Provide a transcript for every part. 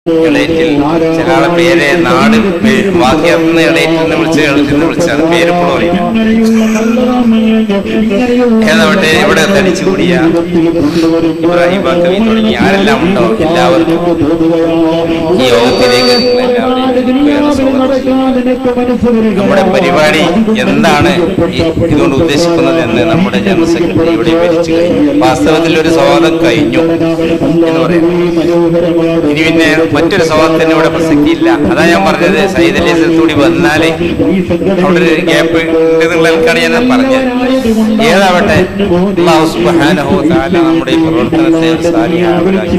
ഇടയറ്റിൽ ചില ആളെ പേര് നാട് വാക്യത്തിന് ഇടയറ്റിൽ നിന്ന് വിളിച്ച് ഇടയറ്റിൽ നിന്ന് വിളിച്ചാണ് പേര് ഇപ്പോഴും അറിയില്ല ഏതാവട്ടെ ഇവിടെ തടിച്ചുകൂടിയ ഇബ്രാഹിം ബാക്കവി തുടങ്ങി ആരെല്ലാം ഉണ്ടോ എല്ലാവർക്കും ഈ യോഗത്തിലേക്ക് നിങ്ങളെല്ലാവരെയും വേറെ സ്വാഗതം ചെയ്യുന്നു. നമ്മുടെ പരിപാടി എന്താണ് ഈ ഇതുകൊണ്ട് ഉദ്ദേശിക്കുന്നത് എന്ന് നമ്മുടെ ജനറൽ സെക്രട്ടറി ഇവിടെ വിവരിച്ചു കഴിഞ്ഞു വാസ്തവത്തിൽ ഒരു സ്വാഗതം കഴിഞ്ഞു എന്ന് പറയുന്നു ഇനി പിന്നെ മറ്റൊരു സ്വാഗതത്തിന് ഇവിടെ പ്രസക്തി ഇല്ല അതാ ഞാൻ പറഞ്ഞത് സയ്യിദ് അലി കൂടി വന്നാല് അവിടെ ഒരു ഗ്യാപ്പ് ഉണ്ട് എന്നുള്ളതാണ് ഞാൻ പറഞ്ഞത് ഏതാവട്ടെ അല്ലാഹു സുബ്ഹാനഹു വ തആല നമ്മുടെ ഈ പ്രവർത്തനത്തെ സാലിഹാക്കി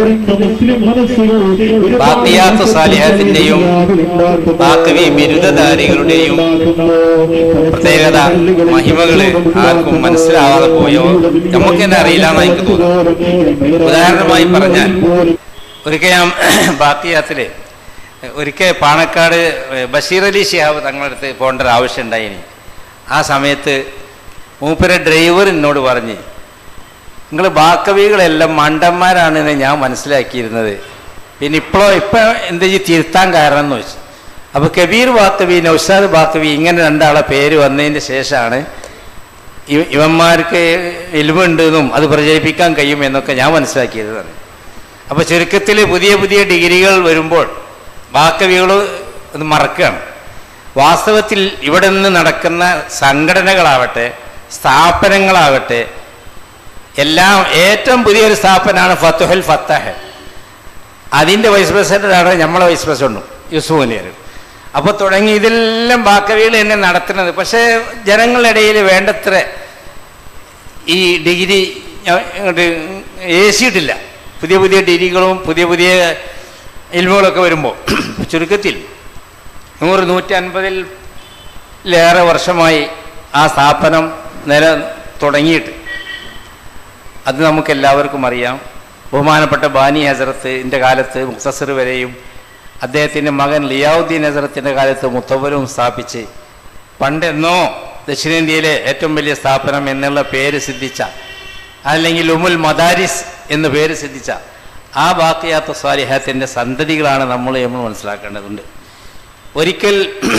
ബാക്കിയാത്ത സാലിഹത്തിന്റെയും ബാക്കവി ബിരുദധാരികളുടെയും പ്രത്യേകത മഹിമകള് ആർക്കും മനസ്സിലാവാതെ പോയോ നമുക്ക് തന്നെ അറിയില്ല എന്ന് എനിക്ക് തോന്നുന്നു ഉദാഹരണമായി പറഞ്ഞാൽ ഒരിക്കൽ ഞാൻ ബാക്കിയാത്തില് ഒരിക്കൽ പാണക്കാട് ബഷീർ അലി ഷിഹാബ് തങ്ങളുടെ അടുത്ത് പോകേണ്ട ഒരു ആവശ്യം ഉണ്ടായിനി ആ സമയത്ത് മൂപ്പര ഡ്രൈവർ എന്നോട് പറഞ്ഞ് നിങ്ങൾ ബാക്കവികളെല്ലാം മണ്ടന്മാരാണെന്ന് ഞാൻ മനസ്സിലാക്കിയിരുന്നത് പിന്നെ ഇപ്പോഴോ ഇപ്പം എന്ത് ചെയ്യും തിരുത്താൻ കാരണം എന്ന് വെച്ചു അപ്പോൾ കബീർ ബാക്കവി നൗഷാദ് ബാക്കവി ഇങ്ങനെ രണ്ടാളെ പേര് വന്നതിന് ശേഷമാണ് ഇവ- ഇവന്മാർക്ക് എലുവുണ്ടെന്നും അത് പ്രചരിപ്പിക്കാൻ കഴിയും എന്നൊക്കെ ഞാൻ മനസ്സിലാക്കിയതാണ് അപ്പോൾ ചുരുക്കത്തിൽ പുതിയ പുതിയ ഡിഗ്രികൾ വരുമ്പോൾ ബാക്കവികൾ ഒന്ന് മറക്കുകയാണ് വാസ്തവത്തിൽ ഇവിടെ നിന്ന് നടക്കുന്ന സംഘടനകളാവട്ടെ സ്ഥാപനങ്ങളാവട്ടെ എല്ലാം ഏറ്റവും പുതിയൊരു സ്ഥാപനമാണ് ഫത്തുഹൽ ഫത്താഹ് അതിൻ്റെ വൈസ് പ്രസിഡന്റാണ് നമ്മളെ വൈസ് പ്രസിഡന്റും യൂസുഫ് മുനിയർ അപ്പോൾ തുടങ്ങി ഇതെല്ലാം ബാക്കവികൾ തന്നെ നടത്തുന്നത് പക്ഷേ ജനങ്ങളുടെ ഇടയിൽ വേണ്ടത്ര ഈ ഡിഗ്രി ഇങ്ങോട്ട് ഏശിയിട്ടില്ല പുതിയ പുതിയ ഡിഗ്രികളും പുതിയ പുതിയ ഇൽമുകളൊക്കെ വരുമ്പോൾ ചുരുക്കത്തിൽ നൂറ് നൂറ്റി അൻപതിലേറെ വർഷമായി ആ സ്ഥാപനം നില തുടങ്ങിയിട്ട് അത് നമുക്ക് എല്ലാവർക്കും അറിയാം ബഹുമാനപ്പെട്ട ബാനി ഹസരത്തിൻ്റെ കാലത്ത് മുക്തസർ വരെയും അദ്ദേഹത്തിൻ്റെ മകൻ ലിയാവുദ്ദീൻ ഹസരത്തിൻ്റെ കാലത്ത് മുത്തവരും സ്ഥാപിച്ച് പണ്ടെന്നോ ദക്ഷിണേന്ത്യയിലെ ഏറ്റവും വലിയ സ്ഥാപനം എന്നുള്ള പേര് സിദ്ധിച്ച അല്ലെങ്കിൽ ഉമുൽ മദാരിസ് എന്ന് പേര് സിദ്ധിച്ച ആ ബാക്കിയാത്ത സ്വാലിഹത്തിൻ്റെ സന്തതികളാണ് നമ്മൾ നമ്മൾ മനസ്സിലാക്കേണ്ടതുണ്ട് ഒരിക്കൽ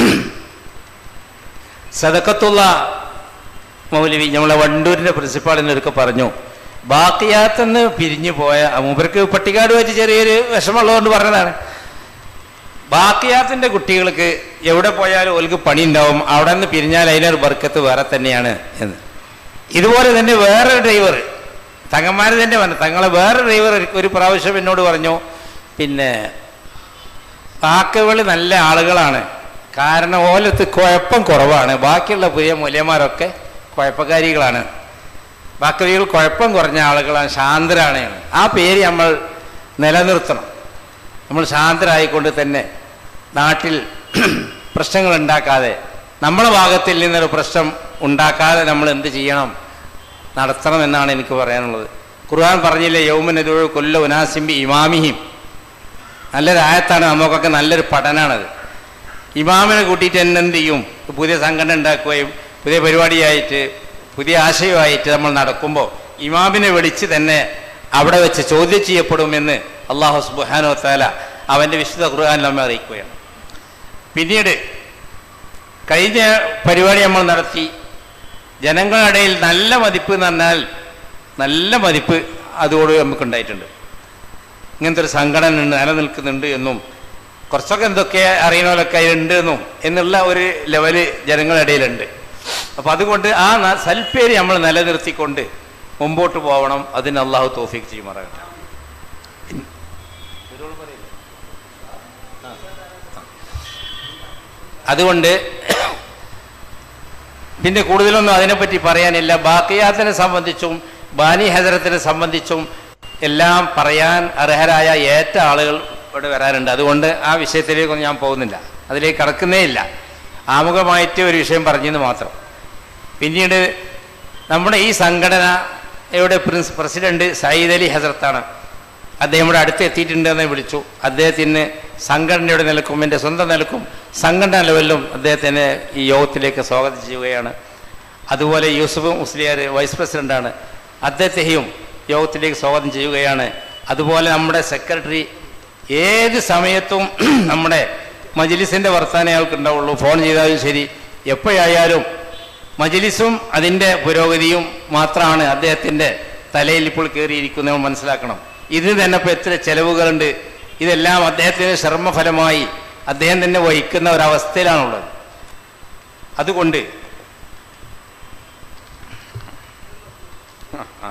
സദക്കത്തുള്ള മൗലവി നമ്മളെ വണ്ടൂരിൻ്റെ പ്രിൻസിപ്പാളിനൊക്കെ പറഞ്ഞു ബാക്കിയാത്തെന്ന് പിരിഞ്ഞു പോയ മൂപ്പർക്ക് പട്ടിക്കാടുമായിട്ട് ചെറിയൊരു വിഷമമുള്ളതുകൊണ്ട് പറഞ്ഞതാണ് ബാക്കിയാത്തിൻ്റെ കുട്ടികൾക്ക് എവിടെ പോയാലും ഓർക്ക് പണി ഉണ്ടാവും അവിടെ നിന്ന് പിരിഞ്ഞാൽ അതിനൊരു ബർക്കത്ത് വേറെ തന്നെയാണ് എന്ന് ഇതുപോലെ തന്നെ വേറെ ഡ്രൈവർ തങ്ങന്മാർ തന്നെ പറഞ്ഞു തങ്ങളെ വേറെ ഡ്രൈവർ ഒരു പ്രാവശ്യം എന്നോട് പറഞ്ഞു പിന്നെ കാക്കകൾ നല്ല ആളുകളാണ് കാരണം ഓലത്ത് കുഴപ്പം കുറവാണ് ബാക്കിയുള്ള പുതിയ മൂല്യന്മാരൊക്കെ കുഴപ്പക്കാരികളാണ് ബാക്കികൾ കുഴപ്പം കുറഞ്ഞ ആളുകളാണ് ശാന്തരാണ് ആ പേര് നമ്മൾ നിലനിർത്തണം നമ്മൾ ശാന്തരായിക്കൊണ്ട് തന്നെ നാട്ടിൽ പ്രശ്നങ്ങൾ ഉണ്ടാക്കാതെ നമ്മളെ ഭാഗത്തിൽ നിന്നൊരു പ്രശ്നം ഉണ്ടാക്കാതെ നമ്മൾ എന്ത് ചെയ്യണം നടത്തണം എന്നാണ് എനിക്ക് പറയാനുള്ളത് ഖുർആൻ പറഞ്ഞില്ലേ യൗമനദുഴ കൊല്ല ഉനാസിംബി ഇമാമിഹിം നല്ലൊരു ആയത്താണ് നമുക്കൊക്കെ നല്ലൊരു പഠനമാണത് ഇമാമിനെ കൂട്ടിയിട്ട് തന്നെ എന്ത് ചെയ്യും പുതിയ സംഘടന ഉണ്ടാക്കുകയും പുതിയ പരിപാടിയായിട്ട് പുതിയ ആശയമായിട്ട് നമ്മൾ നടക്കുമ്പോൾ ഇമാമിനെ വിളിച്ച് തന്നെ അവിടെ വെച്ച് ചോദ്യം ചെയ്യപ്പെടുമെന്ന് അള്ളാഹു സുബാനോ താല അവൻ്റെ വിശുദ്ധ ഖുർആൻ നമ്മെ അറിയിക്കുകയാണ് പിന്നീട് കഴിഞ്ഞ പരിപാടി നമ്മൾ നടത്തി ജനങ്ങളുടെ ഇടയിൽ നല്ല മതിപ്പ് എന്ന് പറഞ്ഞാൽ നല്ല മതിപ്പ് അതോട് നമുക്കുണ്ടായിട്ടുണ്ട് ഇങ്ങനത്തെ ഒരു സംഘടന ഉണ്ട് നിലനിൽക്കുന്നുണ്ട് എന്നും കുറച്ചൊക്കെ എന്തൊക്കെ അറിയണമല്ലൊക്കെ ഉണ്ട് എന്നും എന്നുള്ള ഒരു ലെവല് ജനങ്ങളുടെ ഇടയിലുണ്ട് അപ്പം അതുകൊണ്ട് ആ ന- സൽപ്പേര് നമ്മൾ നിലനിർത്തിക്കൊണ്ട് മുമ്പോട്ട് പോകണം അതിന് അള്ളാഹു തോഫിക്ക് ചെയ്യുമാറാകട്ടെ അതുകൊണ്ട് പിന്നെ കൂടുതലൊന്നും അതിനെപ്പറ്റി പറയാനില്ല ബാക്കിയാത്തിനെ സംബന്ധിച്ചും ബാനി ഹസരത്തിനെ സംബന്ധിച്ചും എല്ലാം പറയാൻ അർഹരായ ഏറ്റ ആളുകൾ ഇവിടെ വരാറുണ്ട് അതുകൊണ്ട് ആ വിഷയത്തിലേക്കൊന്നും ഞാൻ പോകുന്നില്ല അതിലേക്ക് കടക്കുന്നേ ഇല്ല ആമുഖമായിട്ട് ഒരു വിഷയം പറഞ്ഞെന്ന് മാത്രം പിന്നീട് നമ്മുടെ ഈ സംഘടനയുടെ പ്രിൻസ് പ്രസിഡന്റ് സയ്യിദ് അലി ഹസരത്താണ് അദ്ദേഹം ഇവിടെ അടുത്ത് എത്തിയിട്ടുണ്ടെന്ന് വിളിച്ചു അദ്ദേഹത്തിന് സംഘടനയുടെ നിലക്കും എൻ്റെ സ്വന്തം നിലക്കും സംഘടനാ ലെവലിലും അദ്ദേഹത്തിന് ഈ യോഗത്തിലേക്ക് സ്വാഗതം ചെയ്യുകയാണ് അതുപോലെ യൂസുഫ് മുസ്ലിയാർ വൈസ് പ്രസിഡന്റാണ് അദ്ദേഹത്തെയും യോഗത്തിലേക്ക് സ്വാഗതം ചെയ്യുകയാണ് അതുപോലെ നമ്മുടെ സെക്രട്ടറി ഏത് സമയത്തും നമ്മുടെ മജ്ലിസിന്റെ വർത്താനം അയാൾക്ക് ഉണ്ടാവുള്ളൂ ഫോൺ ചെയ്താലും ശരി എപ്പോഴായാലും മജ്ലിസും അതിൻ്റെ പുരോഗതിയും മാത്രമാണ് അദ്ദേഹത്തിൻ്റെ തലയിൽ ഇപ്പോൾ കയറിയിരിക്കുന്നത് നമ്മൾ മനസ്സിലാക്കണം ഇതിന് തന്നെ ഇപ്പോൾ എത്ര ചെലവുകളുണ്ട് ഇതെല്ലാം അദ്ദേഹത്തിന് ശ്രമഫലമായി അദ്ദേഹം തന്നെ വഹിക്കുന്ന ഒരവസ്ഥയിലാണുള്ളത് അതുകൊണ്ട് ആ, ആ.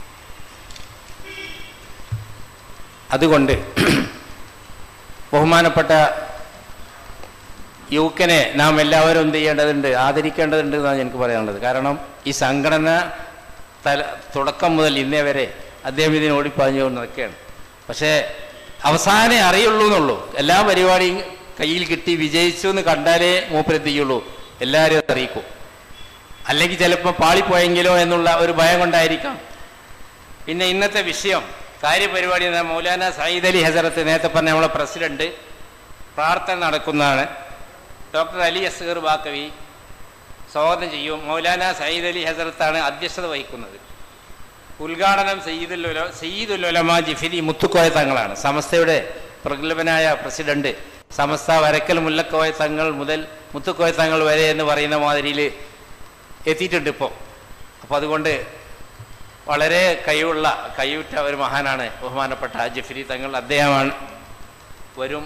അതുകൊണ്ട് ബഹുമാനപ്പെട്ട യൂക്കനെ നാം എല്ലാവരും എന്ത് ചെയ്യേണ്ടതുണ്ട് ആദരിക്കേണ്ടതുണ്ട് എന്നാണ് എനിക്ക് പറയാനുള്ളത് കാരണം ഈ സംഘടന തല തുടക്കം മുതൽ ഇന്നേ വരെ അദ്ദേഹം ഇതിന് ഓടിപ്പാഞ്ഞു നിൽക്കുകയാണ് പക്ഷേ അവസാനേ അറിയുള്ളൂ എന്നുള്ളൂ എല്ലാ പരിപാടിയും കയ്യിൽ കിട്ടി വിജയിച്ചു എന്ന് കണ്ടാലേ മൂപ്പരെത്തിയുള്ളൂ എല്ലാവരും അത് അറിയിക്കും അല്ലെങ്കിൽ ചിലപ്പോൾ പാളിപ്പോയെങ്കിലോ എന്നുള്ള ഒരു ഭയം കൊണ്ടായിരിക്കാം പിന്നെ ഇന്നത്തെ വിഷയം കാര്യപരിപാടി എന്ന മൗലാന സയ്യിദ് അലി ഹസരത്ത് നേരത്തെ പറഞ്ഞ നമ്മളെ പ്രസിഡന്റ് പ്രാർത്ഥന നടക്കുന്നതാണ് ഡോക്ടർ അലി അസ്ഗർ ബാക്കവി സ്വാഗതം ചെയ്യും മൗലാന സയ്യിദ് അലി ഹസരത്താണ് അധ്യക്ഷത വഹിക്കുന്നത് ഉദ്ഘാടനം സയ്യിദുൽ ഉല- സയ്യിദുൽ ഉലമ ജിഫിരി മുത്തുക്കോയ തങ്ങളാണ് സമസ്തയുടെ പ്രഗത്ഭനായ പ്രസിഡന്റ് സമസ്ത വരക്കൽ മുല്ലക്കോയ തങ്ങൾ മുതൽ മുത്തുക്കോയ തങ്ങൾ വരെ എന്ന് പറയുന്ന മാതിരിയിൽ എത്തിയിട്ടുണ്ട് ഇപ്പോൾ അപ്പോൾ അതുകൊണ്ട് വളരെ കഴിവുള്ള കഴിവുറ്റ ഒരു മഹാനാണ് ബഹുമാനപ്പെട്ട ജഫരി തങ്ങൾ അദ്ദേഹമാണ് വരും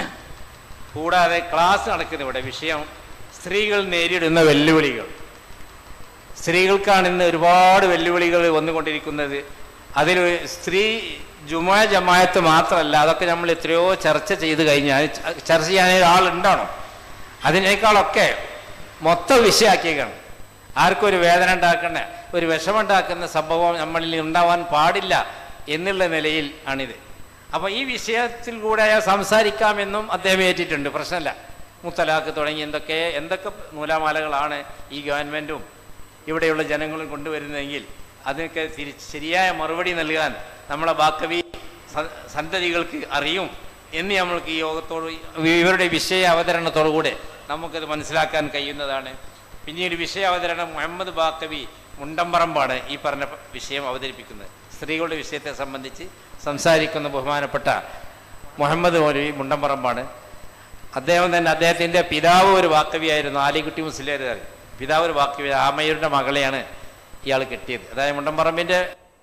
കൂടാതെ ക്ലാസ് നടക്കുന്ന ഇവിടെ വിഷയം സ്ത്രീകൾ നേരിടുന്ന വെല്ലുവിളികൾ സ്ത്രീകൾക്കാണ് ഇന്ന് ഒരുപാട് വെല്ലുവിളികൾ വന്നുകൊണ്ടിരിക്കുന്നത് അതിൽ സ്ത്രീ ജുമാ ജമായത്ത് മാത്രമല്ല അതൊക്കെ നമ്മൾ എത്രയോ ചർച്ച ചെയ്ത് കഴിഞ്ഞാൽ ച- ചർച്ച ചെയ്യാൻ ഒരാളുണ്ടാണോ അതിനേക്കാളൊക്കെ മൊത്തം വിഷയാക്കിയേക്കാണ് ആർക്കും ഒരു വേദന ഉണ്ടാക്കുന്ന ഒരു വിഷമുണ്ടാക്കുന്ന സംഭവം നമ്മളിൽ ഉണ്ടാവാൻ പാടില്ല എന്നുള്ള നിലയിൽ ആണിത് അപ്പോൾ ഈ വിഷയത്തിൽ കൂടെ അയാൾ സംസാരിക്കാമെന്നും അദ്ദേഹം ഏറ്റിട്ടുണ്ട് പ്രശ്നമല്ല മുത്തലാഖ് തുടങ്ങി എന്തൊക്കെ എന്തൊക്കെ നൂലാമാലകളാണ് ഈ ഗവൺമെൻറ്റും ഇവിടെയുള്ള ജനങ്ങളും കൊണ്ടുവരുന്നതെങ്കിൽ അതിനൊക്കെ തിരിച്ച് ശരിയായ മറുപടി നൽകാൻ നമ്മളെ ബാക്കവി സ- സന്തതികൾക്ക് അറിയും എന്ന് നമ്മൾക്ക് ഈ യോഗത്തോട് ഇവരുടെ വിഷയ അവതരണത്തോടു കൂടെ നമുക്കത് മനസ്സിലാക്കാൻ കഴിയുന്നതാണ് പിന്നീട് വിഷയ അവതരണം മുഹമ്മദ് ബാക്കവി മുണ്ടമ്പറമ്പാണ് ഈ പറഞ്ഞ വിഷയം അവതരിപ്പിക്കുന്നത് സ്ത്രീകളുടെ വിഷയത്തെ സംബന്ധിച്ച് സംസാരിക്കുന്ന ബഹുമാനപ്പെട്ട മുഹമ്മദ് മൗലവി മുണ്ടമ്പറമ്പാണ് അദ്ദേഹം തന്നെ അദ്ദേഹത്തിൻ്റെ പിതാവ് ഒരു വാക്കവിയായിരുന്നു ആലിക്കുട്ടി മുസ്ലിയാർ പിതാവ് ഒരു വാക്കവി ആമയുടെ മകളെയാണ് ഇയാൾ കെട്ടിയത് അതായത് മുണ്ടമ്പറമ്പിൻ്റെ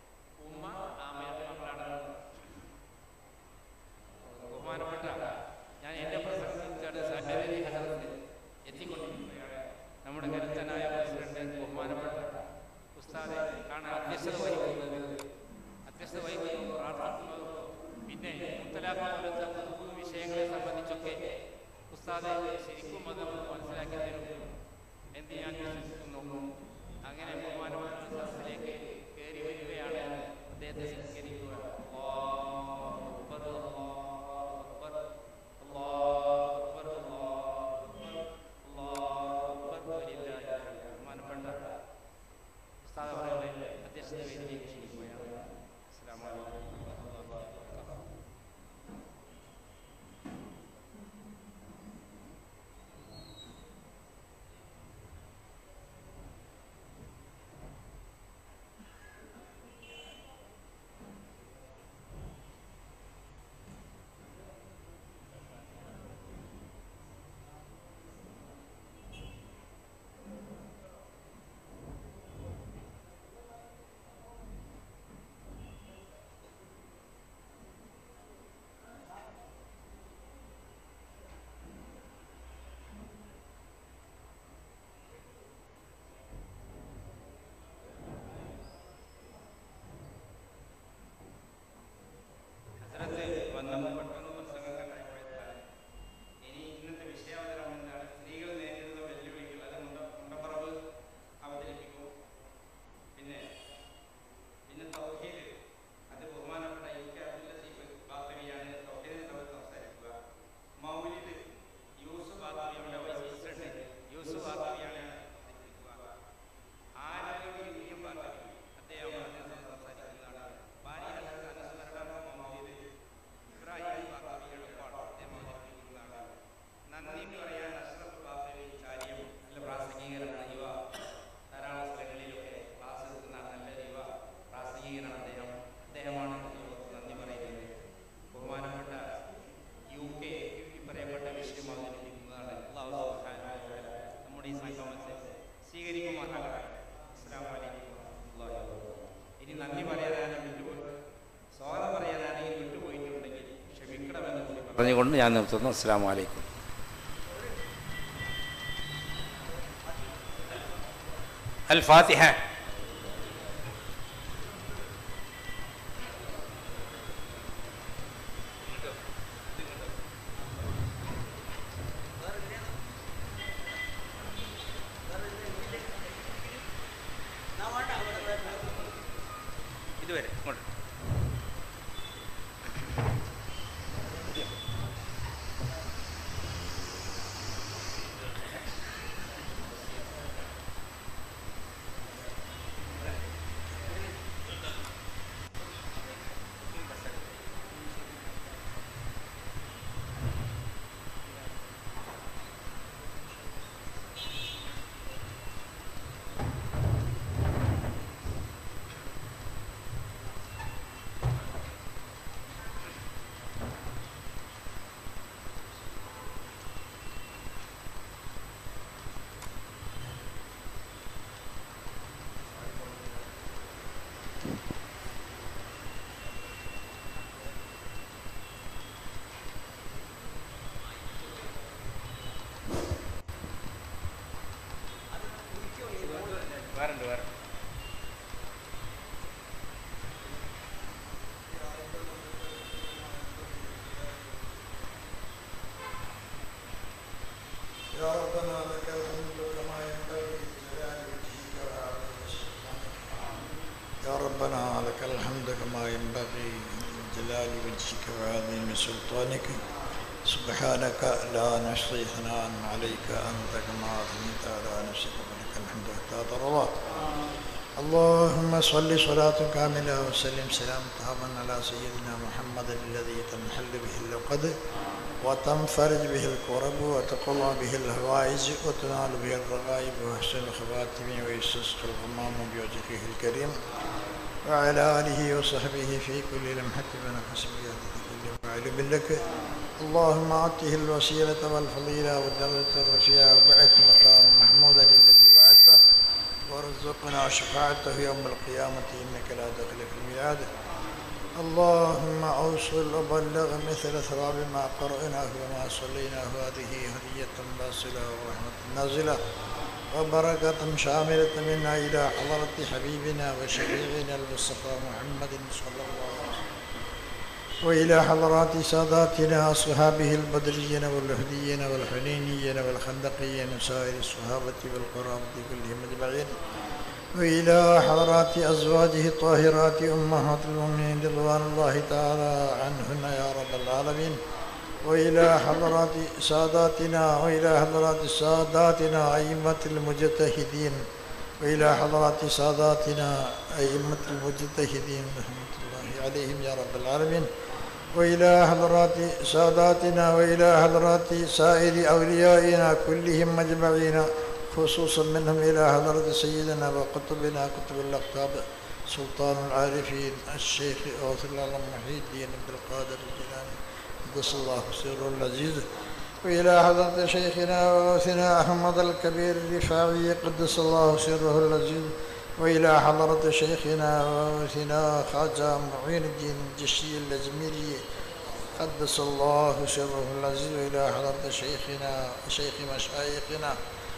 ബഹുമാനപ്പെട്ട ഞാൻ എൻ്റെ പ്രസംഗത്തിലാണ് സാഹചര്യ ഹസരത്ത് എത്തിക്കൊണ്ടിരിക്കുകയാണ് നമ്മുടെ കരുത്തനായ പ്രസിഡന്റ് ബഹുമാനപ്പെട്ട ഉസ്താദെ കാണാൻ അധ്യക്ഷത വഹിക്കുന്നത് അധ്യക്ഷത വഹിക്കുന്നതും പ്രാർത്ഥിക്കുന്നതും പിന്നെ മുത്തലാഖ് പോലത്തെ മൂന്ന് വിഷയങ്ങളെ സംബന്ധിച്ചൊക്കെ ഉസ്താദെ ശരിക്കും അത് നമുക്ക് മനസ്സിലാക്കി തരും എന്ന് ഞാൻ വിശ്വസിക്കുന്നു അങ്ങനെ ബഹുമാനപ്പെട്ട സദസ്സിലേക്ക് കയറി വരികയാണ് അദ്ദേഹത്തെ സ്വീകരിക്കുക അല്ലാഹു അക്ബർ, അല്ലാഹു അക്ബർ, അല്ലാഹു അക്ബർ, അല്ലാഹു അക്ബർ, അല്ലാഹു അക്ബർ, വലില്ലാഹിൽ ഹംദ്. ബഹുമാനപ്പെട്ട ഉസ്താദ് അവരുടെ അധ്യക്ഷത വേദിയിലേക്ക് ക്ഷണിക്കുകയാണ് അസ്സലാമു അലൈക്കും വറഹ്മത്തുള്ളാഹി വബറകാതുഹു പറഞ്ഞുകൊണ്ട് ഞാൻ നിർത്തുന്നു അസ്സാം വലൈക്കും അൽ ഫാത്തിഹ ഇതുവരെ ഇങ്ങോട്ട് വേറുണ്ട് വേറെ يا ربنا لك الحمد كما ينبغي لجلال وجهك وعظيم سلطانك يا ربنا لك الحمد كما ينبغي لجلال وجهك وعظيم سلطانك سبحانك لا نحصي ثناء عليك أنت كما أثنيت على نفسك ولك الحمد حتى ترضى اللهم صل صلاة كاملة وسلم سلام تاما على سيدنا محمد الذي تنحل به اللقد وتنفرج به الكرب وتقضى به الهوائج وتنال به الرغائب وحسن الخواتم ويستسقى الغمام بوجهه الكريم وعلى آله وصحبه في كل لمحة ونفس بيده كل وعلم لك اللهم آته الوسيلة والفضيلة والدرجة الرفيعة وبعث مقام محمودا الذي وعدته وارزقنا شفاعته يوم القيامة إنك لا تخلف الميعاد اللهم أوصل وبلغ مثل ثواب ما قرأناه وما صليناه هذه هدية باصلة ورحمة نازلة وبركة شاملة منا إلى حضرة حبيبنا وشفيعنا المصطفى محمد صلى الله عليه وسلم وإلى حضرات ساداتنا أصحابه البدريين والهديين والحنينيين والخندقيين وسائر الصحابة والقرابة كلهم أجمعين وإلى حضرات أزواجه الطاهرات أمهات المؤمنين رضوان الله تعالى عنهن يا رب العالمين وإلى حضرات ساداتنا وإلى حضرات ساداتنا أئمة المجتهدين وإلى حضرات ساداتنا أئمة المجتهدين رحمة الله عليهم يا رب العالمين وإلى حضرات ساداتنا وإلى حضرات سائر أوليائنا كلهم أجمعين خصوصا منهم إلى حضرة سيدنا وقطبنا قطب الأقطاب سلطان العارفين الشيخ غوث الله محي الدين عبد القادر الجيلاني قدس الله سره العزيز وإلى حضرة شيخنا وغوثنا أحمد الكبير الرفاعي قدس الله سره العزيز وإلى حضرة شيخنا وغوثنا خواجة معين الدين الجشي الأزميري قدس الله سره العزيز وإلى حضرة شيخنا شيخ مشايخنا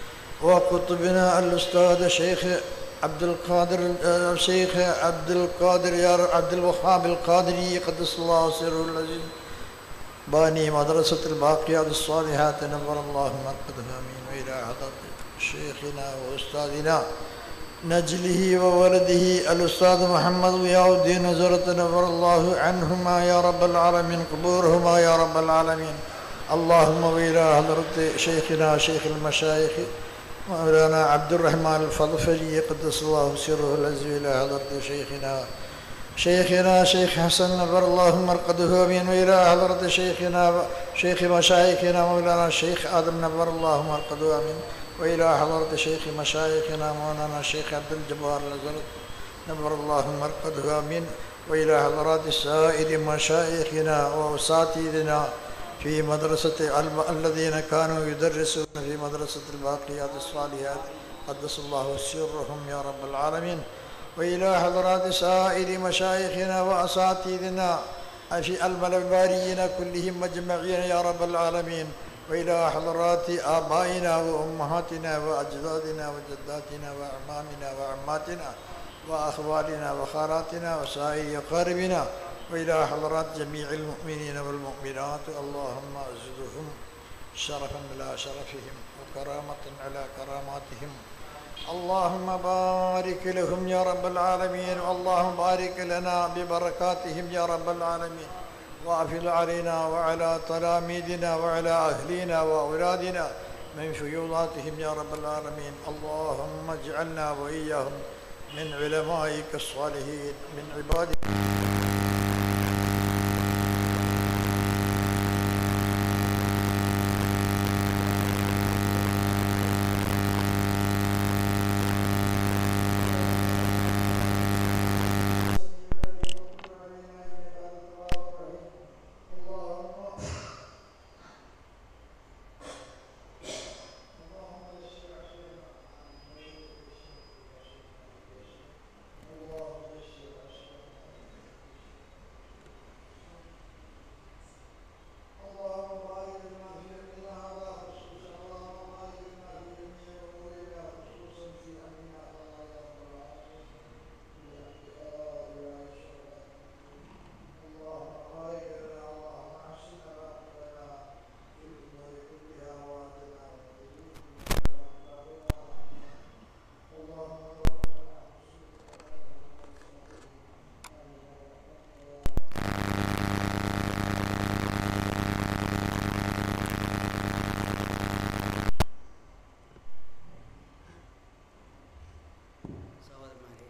وقطبنا الأستاذ شيخ عبد القادر الشيخ عبد القادر يا عبد الوهاب القادري قدس الله سره العزيز باني مدرسة الباقيات الصالحات نور الله مرقده آمين وإلى حضرة شيخنا وأستاذنا نجله وولده الأستاذ محمد ضياء الدين نزرة نور الله عنهما يا رب العالمين قبورهما يا رب العالمين اللهم وإلى حضرة شيخنا شيخ المشايخ مولانا عبد الرحمن الفضفلي قدس الله سره العزيز إلى حضرة شيخنا شيخنا شيخ حسن نبر الله مرقده امين والى حضرة شيخنا شيخ مشايخنا مولانا الشيخ ادم نبر الله مرقده امين والى حضرة شيخ مشايخنا مولانا الشيخ عبد الجبار الازرق نبر الله مرقده امين والى حضرات سائر مشايخنا واساتذتنا في مدرسة الب- الذين كانوا يدرسون في مدرسة الباقيات الصالحات قدس الله سرهم يا رب العالمين وإلى حضرات سائر مشايخنا وأساتذتنا أشياء الملباريين كلهم أجمعين يا رب العالمين وإلى حضرات آبائنا وأمهاتنا وأجدادنا وجداتنا وأعمامنا وعماتنا وأخوالنا وخالاتنا وسائر أقاربنا وإلى حضرات جميع المؤمنين والمؤمنات اللهم أزدهم شرفا على شرفهم وكرامة على كراماتهم اللهم بارك لهم يا رب العالمين اللهم بارك لنا ببركاتهم يا رب العالمين وافل علينا وعلى تلاميذنا وعلى أهلينا وأولادنا من فيوضاتهم يا رب العالمين اللهم اجعلنا وإياهم من علمائك الصالحين من عبادك സഹോദരന്മാരെ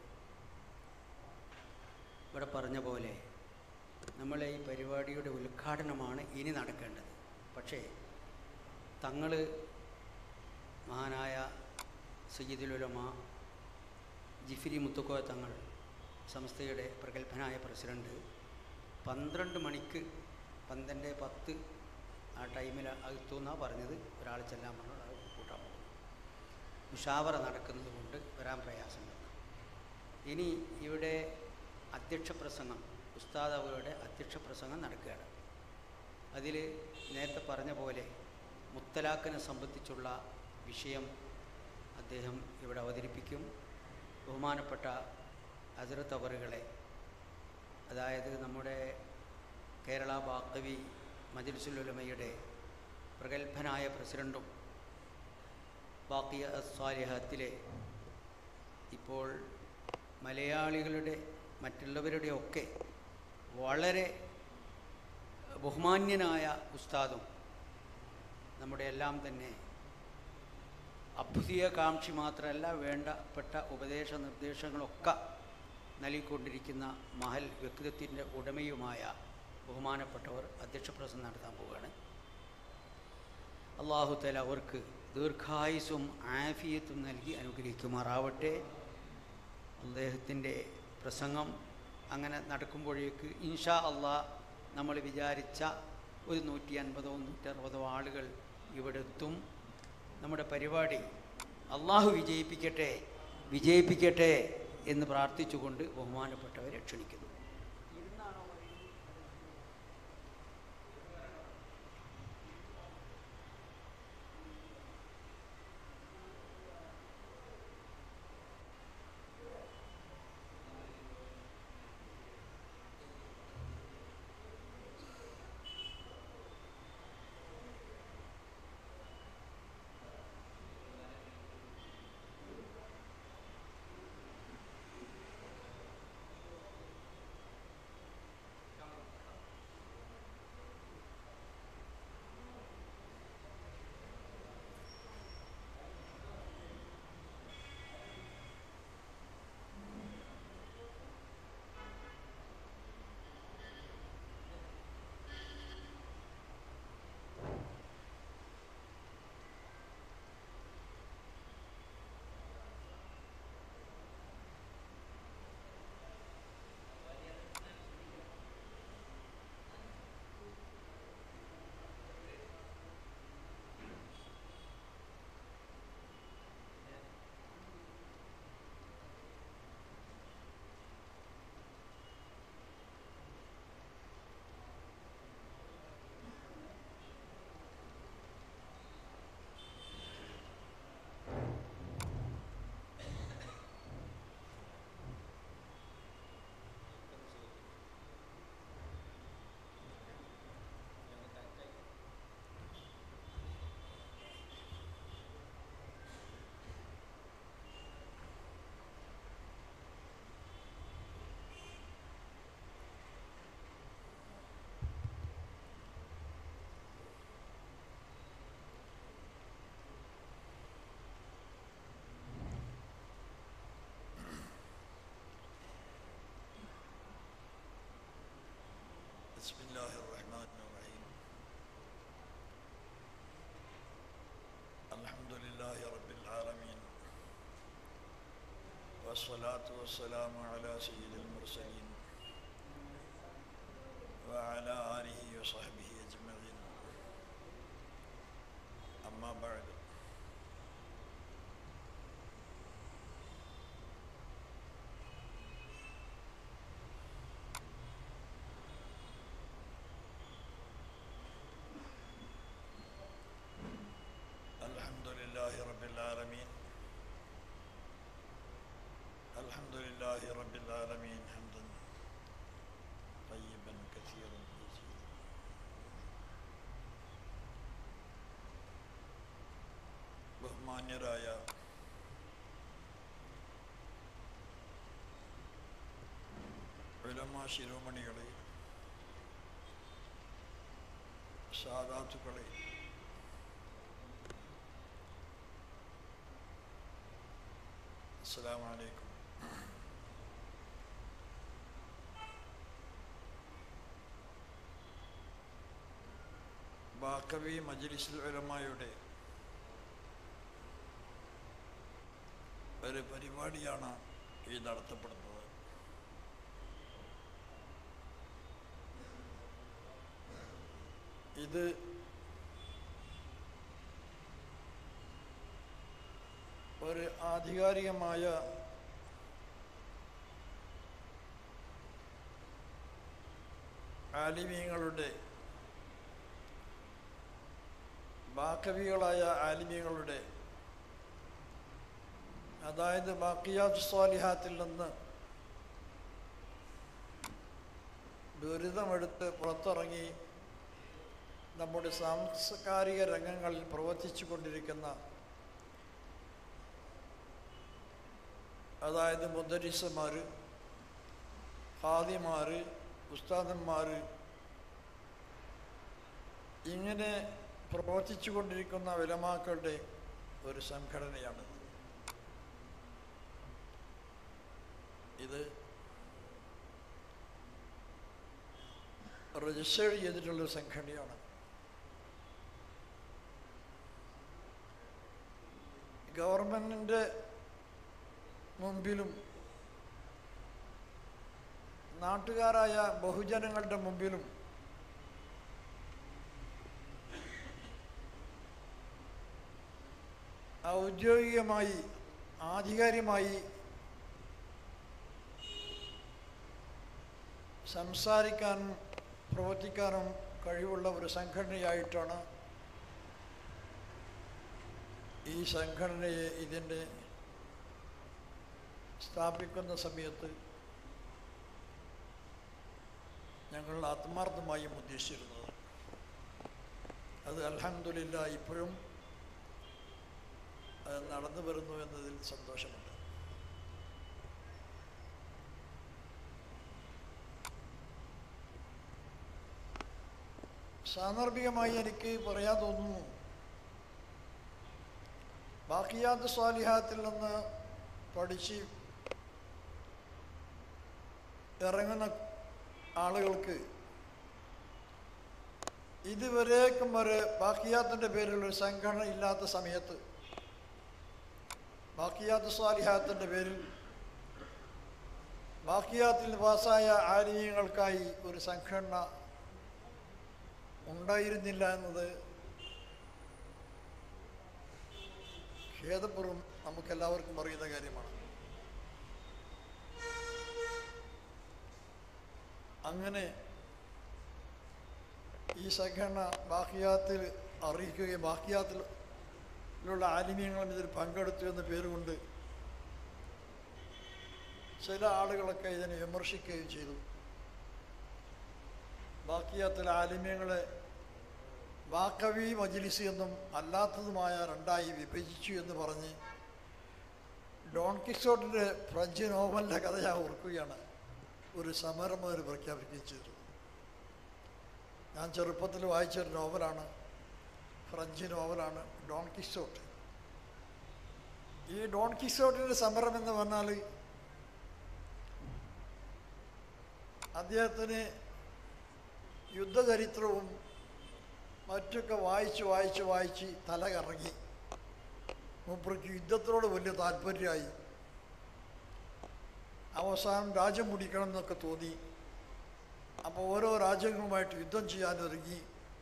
ഇവിടെ പറഞ്ഞ പോലെ നമ്മളെ ഈ പരിപാടിയുടെ ഉദ്ഘാടനമാണ് ഇനി നടക്കേണ്ടത് പക്ഷേ തങ്ങൾ മഹാനായ സയ്യിദുലുലമ ജിഫിരി മുത്തുക്കോയ തങ്ങൾ സംസ്ഥയുടെ പ്രഗത്ഭനായ പ്രസിഡൻറ്റ് പന്ത്രണ്ട് മണിക്ക് പന്ത്രണ്ട് പത്ത് ആ ടൈമിൽ അകത്തുനിന്നാണ് പറഞ്ഞത് ഒരാൾ ചെല്ലാൻ പറഞ്ഞു ഒരാൾ കൂട്ടാൻ പോകുന്നു മുഷാവറ നടക്കുന്നത് കൊണ്ട് വരാൻ പ്രയാസമുണ്ട് ഇനി ഇവിടെ അധ്യക്ഷ പ്രസംഗം ഉസ്താദ് അവരുടെ അധ്യക്ഷ പ്രസംഗം നടക്കുകയാണ് അതിൽ നേരത്തെ പറഞ്ഞ പോലെ മുത്തലാഖിനെ സംബന്ധിച്ചുള്ള വിഷയം അദ്ദേഹം ഇവിടെ അവതരിപ്പിക്കും ബഹുമാനപ്പെട്ട ഹസരത്ത് അവറുകളെ അതായത് നമ്മുടെ കേരള ബാക്കവി മജിൽസുലുലമയുടെ പ്രഗത്ഭനായ പ്രസിഡൻറ്റും ബാക്കിയ സ്വാലിഹത്തിലെ ഇപ്പോൾ മലയാളികളുടെ മറ്റുള്ളവരുടെയൊക്കെ വളരെ ബഹുമാന്യനായ ഉസ്താദും നമ്മുടെ എല്ലാം തന്നെ അഭ്യുദയകാംക്ഷി മാത്രമല്ല വേണ്ടപ്പെട്ട ഉപദേശ നിർദ്ദേശങ്ങളൊക്കെ നൽകിക്കൊണ്ടിരിക്കുന്ന മഹൽ വ്യക്തിത്വത്തിൻ്റെ ഉടമയുമായ ബഹുമാനപ്പെട്ടവർ അധ്യക്ഷപ്രസംഗം നടത്താൻ പോവുകയാണ് അള്ളാഹു തല അവർക്ക് ദീർഘായുസും ആഫിയത്തും നൽകി അനുഗ്രഹിക്കുമാറാവട്ടെ അദ്ദേഹത്തിൻ്റെ പ്രസംഗം അങ്ങനെ നടക്കുമ്പോഴേക്ക് ഇൻഷാ അള്ളാ നമ്മൾ വിചാരിച്ച ഒരു നൂറ്റി അൻപതോ നൂറ്ററുപതോ ആളുകൾ ഇവിടെ എത്തും നമ്മുടെ പരിപാടി അള്ളാഹു വിജയിപ്പിക്കട്ടെ വിജയിപ്പിക്കട്ടെ എന്ന് പ്രാർത്ഥിച്ചുകൊണ്ട് ബഹുമാനപ്പെട്ടവരെ ക്ഷണിക്കുന്നു والصلاة والسلام على سيد المرسلين وعلى آله وصحبه أجمعين أما بعد الحمد لله رب العالمين الحمد لله رب العالمين حمدا طيبا كثيرا مزيدا ബഹുമാന്യരായ ഉലമ ശിരോമണികളെ സാധാത്തുക്കളെ അസ്സലാമു അലൈക്കും ബാക്കവി മജ്ലിസുൽ ഉലമായുടെ ഒരു പരിപാടിയാണ് ഈ നടത്തപ്പെടുന്നത് ഇത് ഒരു ആധികാരികമായ ആലിമീങ്ങളുടെ ബാക്കവികളായ ആലിമീങ്ങളുടെ അതായത് ബാക്കിയാത്ത് സ്വാലിഹാത്തിൽ നിന്ന് ദുരിതമെടുത്ത് പുറത്തിറങ്ങി നമ്മുടെ സാംസ്കാരിക രംഗങ്ങളിൽ പ്രവർത്തിച്ചു കൊണ്ടിരിക്കുന്ന അതായത് മുദ്ദരിസന്മാർ ഹാദിമാർ ഉസ്താദന്മാർ ഇങ്ങനെ പ്രവർത്തിച്ചു കൊണ്ടിരിക്കുന്ന വിലമാക്കളുടെ ഒരു സംഘടനയാണ് ഇത് രജിസ്റ്റർ ചെയ്തിട്ടുള്ള സംഘടനയാണ് ഗവൺമെൻറ്റിൻ്റെ മുമ്പിലും നാട്ടുകാരായ ബഹുജനങ്ങളുടെ മുമ്പിലും ഔദ്യോഗികമായി ആധികാരികമായി സംസാരിക്കാനും പ്രവർത്തിക്കാനും കഴിവുള്ള ഒരു സംഘടനയായിട്ടാണ് ഈ സംഘടനയെ ഇതിൻ്റെ സ്ഥാപിക്കുന്ന സമയത്ത് ഞങ്ങൾ ആത്മാർത്ഥമായും ഉദ്ദേശിച്ചിരുന്നത് അത് അലഹമില്ല ഇപ്പോഴും അത് നടന്നു വരുന്നു എന്നതിൽ സന്തോഷമുണ്ട് സാന്ദർഭികമായി എനിക്ക് പറയാൻ തോന്നുന്നു ബാക്കിയാത്ത് സ്വാലിഹാത്തിൽ നിന്ന് പഠിച്ച് ഇറങ്ങുന്ന ആളുകൾക്ക് ഇതുവരേക്കും വരെ ബാക്കിയാത്തിൻ്റെ പേരിൽ ഒരു സംഘടന ഇല്ലാത്ത സമയത്ത് ബാക്കിയാത്ത് സ്വാലിഹാത്തിൻ്റെ പേരിൽ ബാക്കിയാത്തിൽ പാസ്സായ ആലിന്യങ്ങൾക്കായി ഒരു സംഘടന ഉണ്ടായിരുന്നില്ല എന്നത് ഖേദപൂർവ്വം നമുക്കെല്ലാവർക്കും അറിയുന്ന കാര്യമാണ് അങ്ങനെ ഈ സംഘടന ബാക്കിയാത്തിൽ അറിയിക്കുകയും ബാക്കിയാത്തിലുള്ള ആലിമ്യങ്ങളും ഇതിൽ പങ്കെടുത്തു എന്ന പേരുകൊണ്ട് ചില ആളുകളൊക്കെ ഇതിനെ വിമർശിക്കുകയും ചെയ്തു ബാക്കിയാത്തിൽ ആലിമ്യങ്ങളെ വാക്കവി മജിലിസ് എന്നും അല്ലാത്തതുമായ രണ്ടായി വിഭജിച്ചു എന്ന് പറഞ്ഞ് ഡോൺ കിസോട്ടിൻ്റെ ഫ്രഞ്ച് നോവലിൻ്റെ കഥ ഞാൻ ഓർക്കുകയാണ് ഒരു സമരം അവർ പ്രഖ്യാപിക്കുകയും ചെയ്തു ഞാൻ ചെറുപ്പത്തിൽ വായിച്ചൊരു നോവലാണ് ഫ്രഞ്ച് നോവലാണ് ഡോൺ കിസോട്ട് ഈ ഡോൺ കിസോട്ടിൻ്റെ സമരം എന്ന് പറഞ്ഞാൽ അദ്ദേഹത്തിന് യുദ്ധചരിത്രവും മറ്റൊക്കെ വായിച്ച് വായിച്ച് വായിച്ച് തല കറങ്ങി മൂപ്പർക്ക് യുദ്ധത്തിനോട് വലിയ താല്പര്യമായി അവസാനം രാജ്യം പിടിക്കണം എന്നൊക്കെ തോന്നി അപ്പോൾ ഓരോ രാജ്യങ്ങളുമായിട്ട് യുദ്ധം ചെയ്യാൻ ഒരുങ്ങി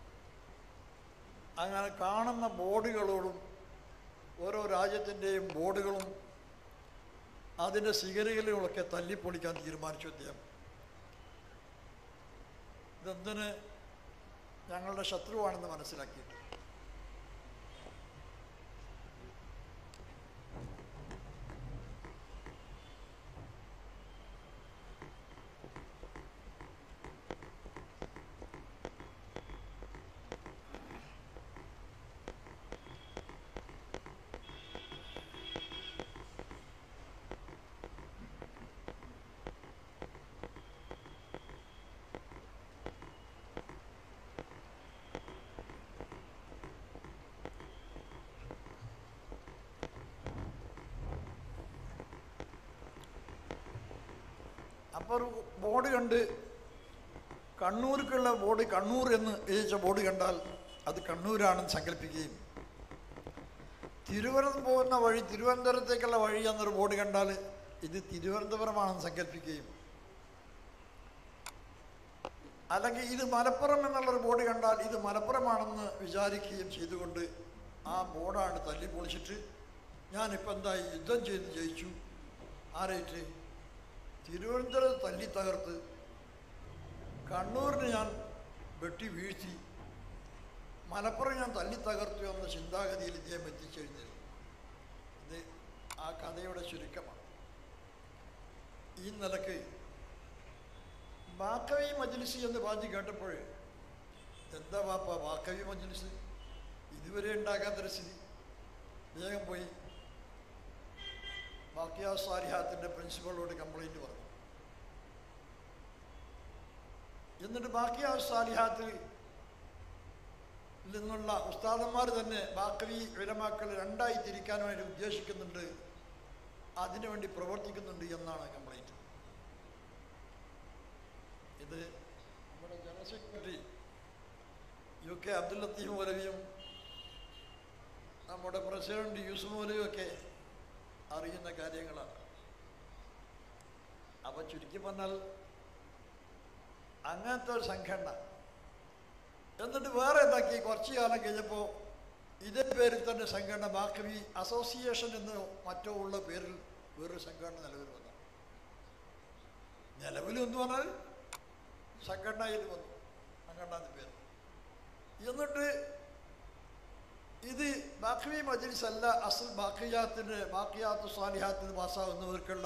അങ്ങനെ കാണുന്ന ബോർഡുകളോടും ഓരോ രാജ്യത്തിൻ്റെയും ബോർഡുകളും അതിൻ്റെ സിഗരകളുമൊക്കെ തല്ലിപ്പൊളിക്കാൻ തീരുമാനിച്ചു അദ്ദേഹം ഇതെന്തിന് ഞങ്ങളുടെ ശത്രുവാണെന്ന് മനസ്സിലാക്കിയിട്ട് അപ്പോൾ ഒരു ബോർഡ് കണ്ട് കണ്ണൂർക്കുള്ള ബോർഡ് കണ്ണൂർ എന്ന് എഴുതിച്ച ബോർഡ് കണ്ടാൽ അത് കണ്ണൂരാണെന്ന് സങ്കല്പിക്കുകയും തിരുവനന്തപുരം പോകുന്ന വഴി തിരുവനന്തപുരത്തേക്കുള്ള വഴി എന്നൊരു ബോർഡ് കണ്ടാൽ ഇത് തിരുവനന്തപുരമാണെന്ന് സങ്കല്പിക്കുകയും അല്ലെങ്കിൽ ഇത് മലപ്പുറം എന്നുള്ളൊരു ബോർഡ് കണ്ടാൽ ഇത് മലപ്പുറമാണെന്ന് വിചാരിക്കുകയും ചെയ്തുകൊണ്ട് ആ ബോർഡാണ് തല്ലിപ്പൊളിച്ചിട്ട് ഞാനിപ്പോൾ എന്തായി യുദ്ധം ചെയ്ത് ജയിച്ചു ആരായിട്ട് തിരുവനന്തപുരം തല്ലി തകർത്ത് കണ്ണൂരിന് ഞാൻ വെട്ടി വീഴ്ത്തി മലപ്പുറം ഞാൻ തല്ലി തകർത്തു എന്ന ചിന്താഗതിയിൽ ഇദ്ദേഹം എത്തിച്ചെഴുന്നേരും ഇത് ആ കഥയുടെ ചുരുക്കമാണ് ഈ നിലക്ക് വാക്കവി മജ്ലിസ് എന്ന് പറഞ്ഞ് കേട്ടപ്പോൾ എന്താ വാപ്പ വാക്കവി മജ്ലിസ് ഇതുവരെ ഉണ്ടാകാത്തൊരു സ്ഥിതി വേഗം പോയി ബാക്കിയ സാരിഹാത്തിൻ്റെ പ്രിൻസിപ്പളോട് കംപ്ലൈൻറ്റ് പറഞ്ഞു എന്നിട്ട് ബാക്കിയ സാലിഹാത്തിൽ നിന്നുള്ള ഉസ്താദന്മാർ തന്നെ ബാക്കവി വിലമാക്കൾ രണ്ടായി തിരിക്കാനായിട്ട് ഉദ്ദേശിക്കുന്നുണ്ട് അതിനുവേണ്ടി പ്രവർത്തിക്കുന്നുണ്ട് എന്നാണ് കംപ്ലൈൻറ്റ് ഇത് നമ്മുടെ general secretary U K Abdul Latheef മൗലവിയും നമ്മുടെ പ്രസിഡന്റ് യൂസുഫ് മൗലവിയും ഒക്കെ അറിയുന്ന കാര്യങ്ങളാണ് അപ്പോൾ ചുരുക്കി പറഞ്ഞാൽ അങ്ങനത്തെ ഒരു സംഘടന എന്നിട്ട് വേറെ എന്താക്കി കുറച്ച് കാലം കഴിഞ്ഞപ്പോൾ ഇതേ പേരിൽ തന്നെ സംഘടന ബാക്കവി അസോസിയേഷൻ എന്ന് മറ്റോ ഉള്ള പേരിൽ വേറൊരു സംഘടന നിലവിൽ വന്നു നിലവിൽ എന്ന് പറഞ്ഞാൽ സംഘടനയിൽ വന്നു സംഘടന എന്ന പേര് എന്നിട്ട് ഇത് ബാഖവി മജ്ലിസ് അല്ല അസൽ ബാക്കിയാത്തിന് ബാക്കിയാത്ത് സ്വാലിഹാത്തിന് പാസ്സാവുന്നവർക്കുള്ള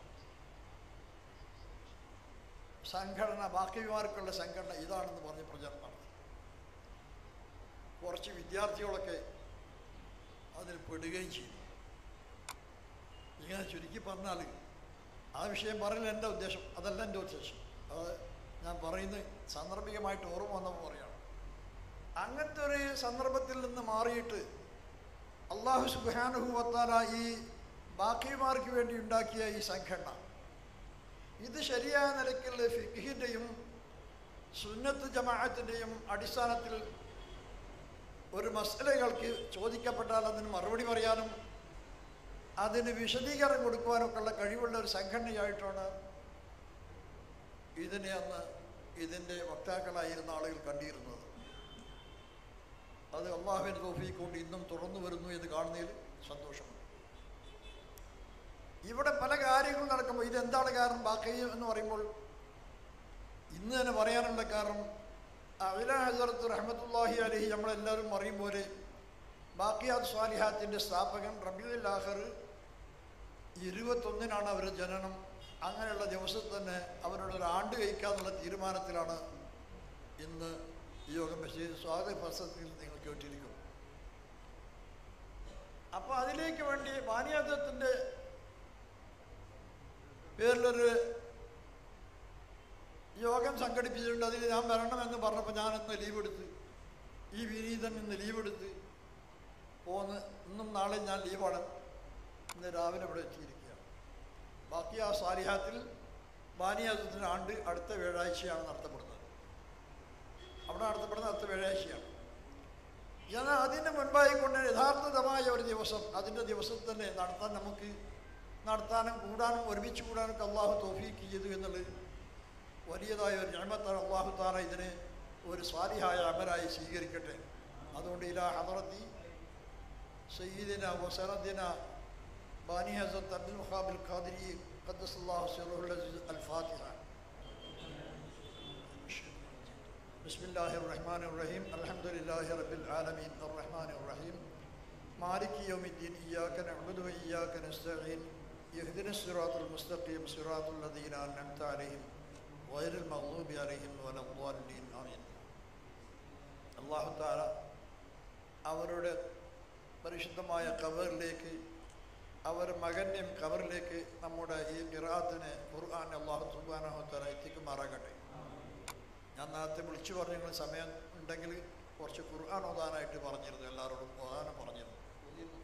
സംഘടന ബാക്കിമാർക്കുള്ള സംഘടന ഇതാണെന്ന് പറഞ്ഞ് പ്രചരണം നടത്തി കുറച്ച് വിദ്യാർത്ഥികളൊക്കെ അതിൽ പെടുകയും ചെയ്തു ഇങ്ങനെ ചുരുക്കി പറഞ്ഞാൽ ആ വിഷയം പറയല എൻ്റെ ഉദ്ദേശം അതല്ല എൻ്റെ ഉദ്ദേശം അത് ഞാൻ പറയുന്നത് സാന്ദർഭികമായിട്ട് ഓർമ്മ വന്നപ്പോൾ പറയാണ് അങ്ങനത്തെ ഒരു സന്ദർഭത്തിൽ നിന്ന് മാറിയിട്ട് അള്ളാഹു സുബാനുഭവത്താല ഈ ബാക്കിമാർക്ക് വേണ്ടി ഉണ്ടാക്കിയ ഈ സംഘടന ഇത് ശരിയായ നിലയ്ക്കുള്ള ഫിഖിൻ്റെയും സുന്നത്ത് ജമാഅത്തിൻ്റെയും അടിസ്ഥാനത്തിൽ ഒരു മസലകൾക്ക് ചോദിക്കപ്പെട്ടാൽ അതിന് മറുപടി പറയാനും അതിന് വിശദീകരണം കൊടുക്കുവാനൊക്കെ ഉള്ള കഴിവുള്ള ഒരു സംഘടനയായിട്ടാണ് ഇതിനെ അന്ന് ഇതിൻ്റെ വക്താക്കളായിരുന്ന ആളുകൾ കണ്ടിരുന്നത് അത് അള്ളാഹുവിൻ്റെ തോഫീക്ക് കൊണ്ട് ഇന്നും തുറന്നു വരുന്നു എന്ന് കാണുന്നതിൽ സന്തോഷമുണ്ട് ഇവിടെ പല കാര്യങ്ങളും നടക്കുമ്പോൾ ഇതെന്താണ് കാരണം ബാക്കി എന്ന് പറയുമ്പോൾ ഇന്ന് തന്നെ പറയാനുള്ള കാരണം അവില ഹസരത്ത് റഹമത്തുല്ലാഹി അലഹി നമ്മളെല്ലാവരും അറിയും പോലെ ബാക്കിയാത്ത് സ്വാലിഹാത്തിൻ്റെ സ്ഥാപകൻ റബിയുൽ ആഹർ ഇരുപത്തൊന്നിനാണ് അവരുടെ ജനനം അങ്ങനെയുള്ള ദിവസത്തിൽ തന്നെ അവരുടെ ഒരു ആണ്ട് കഴിക്കാന്നുള്ള തീരുമാനത്തിലാണ് ഇന്ന് ഈ യോഗം പക്ഷേ സ്വാഗത പ്രസംഗത്തിൽ നിങ്ങൾ കേട്ടിരിക്കും അപ്പോൾ അതിലേക്ക് വേണ്ടി മാനിയാദത്തിൻ്റെ പേരിലൊരു യോഗം സംഘടിപ്പിച്ചിട്ടുണ്ട് അതിൽ ഞാൻ വരണമെന്ന് പറഞ്ഞപ്പോൾ ഞാനിന്ന് ലീവ് എടുത്ത് ഈ വിനീതൻ ഇന്ന് ലീവ് എടുത്ത് പോന്ന് ഇന്നും നാളെ ഞാൻ ലീവാണ് ഇന്ന് രാവിലെ ഇവിടെ എത്തിയിരിക്കുകയാണ് ബാക്കി ആ സാലിഹാത്തിൽ ബാനിയാദത്തിൻ്റെ ആണ്ട് അടുത്ത വ്യാഴാഴ്ചയാണ് നടത്തപ്പെടുന്നത് അവിടെ നടത്തപ്പെടുന്ന അടുത്ത വ്യാഴാഴ്ചയാണ് എന്നാൽ അതിന് മുൻപായി കൊണ്ട് യഥാർത്ഥമായ ഒരു ദിവസം അതിൻ്റെ ദിവസം തന്നെ നടത്താൻ നമുക്ക് നടത്താനും കൂടാനും ഒരുമിച്ച് കൂടാനും അള്ളാഹു തോഫീക്ക് ചെയ്തു എന്നുള്ളത് വലിയതായ ഒരു ഞാമത്താണ് അള്ളാഹു താല ഇതിനെ ഒരു സ്വാലിഹായ അമരായി സ്വീകരിക്കട്ടെ അതുകൊണ്ട് ഇലാ ഹദറത്തി സയ്യിദിന വസറദിന ബാനി ഹസത്ത് അബ്ദുൽ മുഹാബിൽ ഖാദിരി ഖദ്ദസല്ലാഹു സിറുൽ അസീസ് അൽ ഫാത്തിഹ بسم الله الرحمن الرحيم الحمد لله رب العالمين الرحمن الرحيم مالك يوم الدين إياك نعبد وإياك نستعين اهدنا الصراط المستقيم صراط الذين أنعمت عليهم غير المغضوب عليهم ولا الضالين آمين അള്ളാഹു താല അവരുടെ പരിശുദ്ധമായ കവറിലേക്ക് അവർ മകൻ്റെയും കവറിലേക്ക് നമ്മുടെ ഈ കിറാത്തിനെ ഖുർആൻ അള്ളാഹു സുബാനഹു താല എത്തിക്കുമാറാകട്ടെ ഞാൻ നേരത്തെ വിളിച്ചു പറഞ്ഞു സമയം ഉണ്ടെങ്കിൽ കുറച്ച് ഖുർആൻ ഓതാനായിട്ട് പറഞ്ഞിരുന്നു എല്ലാവരോടും ഓതാനും പറഞ്ഞിരുന്നു ഓതിയിരുന്നു.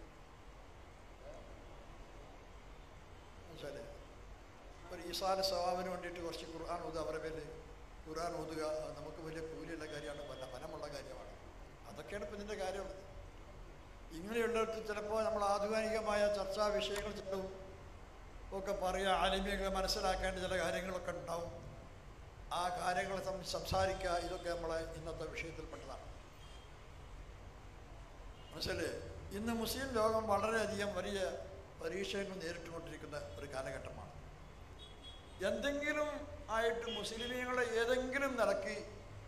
മനസ്സിലായില്ലേ? ഒരു ഈസാന സവാബിന് വേണ്ടിയിട്ട് കുറച്ച് ഖുർആൻ ഓതുക അവരുടെ പേര് ഖുർആൻ ഓതുക അത് നമുക്ക് വലിയ കൂലിയുള്ള കാര്യമാണ് വല്ല ഫലമുള്ള കാര്യമാണ് അതൊക്കെയാണ് ഇപ്പം ഇതിൻ്റെ കാര്യം ഇങ്ങനെയുള്ളിടത്ത് ചിലപ്പോൾ നമ്മൾ ആധുനികമായ ചർച്ചാ വിഷയങ്ങൾ ചിലവും ഒക്കെ പറയുക ആലിമ്യങ്ങൾ മനസ്സിലാക്കേണ്ട ചില കാര്യങ്ങളൊക്കെ ഉണ്ടാവും ആ കാര്യങ്ങളെ സംബന്ധിച്ച് സംസാരിക്കുക ഇതൊക്കെ നമ്മളെ ഇന്നത്തെ വിഷയത്തിൽപ്പെട്ടതാണ് മനസ്സിലേ ഇന്ന് മുസ്ലിം ലോകം വളരെയധികം വലിയ പരീക്ഷകൾ നേരിട്ടുകൊണ്ടിരിക്കുന്ന ഒരു കാലഘട്ടമാണ് എന്തെങ്കിലും ആയിട്ട് മുസ്ലിമീങ്ങളെ ഏതെങ്കിലും നിലക്ക്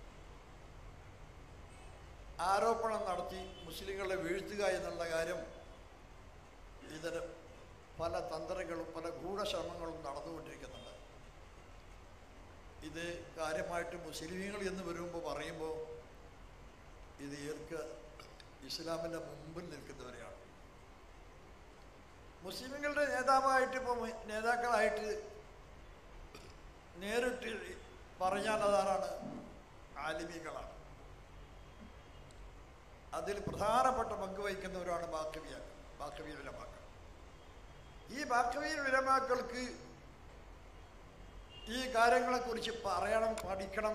ആരോപണം നടത്തി മുസ്ലിങ്ങളെ വീഴ്ത്തുക എന്നുള്ള കാര്യം ഇതിന് പല തന്ത്രങ്ങളും പല ഗൂഢശ്രമങ്ങളും നടന്നുകൊണ്ടിരിക്കുന്നുണ്ട് ഇത് കാര്യമായിട്ട് മുസ്ലിമീങ്ങൾ എന്ന് വരുമ്പോൾ പറയുമ്പോൾ ഇത് ഏൽക്ക ഇസ്ലാമിൻ്റെ മുമ്പിൽ നിൽക്കുന്നവരെയാണ് മുസ്ലിമുകളുടെ നേതാവായിട്ട് ഇപ്പോൾ നേതാക്കളായിട്ട് നേരിട്ട് പറഞ്ഞാൽ അതാരാണ് ആലിമികളാണ് അതിൽ പ്രധാനപ്പെട്ട പങ്ക് വഹിക്കുന്നവരാണ് ബാക്കവിയ ബാക്കവിയ വിലമാക്കൾ ഈ ബാക്കവിയ വിലമാക്കൾക്ക് ഈ കാര്യങ്ങളെക്കുറിച്ച് പറയണം പഠിക്കണം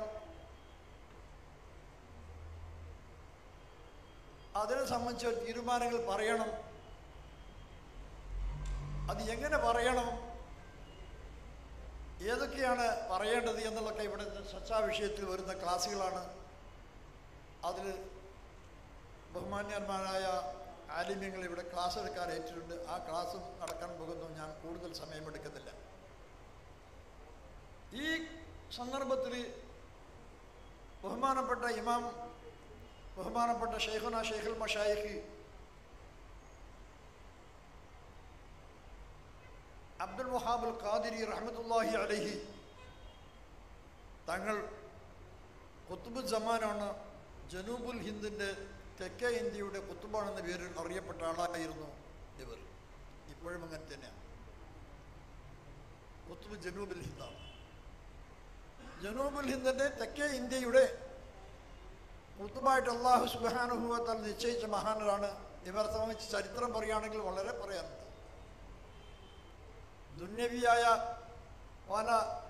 അതിനെ സംബന്ധിച്ച തീരുമാനങ്ങൾ പറയണം അത് എങ്ങനെ പറയണം ഏതൊക്കെയാണ് പറയേണ്ടത് എന്നുള്ളതൊക്കെ ഇവിടെ ചർച്ചാ വിഷയത്തിൽ വരുന്ന ക്ലാസ്സുകളാണ് അതിൽ ബഹുമാന്യന്മാരായ ആലിമ്യങ്ങൾ ഇവിടെ ക്ലാസ് എടുക്കാൻ ഏറ്റിട്ടുണ്ട് ആ ക്ലാസ് നടക്കാൻ പോകുന്നു ഞാൻ കൂടുതൽ സമയമെടുക്കുന്നില്ല ഈ സന്ദർഭത്തിൽ ബഹുമാനപ്പെട്ട ഇമാം ബഹുമാനപ്പെട്ട ഷെയ്ഖുന ഷെയ്ഖുൽ മഷായിഖ് അബ്ദുൽ വഹാബുൽ ഖാദിരി റഹ്മത്തുല്ലാഹി അലഹി തങ്ങൾ കുത്തുബുൽ ജമാനാണ് ജനൂബുൽ ഹിന്ദിൻ്റെ തെക്കേ ഇന്ത്യയുടെ കുത്തുബാണെന്ന പേരിൽ അറിയപ്പെട്ട ആളായിരുന്നു ഇവർ ഇപ്പോഴും അങ്ങനെ തന്നെയാണ് കുത്തുബ് ജനൂബുൽ ഹിന്ദാണ് ജനൂബുൽ ഹിന്ദിൻ്റെ തെക്കേ ഇന്ത്യയുടെ കുത്തുബായിട്ട് അള്ളാഹു സുബാനുഭവത്താൽ നിശ്ചയിച്ച മഹാനരാണ് ഇവരെ സംബന്ധിച്ച് ചരിത്രം പറയുകയാണെങ്കിൽ വളരെ പറയാനുണ്ട് ദുന്യവിയായ പല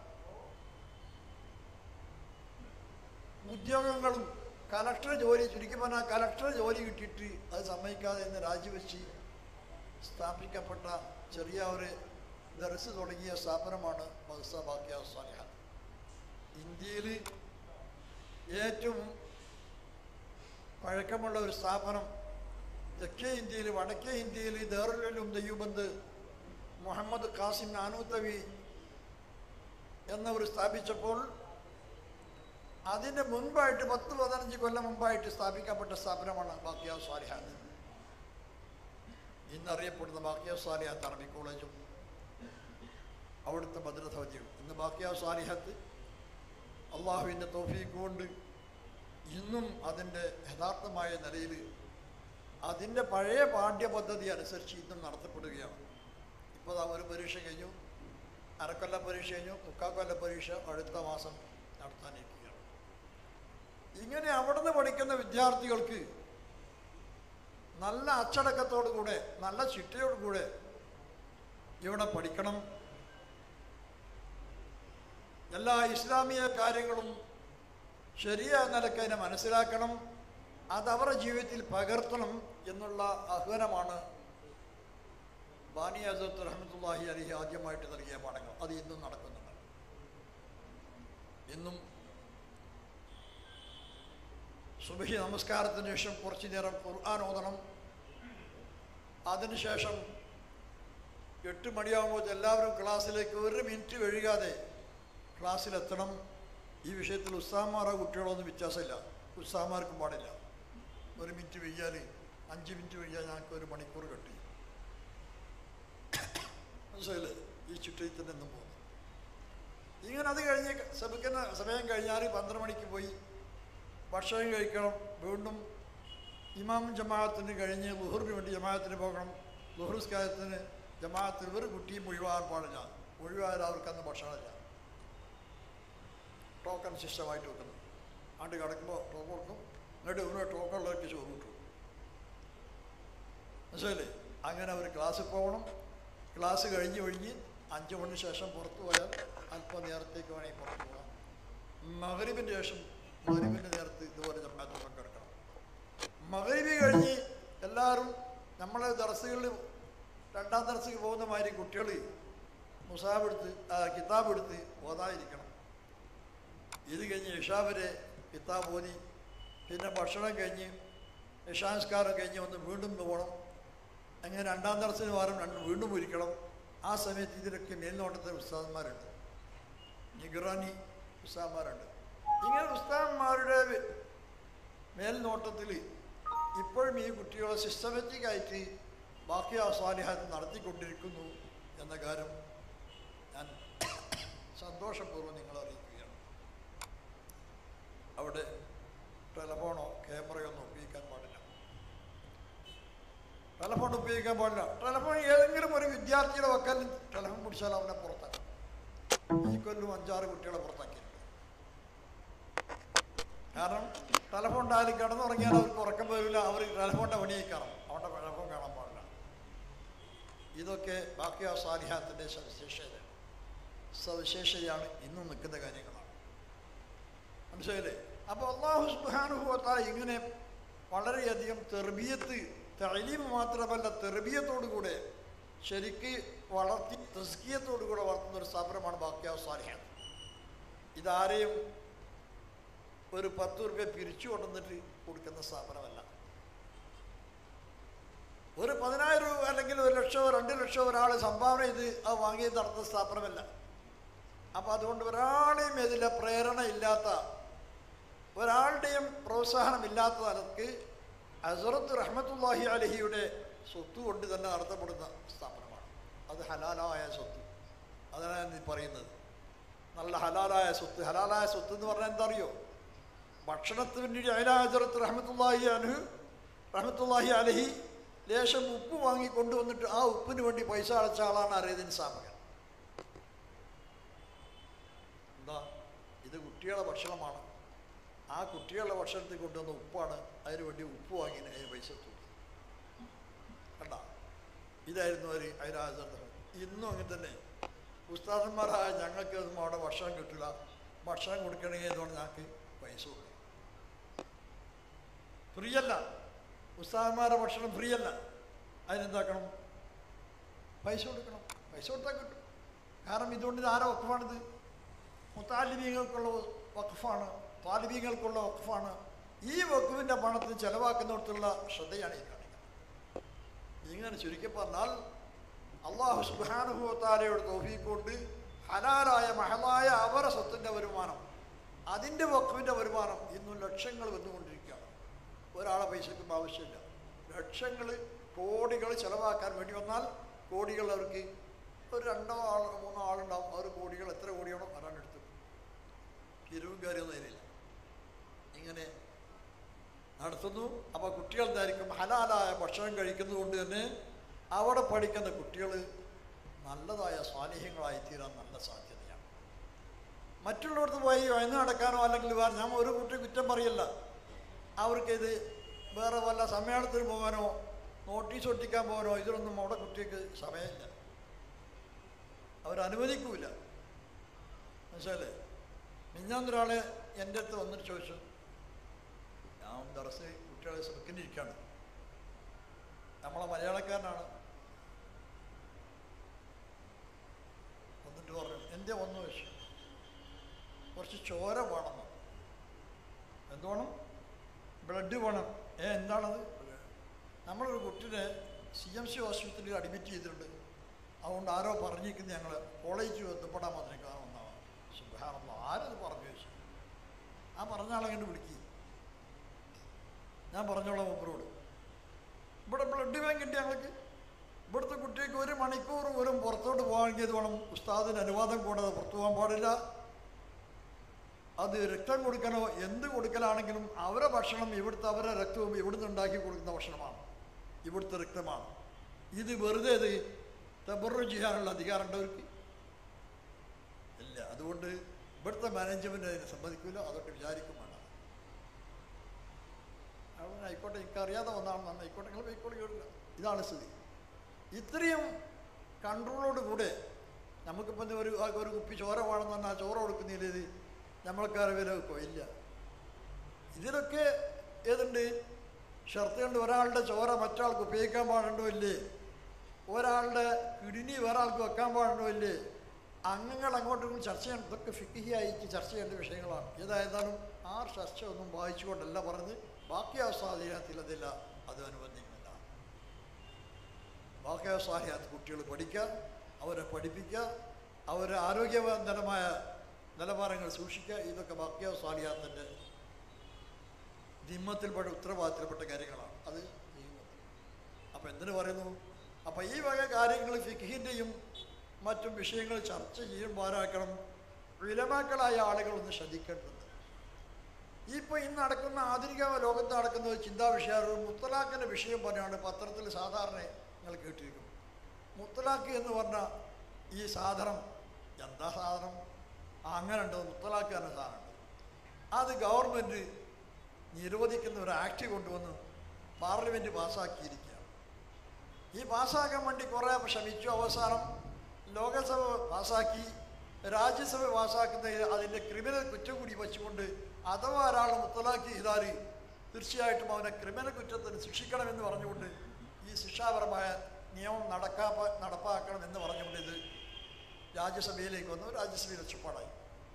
ഉദ്യോഗങ്ങളും കലക്ടർ ജോലി ചുരുക്കി പറഞ്ഞാൽ കലക്ടർ ജോലി കിട്ടിയിട്ട് അത് സമ്മതിക്കാതെ ഇന്ന് രാജിവെച്ച് സ്ഥാപിക്കപ്പെട്ട ചെറിയ ഒരു ദർസ് തുടങ്ങിയ സ്ഥാപനമാണ് മദ്സ ബാക്കിയ സാലിഹ ഇന്ത്യയിൽ ഏറ്റവും പഴക്കമുള്ള ഒരു സ്ഥാപനം തെക്കേ ഇന്ത്യയിൽ വടക്കേ ഇന്ത്യയിൽ ദേറുലും ദയ്യൂബന്ത് മുഹമ്മദ് ഖാസിം നാനൂത്തവി എന്നവർ സ്ഥാപിച്ചപ്പോൾ അതിൻ്റെ മുൻപായിട്ട് പത്ത് പതിനഞ്ച് കൊല്ലം മുമ്പായിട്ട് സ്ഥാപിക്കപ്പെട്ട സ്ഥാപനമാണ് ബാക്കിയ സാലിഹാത്ത് ഇന്നറിയപ്പെടുന്ന ബാക്കിയ സാലിഹാത്ത് അറബി കോളേജും അവിടുത്തെ ഭദ്രസമിതിയും ഇന്ന് ബാക്കിയ സാലിഹത്ത് അള്ളാഹുവിൻ്റെ തോഫീക്ക് കൊണ്ട് ഇന്നും അതിൻ്റെ യഥാർത്ഥമായ നിലയിൽ അതിൻ്റെ പഴയ പാഠ്യപദ്ധതി അനുസരിച്ച് ഇന്നും നടത്തപ്പെടുകയാണ് ഇപ്പോൾ ദാ ഒരു പരീക്ഷ കഴിഞ്ഞു അരക്കൊല്ല പരീക്ഷ കഴിഞ്ഞു മുക്കാക്കൊല്ല പരീക്ഷ അടുത്ത മാസം നടത്താനിരിക്കുകയാണ് ഇങ്ങനെ അവിടുന്ന് പഠിക്കുന്ന വിദ്യാർത്ഥികൾക്ക് നല്ല അച്ചടക്കത്തോടു കൂടെ നല്ല ചിട്ടയോടു കൂടെ ഇവിടെ പഠിക്കണം എല്ലാ ഇസ്ലാമിക കാര്യങ്ങളും ശരിയായ നിലക്ക് അതിനെ മനസ്സിലാക്കണം അത് അവരുടെ ജീവിതത്തിൽ പകർത്തണം എന്നുള്ള ആഹ്വാനമാണ് ബാനി അസത്ത് റഹ്മത്തുല്ലാഹി അലിഹി ആദ്യമായിട്ട് നൽകിയ പാഠങ്ങൾ അത് ഇന്നും നടക്കുന്നുണ്ട് ഇന്നും സുബഹി നമസ്കാരത്തിന് ശേഷം കുറച്ചു നേരം ഖുർആൻ ഓതണം അതിനുശേഷം എട്ട് മണിയാകുമ്പോൾ എല്ലാവരും ക്ലാസ്സിലേക്ക് ഒരു മിനിറ്റ് വഴുകാതെ ക്ലാസ്സിലെത്തണം ഈ വിഷയത്തിൽ ഉസ്താമാരോ കുട്ടികളൊന്നും വ്യത്യാസമില്ല ഉസ്താമാർക്കും പാടില്ല ഒരു മിനിറ്റ് വൈകിയാൽ അഞ്ച് മിനിറ്റ് വൈകിയാൽ ഞങ്ങൾക്ക് ഒരു മണിക്കൂർ കിട്ടി മനസ്സിലായില്ലേ ഈ ചുറ്റയിൽ തന്നെ എന്നും പോകുന്നു ഇങ്ങനെ അത് കഴിഞ്ഞ് സബിക്കുന്ന സമയം കഴിഞ്ഞാൽ പന്ത്രണ്ട് മണിക്ക് പോയി ഭക്ഷണം കഴിക്കണം വീണ്ടും ഇമാം ജമാഅത്തിന് കഴിഞ്ഞ് ലുഹറിന് വേണ്ടി ജമാഅത്തിന് പോകണം ലുഹറുസ്കാരത്തിന് ജമാഅത്തിന് ഒരു കുട്ടിയും ഒഴിവാകാൻ പാടില്ല ഒഴിവായാൽ അവർക്ക് അന്ന് ഭക്ഷണമില്ല ടോക്കൺ സിസ്റ്റമായിട്ട് വെക്കുന്നു ആണ്ട് കിടക്കുമ്പോൾ ടോക്കൺ കൊടുക്കും എന്നിട്ട് ഇവരുടെ ടോക്കണിലേക്ക് ചോറ് കിട്ടും മനസ്സിലല്ലേ അങ്ങനെ അവർ ക്ലാസ്സിൽ പോകണം ക്ലാസ് കഴിഞ്ഞ് കഴിഞ്ഞ് അഞ്ച് മണിന് ശേഷം പുറത്തു പോയാൽ അല്പം നേരത്തേക്ക് വേണമെങ്കിൽ പുറത്തു പോകാം മകരിബിന് ശേഷം മകരിബിൻ്റെ നേരത്ത് ഇതുപോലെ ജമാഅത്ത് പങ്കെടുക്കണം മകരിബി കഴിഞ്ഞ് എല്ലാവരും നമ്മളെ ദർസുകളിൽ രണ്ടാം ദർശക്ക് പോകുന്ന മാതിരി കുട്ടികൾ മുസാബ് എടുത്ത് ആ, കിതാബ് എടുത്ത് ഓതാതിരിക്കണം ഇത് കഴിഞ്ഞ് ഇഷാ വരെ കിതാബ് ഓതി പിന്നെ ഭക്ഷണം കഴിഞ്ഞ് ഇഷാംസ്കാരം കഴിഞ്ഞ് ഒന്ന് വീണ്ടും പോകണം അങ്ങനെ രണ്ടാം ദർശന വാരം രണ്ട് വീണ്ടും ഒരിക്കണം ആ സമയത്ത് ഇതിലൊക്കെ മേൽനോട്ടത്തിന് ഉസ്താദന്മാരുണ്ട് നിഗറാനി ഉസ്താദന്മാരുണ്ട് ഇങ്ങനെ ഉസ്താദന്മാരുടെ വെ- മേൽനോട്ടത്തിൽ ഇപ്പോഴും ഈ കുട്ടികളെ സിസ്റ്റമാറ്റിക് ആയിട്ട് ബാക്കി ആ സ്വാലിഹാത്ത് നടത്തിക്കൊണ്ടിരിക്കുന്നു എന്ന കാര്യം ഞാൻ സന്തോഷപൂർവ്വം നിങ്ങളെ അറിയിക്കുകയാണ് അവിടെ ടെലഫോണോ ക്യാമറയോ ഒന്നും ഉപയോഗിക്കാൻ പാടില്ല ടെലഫോൺ ഉപയോഗിക്കാൻ പാടില്ല ടെലഫോൺ ഏതെങ്കിലും ഒരു വിദ്യാർത്ഥിയുടെ വക്കൽ ടെലഫോൺ പിടിച്ചാൽ അവനെ പുറത്താക്കും ഈ കൊല്ലും അഞ്ചാറ് കുട്ടികളെ പുറത്താക്കിയിട്ടുണ്ട് കാരണം ടെലഫോൺ ഡാലി കിടന്നുറങ്ങിയാൽ അവർക്ക് ഉറക്കം വരില്ല അവർ ടെലഫോണിൻ്റെ പണിയിൽ കയറും അവൻ്റെ ടെലഫോൺ കാണാൻ പാടില്ല ഇതൊക്കെ ബാക്കിയ സാലിഹാത്തിൻ്റെ സവിശേഷതയാണ് സവിശേഷതയാണ് ഇന്നും നിൽക്കുന്ന കാര്യങ്ങളാണ് മനസ്സിലായില്ലേ അപ്പോൾ അള്ളാഹു സുബാനുഭവത്താൽ ഇങ്ങനെ വളരെയധികം തെർബിയത്ത് തലീമ് മാത്രമല്ല തെർബിയത്തോടു കൂടെ ശരിക്ക് വളർത്തി തസ്കിയത്തോടു കൂടെ വളർത്തുന്ന ഒരു സ്ഥാപനമാണ് ബാക്കിയാവ് സാലിഹാൻ ഇതാരെയും ഒരു പത്ത് റുപ്യ പിരിച്ചു കൊണ്ടുവന്നിട്ട് കൊടുക്കുന്ന സ്ഥാപനമല്ല ഒരു പതിനായിരം രൂപ അല്ലെങ്കിൽ ഒരു ലക്ഷമോ രണ്ട് ലക്ഷമോ ഒരാൾ സംഭാവന ചെയ്ത് അത് വാങ്ങി നടത്തുന്ന സ്ഥാപനമല്ല അപ്പം അതുകൊണ്ട് ഒരാളെയും ഇതിലെ പ്രേരണ ഇല്ലാത്ത ഒരാളുടെയും പ്രോത്സാഹനമില്ലാത്ത നിലക്ക് അസറത്ത് റഹ്മത്തുല്ലാഹി അലഹിയുടെ സ്വത്ത് കൊണ്ട് തന്നെ നടത്തപ്പെടുന്ന സ്ഥാപനമാണ് അത് ഹലാലായ സ്വത്ത് അതാണ് ഞാൻ ഈ പറയുന്നത് നല്ല ഹലാലായ സ്വത്ത് ഹലാലായ സ്വത്ത് എന്ന് പറഞ്ഞാൽ എന്താ അറിയോ ഭക്ഷണത്തിന് വേണ്ടി അയലാഹജറത്ത് റഹ്മത്തുല്ലാഹി അനു റഹ്മത്തുല്ലാഹി അലഹി ലേശം ഉപ്പ് വാങ്ങി കൊണ്ടുവന്നിട്ട് ആ ഉപ്പിന് വേണ്ടി പൈസ അടച്ച ആളാണ് അറിയതിന് സ്ഥാപകൻ എന്താ ഇത് കുട്ടികളുടെ ഭക്ഷണമാണ് ആ കുട്ടികളുടെ ഭക്ഷണത്തിൽ കൊണ്ടുവന്ന ഉപ്പാണ് അതിന് വേണ്ടി ഉപ്പ് വാങ്ങി അതിന് പൈസ കൊടുത്തു കണ്ട ഇതായിരുന്നു ഒരു അയരാജർ ഇന്നും അങ്ങനെ തന്നെ ഉസ്താദന്മാരായ ഞങ്ങൾക്ക് ഒന്നും അവിടെ ഭക്ഷണം കിട്ടില്ല ഭക്ഷണം കൊടുക്കണമെങ്കിൽ ഇതുകൊണ്ട് ഞങ്ങൾക്ക് പൈസ കൊടുക്കും ഫ്രീ അല്ല ഉസ്താദന്മാരുടെ ഭക്ഷണം ഫ്രീ അല്ല അതിനെന്താക്കണം പൈസ കൊടുക്കണം പൈസ കൊടുത്താൽ കിട്ടും കാരണം ഇതുകൊണ്ട് ഇത് ആരെ വക്കഫാണിത് മുത്താലിബീങ്ങൾക്കുള്ള വഖഫാണ് താലിബീങ്ങൾക്കുള്ള വഖഫാണ് ഈ വഖഫിൻ്റെ പണത്തിന് ചെലവാക്കുന്നിടത്തുള്ള ശ്രദ്ധയാണ് ഈ കാണിക്കുന്നത് ഇങ്ങനെ ചുരുക്കി പറഞ്ഞാൽ അള്ളാഹു സുബാനുഭവത്താലയുടെ തോഫീക്ക് കൊണ്ട് ഹലാലായ മഹലായ അവര സ്വത്തിൻ്റെ വരുമാനം അതിൻ്റെ വഖഫിൻ്റെ വരുമാനം ഇന്നും ലക്ഷങ്ങൾ വന്നുകൊണ്ടിരിക്കുകയാണ് ഒരാളെ പൈസക്കും ആവശ്യമില്ല ലക്ഷങ്ങൾ കോടികൾ ചെലവാക്കാൻ വേണ്ടി വന്നാൽ കോടികൾ അവർക്ക് ഒരു രണ്ടോ ആൾ മൂന്നോ ആളുണ്ടാവും ആ ഒരു കോടികൾ എത്ര കോടിയാണോ വരാനെടുത്തു ഇരുവും കാര്യമൊന്നും അതിലില്ല ഇങ്ങനെ നടത്തുന്നു അപ്പോൾ കുട്ടികൾ എന്തായിരിക്കും ഹലാലായ ഭക്ഷണം കഴിക്കുന്നത് കൊണ്ട് തന്നെ അവിടെ പഠിക്കുന്ന കുട്ടികൾ നല്ലതായ സ്വാലിഹ്യങ്ങളായി തീരാൻ നല്ല സാധ്യതയാണ് മറ്റുള്ളവർക്ക് പോയി വയന്ന് നടക്കാനോ അല്ലെങ്കിൽ വേറെ ഞാൻ ഒരു കുട്ടി കുറ്റം പറയില്ല അവർക്കിത് വേറെ വല്ല സമ്മേളനത്തിന് പോകാനോ നോട്ടീസ് ഒട്ടിക്കാൻ പോകാനോ ഇതിലൊന്നും അവിടെ കുട്ടിക്ക് സമയമില്ല അവരനുവദിക്കൂല മനസ്സിലല്ലേ മിഞ്ഞാന്നൊരാളെ എൻ്റെ അടുത്ത് വന്നിട്ട് ചോദിച്ചു ഞാൻ ദറസ് കുട്ടികളെ ശ്രമിക്കുന്നിരിക്കുകയാണ് നമ്മളെ മലയാളക്കാരനാണ് വന്നിട്ട് പറഞ്ഞു എന്തേ വന്നു വെച്ചു കുറച്ച് ചോര വേണം എന്ത് വേണം ബ്ലഡ് വേണം ഏ എന്താണത് നമ്മളൊരു കുട്ടിനെ സി എം സി ഹോസ്പിറ്റലിൽ അഡ്മിറ്റ് ചെയ്തിട്ടുണ്ട് അതുകൊണ്ട് ആരോ പറഞ്ഞിരിക്കുന്നത് ഞങ്ങൾ കോളേജിൽ ബന്ധപ്പെടാൻ വന്നേക്കാൻ വന്നതാണ് സുഖാണെന്നോ ആരത് പറഞ്ഞു വെച്ചു ആ പറഞ്ഞ ആളെ കണ്ട് വിളിക്കുക ഞാൻ പറഞ്ഞോളാം മൂപ്പരോട് ഇവിടെ ബ്ലഡ് ബാങ്കിൻ്റെ ഞങ്ങൾക്ക് ഇവിടുത്തെ കുട്ടിക്ക് ഒരു മണിക്കൂർ പോലും പുറത്തോട്ട് പോകാമെങ്കിൽ ഇത് വേണം ഉസ്താദിന് അനുവാദം കൂടാതെ പുറത്തു പോകാൻ പാടില്ല അത് രക്തം കൊടുക്കണോ എന്ത് കൊടുക്കലാണെങ്കിലും അവരെ ഭക്ഷണം ഇവിടുത്തെ അവരെ രക്തവും ഇവിടുന്ന് ഉണ്ടാക്കി കൊടുക്കുന്ന ഭക്ഷണമാണ് ഇവിടുത്തെ രക്തമാണ് ഇത് വെറുതെ ഇത് തബറു ചെയ്യാനുള്ള അധികാരമുണ്ടവർക്ക് ഇല്ല അതുകൊണ്ട് ഇവിടുത്തെ മാനേജ്മെൻറ്റ് അതിനെ സമ്മതിക്കില്ല അതുകൊണ്ട് വിചാരിക്കും വേണ്ട അവിടെ ആയിക്കോട്ടെ എനിക്ക് അറിയാതെ വന്നാണെന്ന് പറഞ്ഞാൽ ആയിക്കോട്ടെ നിങ്ങൾ പോയിക്കോളി കേട്ടില്ല ഇതാണ് സ്ഥിതി ഇത്രയും കൺട്രോളോട് കൂടെ നമുക്കിപ്പം ഒരു ഒരു കുപ്പി ചോര വേണമെന്ന് പറഞ്ഞാൽ ആ ചോര കൊടുക്കുന്നില്ല ഇത് നമ്മൾക്കാരെ വില വെക്കോ ഇല്ല ഇതിലൊക്കെ ഏതുണ്ട് ഷർത്തുകൊണ്ട് ഒരാളുടെ ചോര മറ്റാൾക്ക് ഉപയോഗിക്കാൻ പാടുണ്ടോ ഇല്ലേ ഒരാളുടെ കിഡ്നി വേറെ ആൾക്ക് വെക്കാൻ പാടുണ്ടോ ഇല്ലേ അംഗങ്ങൾ അങ്ങോട്ടും ഇങ്ങോട്ടും ചർച്ച ചെയ്യണം ഇതൊക്കെ ഫിക്കിയായിട്ട് ചർച്ച ചെയ്യേണ്ട വിഷയങ്ങളാണ് ഏതായിരുന്നാലും ആ ചർച്ച ഒന്നും വായിച്ചുകൊണ്ടല്ല പറഞ്ഞ് ബാക്കി അവസാദിനത്തിലതില്ല അത് അനുബന്ധിക്കുന്നില്ല ബാക്കി അവസാദിനത്ത് കുട്ടികൾ പഠിക്കുക അവരെ പഠിപ്പിക്കുക അവരെ ആരോഗ്യവന്തരമായ നിലവാരങ്ങൾ സൂക്ഷിക്കുക ഇതൊക്കെ ബാക്കി അവസാദിനത്തിൻ്റെ നിമ്മത്തിൽപ്പെട്ട ഉത്തരവാദിത്തത്തിൽപ്പെട്ട കാര്യങ്ങളാണ് അത് ചെയ്യുന്നത് അപ്പം എന്തിനു പറയുന്നു അപ്പം ഈ വക കാര്യങ്ങൾ ഫിഖിൻ്റെയും മറ്റും വിഷയങ്ങൾ ചർച്ച ചെയ്യുമ്പോഴാക്കണം വിലമാക്കളായ ആളുകളൊന്ന് ശ്രദ്ധിക്കേണ്ടതുണ്ട് ഇപ്പോൾ ഇന്ന് നടക്കുന്ന ആധുനിക ലോകത്ത് നടക്കുന്ന ഒരു ചിന്താ വിഷയം മുത്തലാഖിൻ്റെ വിഷയം പറഞ്ഞാണ് പത്രത്തിൽ സാധാരണ നിങ്ങൾ കേട്ടിരിക്കും മുത്തലാഖ് എന്ന് പറഞ്ഞ ഈ സാധനം എന്താ സാധനം ആ, അങ്ങനെ ഉണ്ട് മുത്തലാഖ് എന്ന സാധനമുണ്ട് അത് ഗവൺമെൻറ് നിരോധിക്കുന്ന ഒരു ആക്ട് കൊണ്ടുവന്ന് പാർലമെൻറ്റ് പാസ്സാക്കിയിരിക്കുകയാണ് ഈ പാസ്സാക്കാൻ വേണ്ടി കുറേ ശ്രമിച്ചു അവസാനം ലോകസഭ പാസ്സാക്കി രാജ്യസഭ പാസ്സാക്കുന്ന അതിൻ്റെ ക്രിമിനൽ കുറ്റം കൂടി വെച്ചുകൊണ്ട് അഥവാ ഒരാൾ മുത്തലാഖ് ചെയ്താൽ തീർച്ചയായിട്ടും അവനെ ക്രിമിനൽ കുറ്റത്തിന് ശിക്ഷിക്കണമെന്ന് പറഞ്ഞുകൊണ്ട് ഈ ശിക്ഷാപരമായ നിയമം നടക്കാ നടപ്പാക്കണം എന്ന് പറഞ്ഞുകൊണ്ട് ഇത് രാജ്യസഭയിലേക്ക് വന്നു രാജ്യസഭയിൽ ഒച്ചപ്പാടായി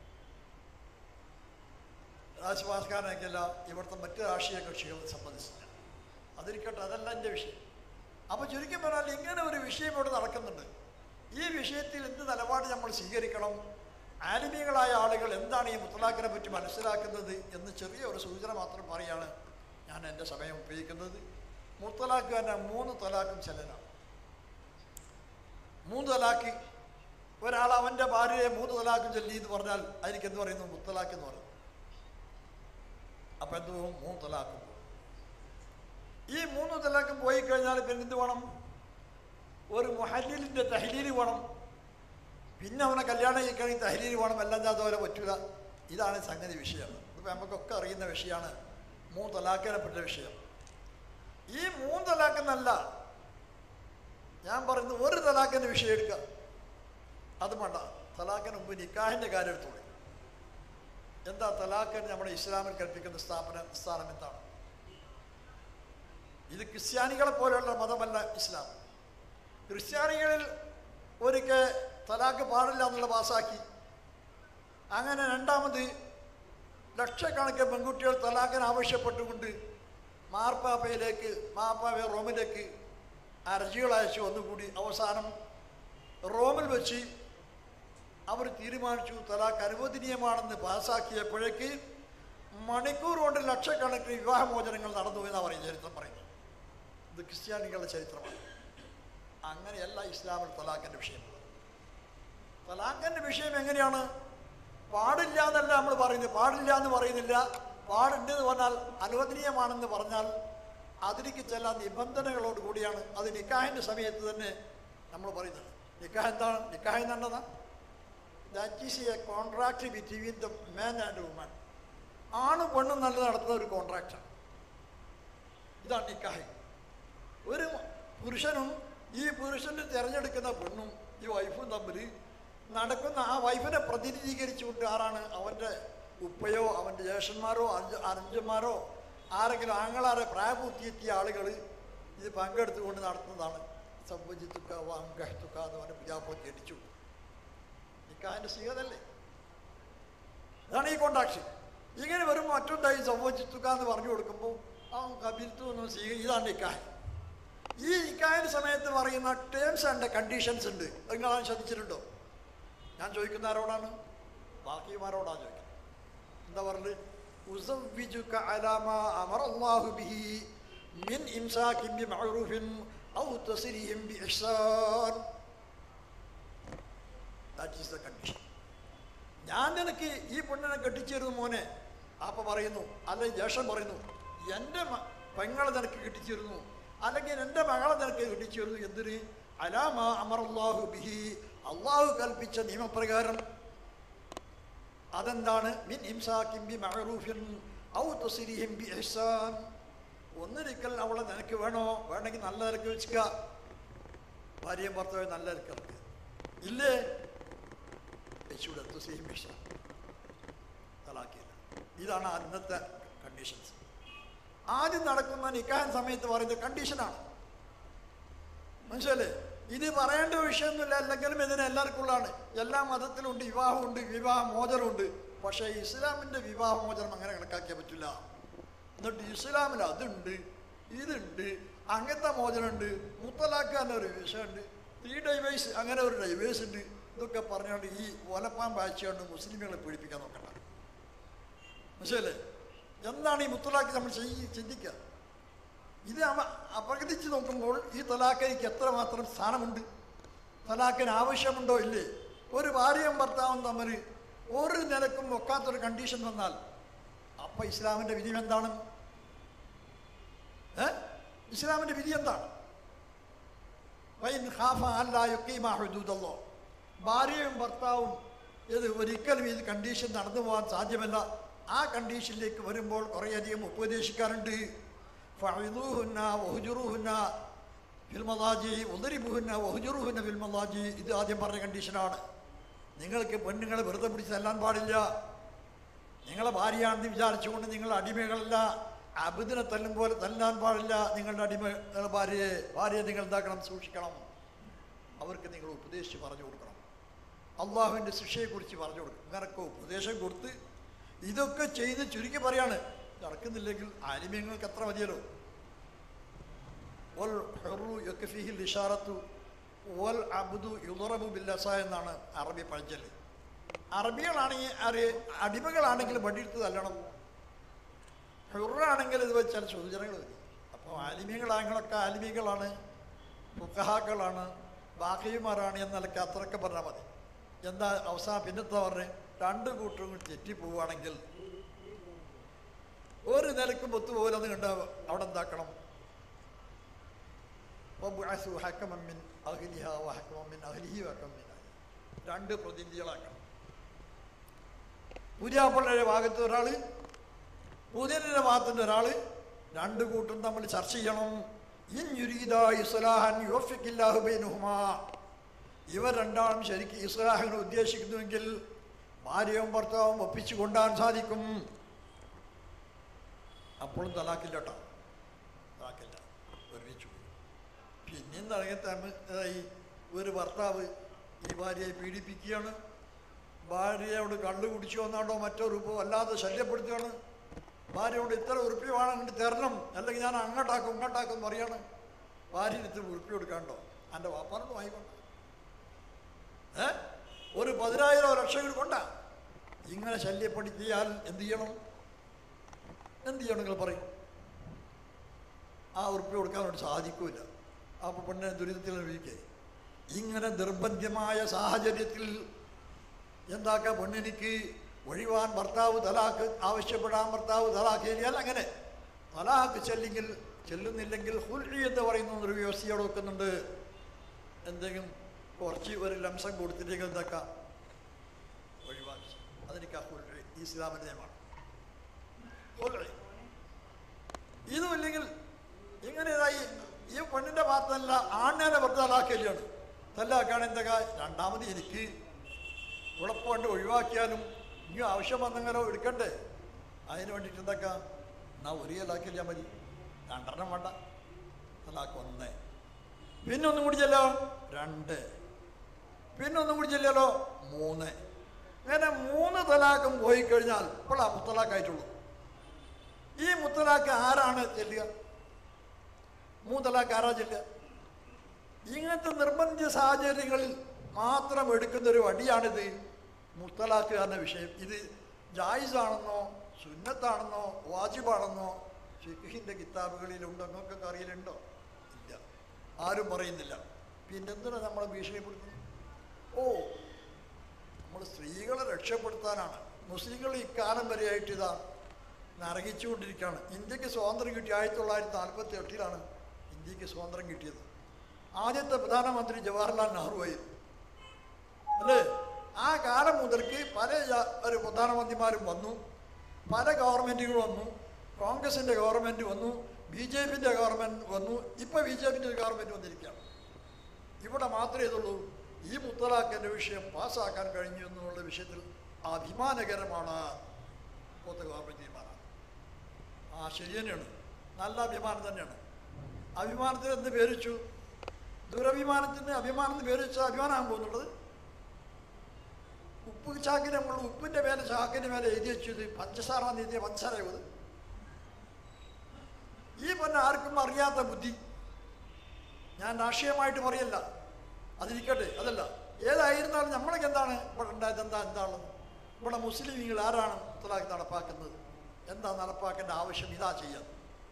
രാജ്യസഭാസ്കാരനൊക്കെയല്ല ഇവിടുത്തെ മറ്റ് രാഷ്ട്രീയ കക്ഷികളെ സംബന്ധിച്ചില്ല അതിരിക്കട്ടെ അതല്ല എൻ്റെ വിഷയം അപ്പോൾ ചുരുക്കി പറഞ്ഞാൽ ഇങ്ങനെ ഒരു വിഷയം ഇവിടെ നടക്കുന്നുണ്ട് ഈ വിഷയത്തിൽ എന്ത് നിലപാട് നമ്മൾ സ്വീകരിക്കണം ആലിമികളായ ആളുകൾ എന്താണ് ഈ മുത്തലാഖിനെ പറ്റി മനസ്സിലാക്കുന്നത് എന്ന് ചെറിയ ഒരു സൂചന മാത്രം പറയാണ് ഞാൻ എൻ്റെ സമയം ഉപയോഗിക്കുന്നത് മുത്തലാഖ് തന്നെ മൂന്ന് തലാഖും ചെല്ലലാണ് മൂന്ന് തലാഖ് ഒരാൾ അവൻ്റെ ഭാര്യയെ മൂന്ന് തലാഖും ചൊല്ലി എന്ന് പറഞ്ഞാൽ അതിലേക്ക് എന്ത് പറയുന്നു മുത്തലാഖ് എന്ന് പറയുന്നു അപ്പം എന്ത് പോകും മൂന്ന് തലാഖും പോകും ഈ മൂന്ന് തലാഖും പോയി കഴിഞ്ഞാൽ പിന്നെ എന്ത് വേണം ഒരു മുഹല്ലിലിൻ്റെ തഹലീല് വേണം പിന്നെ അവനെ കല്യാണം കഴിക്കണമെങ്കിൽ തഹലീല് വേണം എല്ലാം അതുപോലെ പറ്റൂല ഇതാണ് സംഗതി വിഷയം ഇപ്പം നമുക്കൊക്കെ അറിയുന്ന വിഷയമാണ് മൂന്ന് തലാഖിനെ പറ്റിയ വിഷയം ഈ മൂന്ന് തലാഖെന്നല്ല ഞാൻ പറയുന്നത് ഒരു തലാഖിൻ്റെ വിഷയം എടുക്കുക അത് വേണ്ട തലാഖിന് മുമ്പ് നിക്കാഹിൻ്റെ കാര്യം എടുത്തോളൂ എന്താ തലാഖിന് നമ്മുടെ ഇസ്ലാമിൽ കൽപ്പിക്കുന്ന സ്ഥാപന സ്ഥാനം എന്താണ് ഇത് ക്രിസ്ത്യാനികളെ പോലെയുള്ള മതമല്ല ഇസ്ലാം ക്രിസ്ത്യാനികളിൽ ഒരിക്കൽ തലാഖ് പാടില്ല എന്നുള്ള പാസ്സാക്കി അങ്ങനെ രണ്ടാമത് ലക്ഷക്കണക്കിന് പെൺകുട്ടികൾ തലാഖിന് ആവശ്യപ്പെട്ടുകൊണ്ട് മാർപ്പാപ്പയിലേക്ക് മാർപ്പാപ്പ റോമിലേക്ക് അർജികൾ അയച്ചു വന്നുകൂടി അവസാനം റോമിൽ വെച്ച് അവർ തീരുമാനിച്ചു തലാഖ് അനുവദനീയമാണെന്ന് പാസ്സാക്കിയപ്പോഴേക്ക് മണിക്കൂർ കൊണ്ട് ലക്ഷക്കണക്കിന് വിവാഹമോചനങ്ങൾ നടന്നു എന്നാണ് പറയും ചരിത്രം പറയുന്നത് ഇത് ക്രിസ്ത്യാനികളുടെ ചരിത്രമാണ് അങ്ങനെയല്ല ഇസ്ലാമിൽ തലാഖിൻ്റെ വിഷയമുള്ളത് തലാഖിൻ്റെ വിഷയം എങ്ങനെയാണ് പാടില്ല എന്നല്ല നമ്മൾ പറയുന്നത് പാടില്ല എന്ന് പറയുന്നില്ല പാടുണ്ട് എന്ന് പറഞ്ഞാൽ അനുവദനീയമാണെന്ന് പറഞ്ഞാൽ അതിലേക്ക് ചില നിബന്ധനകളോട് കൂടിയാണ് അത് നിക്കാഹിൻ്റെ സമയത്ത് തന്നെ നമ്മൾ പറയുന്നത് നിക്കാഹ് എന്താണ് നിക്കാഹ് എന്നുള്ളതാ that is a contract between the man and woman ആണ് പെണ്ണും നല്ല നടത്തുന്ന ഒരു കോൺട്രാക്റ്റാണ് ഇതാണ് നിക്കാഹ് ഒരു പുരുഷനും ഈ പുരുഷന് തിരഞ്ഞെടുക്കുന്ന പെണ്ണും ഈ വൈഫും തമ്മിൽ നടക്കുന്ന ആ വൈഫിനെ പ്രതിനിധീകരിച്ചുകൊണ്ട് ആരാണ് അവൻ്റെ ഉപ്പയോ അവൻ്റെ ജ്യേഷ്ഠന്മാരോ അഞ്ച് അഞ്ചന്മാരോ ആരെങ്കിലും ആങ്ങളാരെ പ്രായപൂർത്തിയെത്തിയ ആളുകൾ ഇത് പങ്കെടുത്തുകൊണ്ട് നടത്തുന്നതാണ് സംഭജിത്തുക്ക വാങ്കത്തുക്ക എന്ന് പറഞ്ഞ പൂജാപ്പൂർത്തി അടിച്ചു നിക്കാഹിൻ്റെ സ്വീകതല്ലേ അതാണ് ഈ കോണ്ടാക്ഷൻ ഇങ്ങനെ വരുമ്പോൾ മറ്റൊന്നായി സംഭവിച്ചിട്ടുക എന്ന് പറഞ്ഞു കൊടുക്കുമ്പോൾ ആ കബിൽത്തു എന്ന് സ്വീക ഇതാണ് നിക്കാഹ് ഈ നിക്കാഹിൻ്റെ സമയത്ത് പറയുന്ന ടേംസ് ആൻഡ് കണ്ടീഷൻസ് ഉണ്ട് അത് നിങ്ങൾ ശ്രദ്ധിച്ചിട്ടുണ്ടോ ഞാൻ ചോദിക്കുന്ന ആരോടാണ് ബാക്കിമാരോടാണ് ചോദിക്കുന്നത് എന്താ പറഞ്ഞത് ഉസവ്വിജുക അലാ മാ അമറല്ലാഹു ബിഹി മിൻ ഇംസാകിൻ ബിമഅറൂഫിൻ ഔ തസ്രീഹിൻ ബിഇഹ്സാൻ ദാറ്റ് ഈസ് ദ കണ്ടീഷൻ ഞാൻ നിനക്ക് ഈ പെണ്ണിനെ കെട്ടിച്ചേരുന്നു മോനെ അപ്പ പറയുന്നു അല്ലെങ്കിൽ ജ്യേഷ്ഠൻ പറയുന്നു എൻ്റെ മ- പെങ്ങളെ നിനക്ക് കെട്ടിച്ചേരുന്നു അല്ലെങ്കിൽ എൻ്റെ മകളെ നിനക്ക് കെട്ടിച്ചേരുന്നു എന്തിന് അലാമ അമറല്ലാഹു ബിഹി അള്ളാഹു കൽപ്പിച്ച നിയമപ്രകാരം അതെന്താണ് മിൻ ഇംസാക്കിൻ ബി മഅറൂഫിൻ ഔ തസ്രീഹിൻ ബി ഇഹ്സാൻ ഒന്നിരിക്കൽ അവളെ നിനക്ക് വേണോ വേണമെങ്കിൽ നല്ല നിരക്ക് വെച്ചുക ഭാര്യയും ഭർത്താവും നല്ല നിരക്ക് ഇറക്കുക ഇല്ലേ വെച്ചൂടെ തസ്രീഹിൻ ബി ഇഹ്സാൻ തലാക്കില്ല ഇതാണ് അന്നത്തെ കണ്ടീഷൻസ് ആദ്യം നടക്കുന്ന നിക്കാഹൻ സമയത്ത് പറയുന്ന കണ്ടീഷനാണ് മനസ്സിലല്ലേ ഇത് പറയേണ്ട വിഷയമൊന്നുമില്ല അല്ലെങ്കിലും ഇതിന് എല്ലാവർക്കും ഉള്ളതാണ് എല്ലാ മതത്തിലുണ്ട് വിവാഹമുണ്ട് വിവാഹ മോചനമുണ്ട് പക്ഷേ ഇസ്ലാമിൻ്റെ വിവാഹ മോചനം അങ്ങനെ കണക്കാക്കിയാൽ പറ്റില്ല എന്നിട്ട് ഇസ്ലാമിൽ അതുണ്ട് ഇതുണ്ട് അങ്ങനത്തെ മോചനമുണ്ട് മുത്തലാക്ക് തന്നെ ഒരു വിഷയമുണ്ട് ത്രീ ഡൈവേഴ്സ് അങ്ങനെ ഒരു ഡൈവേഴ്സ് ഉണ്ട് ഇതൊക്കെ പറഞ്ഞുകൊണ്ട് ഈ ഒലപ്പാൻ വായിച്ചുകൊണ്ട് മുസ്ലിമുകളെ പീഡിപ്പിക്കാൻ നോക്കണ്ട മനസ്സിലല്ലേ എന്താണ് ഈ മുത്തലാക്ക് നമ്മൾ ചെയ്യ ചിന്തിക്കുക ഇത് അവ അപകടിച്ച് നോക്കുമ്പോൾ ഈ തലാഖിനിക്ക് എത്രമാത്രം സ്ഥാനമുണ്ട് തലാഖിന് ആവശ്യമുണ്ടോ ഇല്ലേ ഒരു ഭാര്യയും ഭർത്താവും തമ്മിൽ ഒരു നിലക്കും ഒക്കാത്തൊരു കണ്ടീഷൻ വന്നാൽ അപ്പം ഇസ്ലാമിൻ്റെ വിധി എന്താണ് ഏ ഇസ്ലാമിൻ്റെ വിധി എന്താണ് വൈൻ ഖാഫ അല്ലാ യുക്കീമാ ഹുദൂദല്ലോ ഭാര്യയും ഭർത്താവും ഇത് ഒരിക്കലും ഇത് കണ്ടീഷൻ നടന്നു പോകാൻ സാധ്യമല്ല ആ കണ്ടീഷനിലേക്ക് വരുമ്പോൾ കുറേയധികം ഉപദേശിക്കാറുണ്ട് ഫഅിദൂഹുന്ന വഹുജുറൂഹുന്ന ഫിൽമലാജി ഉദരിബുഹുന്ന വഹുജുറൂഹുന്ന ഫിൽമലാജി ഇത് ആദ്യം പറഞ്ഞ കണ്ടീഷനാണ് നിങ്ങൾക്ക് പെണ്ണുങ്ങളെ വെറുതെ പിടിച്ച് തല്ലാൻ പാടില്ല നിങ്ങളെ ഭാര്യയാണെന്ന് വിചാരിച്ചുകൊണ്ട് നിങ്ങൾ അടിമകളല്ല അബുദിനെ തല്ലും പോലെ തല്ലാൻ പാടില്ല നിങ്ങളുടെ അടിമ നിങ്ങളുടെ ഭാര്യയെ ഭാര്യയെ നിങ്ങൾ എന്താക്കണം സൂക്ഷിക്കണം അവർക്ക് നിങ്ങൾ ഉപദേശിച്ച് പറഞ്ഞു കൊടുക്കണം അള്ളാഹുവിൻ്റെ ശിക്ഷയെക്കുറിച്ച് പറഞ്ഞു കൊടുക്കും ഇങ്ങനൊക്കെ ഉപദേശം കൊടുത്ത് ഇതൊക്കെ ചെയ്ത് ചുരുക്കി പറയാണ് നടക്കുന്നില്ലെങ്കിൽ ആലിമ്യങ്ങൾക്ക് എത്ര മതിയല്ലോ വൽ ഹുറു യക്ഫിഹിൽ ഇഷാറത്തു വൽ അബ്ദു യുദറബു ബില്ലസ എന്നാണ് അറബി പഴഞ്ചല് അറബികളാണെങ്കിൽ അറി അടിമകളാണെങ്കിൽ വടിയെടുത്ത് തല്ലണം ഹുറാണെങ്കിൽ ഇത് വെച്ചാൽ സൂചനകൾ വരും അപ്പോൾ ആലിമ്യങ്ങളാങ്ങളൊക്കെ ആലിമികളാണ് മുക്കഹാക്കളാണ് ബാക്കിയുമാരാണ് എന്ന നിലയ്ക്ക് അത്രയൊക്കെ പറഞ്ഞാൽ മതി എന്താ അവസാനം പിന്നത്തെ പറഞ്ഞ് രണ്ട് കൂട്ടരും കൂടി തെറ്റിപ്പോവുകയാണെങ്കിൽ ഒരു നിലക്കും ഒത്തുപോലെന്ന് കണ്ട അവിടെ എന്താക്കണം വബുഅസു ഹക്കമൻ മിൻ അഹ്ലിഹ വഹക്കമൻ മിൻ അഹ്ലിഹി വഹക്കമൻ മിൻ അഹ്ലിഹി. രണ്ട് പ്രതിനിധികളാക്കണം പുതിയാപ്പള്ളയുടെ ഭാഗത്ത് ഒരാൾ പുതിയൻ്റെ ഭാഗത്തിൻ്റെ ഒരാൾ രണ്ട് കൂട്ടം തമ്മിൽ ചർച്ച ചെയ്യണം ഇൻ യുരീദ ഇസ്ലാഹൻ യുവഫിക്കില്ലാഹു ബൈനുഹുമാ ഇവർ രണ്ടാളും ശരിക്ക് ഇസ്ലാഹിനെ ഉദ്ദേശിക്കുന്നുവെങ്കിൽ ഭാര്യയും ഭർത്താവും ഒപ്പിച്ചു കൊണ്ടാൻ സാധിക്കും അപ്പോഴും തലാക്കില്ല കേട്ടോ തലാക്കില്ല ഒരുമിച്ചു പോയി പിന്നെയും തുടങ്ങിയ ഒരു ഭർത്താവ് ഈ ഭാര്യയെ പീഡിപ്പിക്കുകയാണ് ഭാര്യയോട് കള്ളു കുടിച്ചു വന്നാണ്ടോ മറ്റോ രൂപോ അല്ലാതെ ശല്യപ്പെടുത്തുകയാണ് ഭാര്യയോട് ഇത്ര ഉറുപ്പ്യ വേണമെങ്കിൽ തരണം അല്ലെങ്കിൽ ഞാൻ അങ്ങോട്ടാക്കും ഇങ്ങോട്ടാക്കും എന്ന് പറയാണ് ഭാര്യ എടുത്ത് ഉറുപ്പ്യ കൊടുക്കാണ്ടോ എൻ്റെ വാപ്പാനോട് വാങ്ങിക്കൊണ്ട് ഏ ഒരു പതിനായിരം ലക്ഷം കൊണ്ടാ ഇങ്ങനെ ശല്യപ്പെടുത്തിയാൽ എന്ത് ചെയ്യണം എന്ത് ചെയ്യണം നിങ്ങൾ പറയും ആ ഉറുപ്പ്യ കൊടുക്കാൻ വേണ്ടി സാധിക്കൂല അപ്പോൾ പെണ്ണിനെ ദുരിതത്തിൽ അനുഭവിക്കേ ഇങ്ങനെ നിർബന്ധ്യമായ സാഹചര്യത്തിൽ എന്താക്കാം പെണ്ണിനിക്ക് ഒഴിവാൻ ഭർത്താവ് തലാക്ക് ആവശ്യപ്പെടാൻ ഭർത്താവ് തലാക്ക് ഏരിയാൽ അങ്ങനെ തലാക്ക് ചെല്ലെങ്കിൽ ചെല്ലുന്നില്ലെങ്കിൽ ഹുൽഴി എന്ന് പറയുന്ന ഒരു വ്യവസ്ഥയോടെ വെക്കുന്നുണ്ട് എന്തെങ്കിലും കുറച്ച് ഒരു ലംസം കൊടുത്തില്ലെങ്കിൽ എന്താക്കാം ഒഴിവാക്കി അതെനിക്ക് ഹുൽഴി ഇസ്ലാമിൻ്റെ നിയമമാണ് ഹുൽഴി ഇതുമില്ലെങ്കിൽ ഇങ്ങനെതായി ഈ പെണ്ണിൻ്റെ ഭാഗത്തല്ല ആണിനെ വെറുതെ തലാക്കല്ലാണ് തലാക്കാണ് എന്താ രണ്ടാമത് എനിക്ക് ഉളപ്പുകൊണ്ട് ഒഴിവാക്കിയാലും ഇനി ആവശ്യം വന്നെങ്കിലോ എടുക്കണ്ടേ അതിന് വേണ്ടിയിട്ട് എന്താക്കാം എന്നാ ഒരു തലാക്കില്ല മതി രണ്ടെണ്ണം വേണ്ട തലാക്ക് ഒന്ന് പിന്നെ ഒന്നും കൂടി ചെല്ലോ രണ്ട് പിന്നെ ഒന്നും കൂടി ചെല്ലല്ലോ മൂന്ന് അങ്ങനെ മൂന്ന് തലാഖും പോയി കഴിഞ്ഞാൽ ഇപ്പോൾ ആ മുത്തലാഖായിട്ടുള്ളൂ ഈ മുത്തലാഖ് ആരാണ് ചെല്ലുക മൂന്ന് തലാഖ് ആരാ ചെല്ലുക ഇങ്ങനത്തെ നിർബന്ധിത സാഹചര്യങ്ങളിൽ മാത്രം എടുക്കുന്നൊരു വടിയാണിത് മുത്തലാഖ് എന്ന വിഷയം ഇത് ജായിസാണെന്നോ സുന്നത്താണെന്നോ വാജിബാണെന്നോ ഷിഖിൻ്റെ കിതാബുകളിലുണ്ടോ എന്നൊക്കെ അറിയലുണ്ടോ ഇല്ല ആരും പറയുന്നില്ല പിന്നെന്തിനാ നമ്മളെ ഭീഷണിപ്പെടുത്തുന്നത് ഓ നമ്മൾ സ്ത്രീകളെ രക്ഷപ്പെടുത്താനാണ് മുസ്ലിങ്ങൾ ഇക്കാലം വരെയായിട്ട് ഇതാ നരകിച്ചുകൊണ്ടിരിക്കുകയാണ് ഇന്ത്യക്ക് സ്വാതന്ത്ര്യം കിട്ടിയ ആയിരത്തി തൊള്ളായിരത്തി നാൽപ്പത്തി എട്ടിലാണ് ഇന്ത്യക്ക് സ്വാതന്ത്ര്യം കിട്ടിയത് ആദ്യത്തെ പ്രധാനമന്ത്രി ജവഹർലാൽ നെഹ്റു ആയിരുന്നു അല്ലേ ആ കാലം മുതൽക്ക് പല ജാ- ഒരു പ്രധാനമന്ത്രിമാരും വന്നു പല ഗവൺമെൻറ്റുകൾ വന്നു കോൺഗ്രസിൻ്റെ ഗവൺമെൻറ് വന്നു ബി ജെ പിൻ്റെ ഗവൺമെൻറ് വന്നു ഇപ്പോൾ ബി ജെ പിൻ്റെ ഗവൺമെൻറ് വന്നിരിക്കുകയാണ് ഇവിടെ മാത്രമേ ഇതുള്ളൂ ഈ മുത്തലാഖിൻ്റെ വിഷയം പാസ്സാക്കാൻ കഴിഞ്ഞു എന്നുള്ള വിഷയത്തിൽ അഭിമാനകരമാണ് ഇപ്പോഴത്തെ ഗവൺമെൻറ് തീരുമാനം ആ ശരി തന്നെയാണ് നല്ല അഭിമാനം തന്നെയാണ് അഭിമാനത്തിന് എന്ത് പേരിച്ചു ദുരഭിമാനത്തിന് അഭിമാനം എന്ന് പേരിച്ച അഭിമാനമാകാൻ പോകുന്നുള്ളത് ഉപ്പ് ചാക്കിന് നമ്മൾ ഉപ്പിൻ്റെ മേലെ ചാക്കിന് മേലെ എഴുതി വെച്ചത് പഞ്ചസാര എഴുതിയ പഞ്ചസാര ആയത് ഈ പറഞ്ഞ ആർക്കും അറിയാത്ത ബുദ്ധി ഞാൻ രാഷ്ട്രീയമായിട്ട് പറയല്ല അതിരിക്കട്ടെ അതല്ല ഏതായിരുന്നാലും നമ്മളൊക്കെ എന്താണ് ഇവിടെ ഉണ്ടായത് എന്താ എന്താണ് ഇവിടെ മുസ്ലിമീങ്ങൾ ആരാണ് മുത്തലാഖ് നടപ്പാക്കുന്നത് എന്താ നടപ്പാക്കേണ്ട ആവശ്യം ഇതാ ചെയ്യാൻ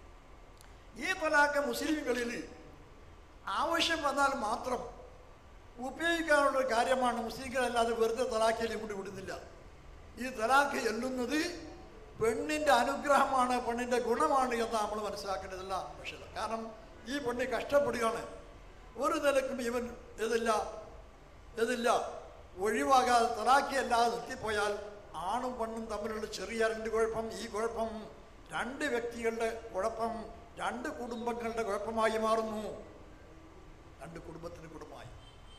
ഈ തലാഖ് മുസ്ലിമുകളിൽ ആവശ്യം വന്നാൽ മാത്രം ഉപയോഗിക്കാനുള്ള ഒരു കാര്യമാണ് മുസ്ലിങ്ങളല്ലാതെ വെറുതെ തലാഖിൽ കൊണ്ട് വിടുന്നില്ല ഈ തലാഖ് എല്ലുന്നത് പെണ്ണിൻ്റെ അനുഗ്രഹമാണ് പെണ്ണിൻ്റെ ഗുണമാണ് എന്ന് നമ്മൾ മനസ്സിലാക്കേണ്ടതല്ല പക്ഷേ കാരണം ഈ പെണ്ണ് കഷ്ടപ്പെടുകയാണ് ഒരു നിലക്കും ഇവൻ ഇതില്ല ഇതില്ല ഒഴിവാകാതെ തലാഖിയല്ലാതെ നിർത്തിപ്പോയാൽ ആണും പെണ്ണും തമ്മിലുള്ള ചെറിയ രണ്ട് കുഴപ്പം ഈ കുഴപ്പം രണ്ട് വ്യക്തികളുടെ കുഴപ്പം രണ്ട് കുടുംബങ്ങളുടെ കുഴപ്പമായി മാറുന്നു രണ്ട് കുടുംബത്തിന് കുടുംബമായി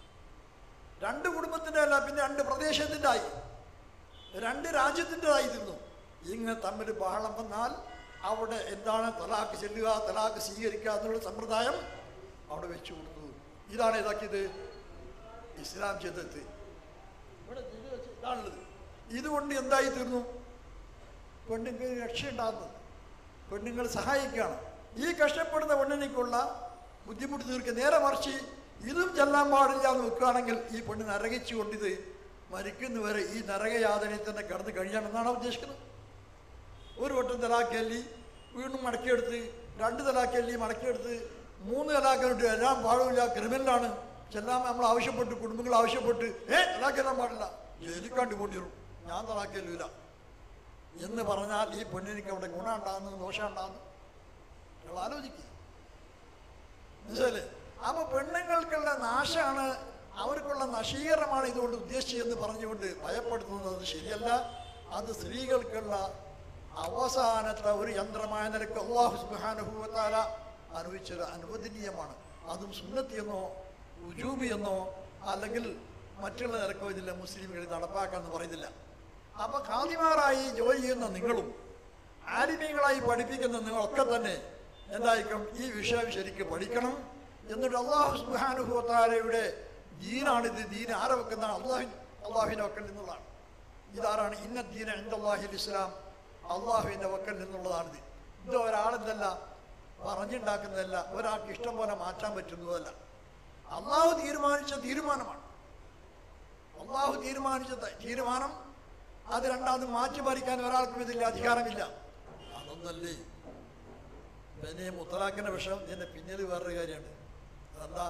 രണ്ട് കുടുംബത്തിൻ്റെ അല്ല പിന്നെ രണ്ട് പ്രദേശത്തിൻ്റെ ആയി രണ്ട് രാജ്യത്തിൻ്റെതായി തീർന്നു ഇങ്ങനെ തമ്മിൽ ബഹളം വന്നാൽ അവിടെ എന്താണ് തലാക്ക് ചെല്ലുക തലാക്ക് സ്വീകരിക്കുക എന്നുള്ള സമ്പ്രദായം അവിടെ വെച്ചു കൊടുത്തു ഇതാണ് ഇതാക്കിയത് ഇസ്ലാം ചെയ്തത് ഇവിടെ ഇത് വെച്ച് ഇതാണുള്ളത് ഇതുകൊണ്ട് എന്തായി തീർന്നു പെണ്ണുങ്ങൾക്ക് രക്ഷയുണ്ടാകുന്നത് പെണ്ണുങ്ങൾ സഹായിക്കുകയാണ് ഈ കഷ്ടപ്പെടുന്ന പെണ്ണിനേക്കുള്ള ബുദ്ധിമുട്ട് തീർക്കുക നേരെ മറിച്ച് ഇതും ചെല്ലാൻ പാടില്ല എന്ന് വെക്കുകയാണെങ്കിൽ ഈ പെണ്ണ് നരകിച്ചുകൊണ്ടിത് മരിക്കുന്നവരെ ഈ നരകയാതനയിൽ തന്നെ കിടന്ന് കഴിയാമെന്നാണ് ഉദ്ദേശിക്കുന്നത് ഒരു വട്ടം തലാക്കല്ലി വീണ്ടും മടക്കിയെടുത്ത് രണ്ട് തലാക്കല്ലി മടക്കിയെടുത്ത് മൂന്ന് തലാക്കലുണ്ട് എല്ലാം പാടില്ല ക്രിമിനലാണ് ചെല്ലാൻ നമ്മൾ ആവശ്യപ്പെട്ട് കുടുംബങ്ങൾ ആവശ്യപ്പെട്ട് ഏ തലാക്കെല്ലാം പാടില്ല ജയിലിക്കാണ്ട് പോണ്ടി വരും ഞാൻ തലാക്കല്ലില്ല എന്ന് പറഞ്ഞാൽ ഈ പെണ്ണിനിക്ക് അവിടെ ഗുണം ഉണ്ടാകുന്നത് ദോഷം ഉണ്ടാകുന്നു നിങ്ങൾ ആലോചിക്കുക മനസ്സിലല്ലേ അപ്പൊ പെണ്ണുങ്ങൾക്കുള്ള നാശമാണ് അവർക്കുള്ള നശീകരണമാണ് ഇതുകൊണ്ട് ഉദ്ദേശിച്ചതെന്ന് പറഞ്ഞുകൊണ്ട് ഭയപ്പെടുത്തുന്നത് ശരിയല്ല അത് സ്ത്രീകൾക്കുള്ള അവസാനത്തെ ഒരു യന്ത്രമായ നിലക്ക് അള്ളാഹു സുബാനുഭവത്താല അനുഭവിച്ചത് അനുവദനീയമാണ് അതും സുന്നത്തിയെന്നോ ഉജൂബി എന്നോ അല്ലെങ്കിൽ മറ്റുള്ള നിരക്കോ ഇതില്ല മുസ്ലിമുകൾ നടപ്പാക്കാമെന്ന് പറയുന്നില്ല അപ്പൊ ഖാദിമാരായി ജോലി ചെയ്യുന്ന നിങ്ങളും ആലിമീങ്ങളായി പഠിപ്പിക്കുന്ന നിങ്ങളൊക്കെ തന്നെ എന്തായിരിക്കും ഈ വിഷയം ശരിക്കും പഠിക്കണം എന്നിട്ട് അള്ളാഹു സുബാനുഭവത്താരയുടെ ദീനാണിത് ദീൻ ആരെ വെക്കുന്നതാണ് അള്ളാഹു അള്ളാഹുവിൻ്റെ വക്കൽ നിന്നുള്ളതാണ് ഇതാരാണ് ഇന്ന ദീന അള്ളാഹിൽ ഇസ്ലാം അള്ളാഹുവിൻ്റെ വക്കൽ നിന്നുള്ളതാണിത് ഇത് ഒരാളെന്തല്ല പറഞ്ഞുണ്ടാക്കുന്നതല്ല ഒരാൾക്ക് ഇഷ്ടം പോലെ മാറ്റാൻ പറ്റുന്നതല്ല അള്ളാഹു തീരുമാനിച്ച തീരുമാനമാണ് അള്ളാഹു തീരുമാനിച്ച ത- തീരുമാനം അത് രണ്ടാമത് മാറ്റി മറിക്കാൻ ഒരാൾക്കും ഇതില്ല അധികാരമില്ല അതൊന്നല്ലേ പിന്നെ ഈ മുത്തലാഖിൻ്റെ വിഷയം ഇതിൻ്റെ പിന്നിൽ വേറൊരു കാര്യമുണ്ട് അതെന്താ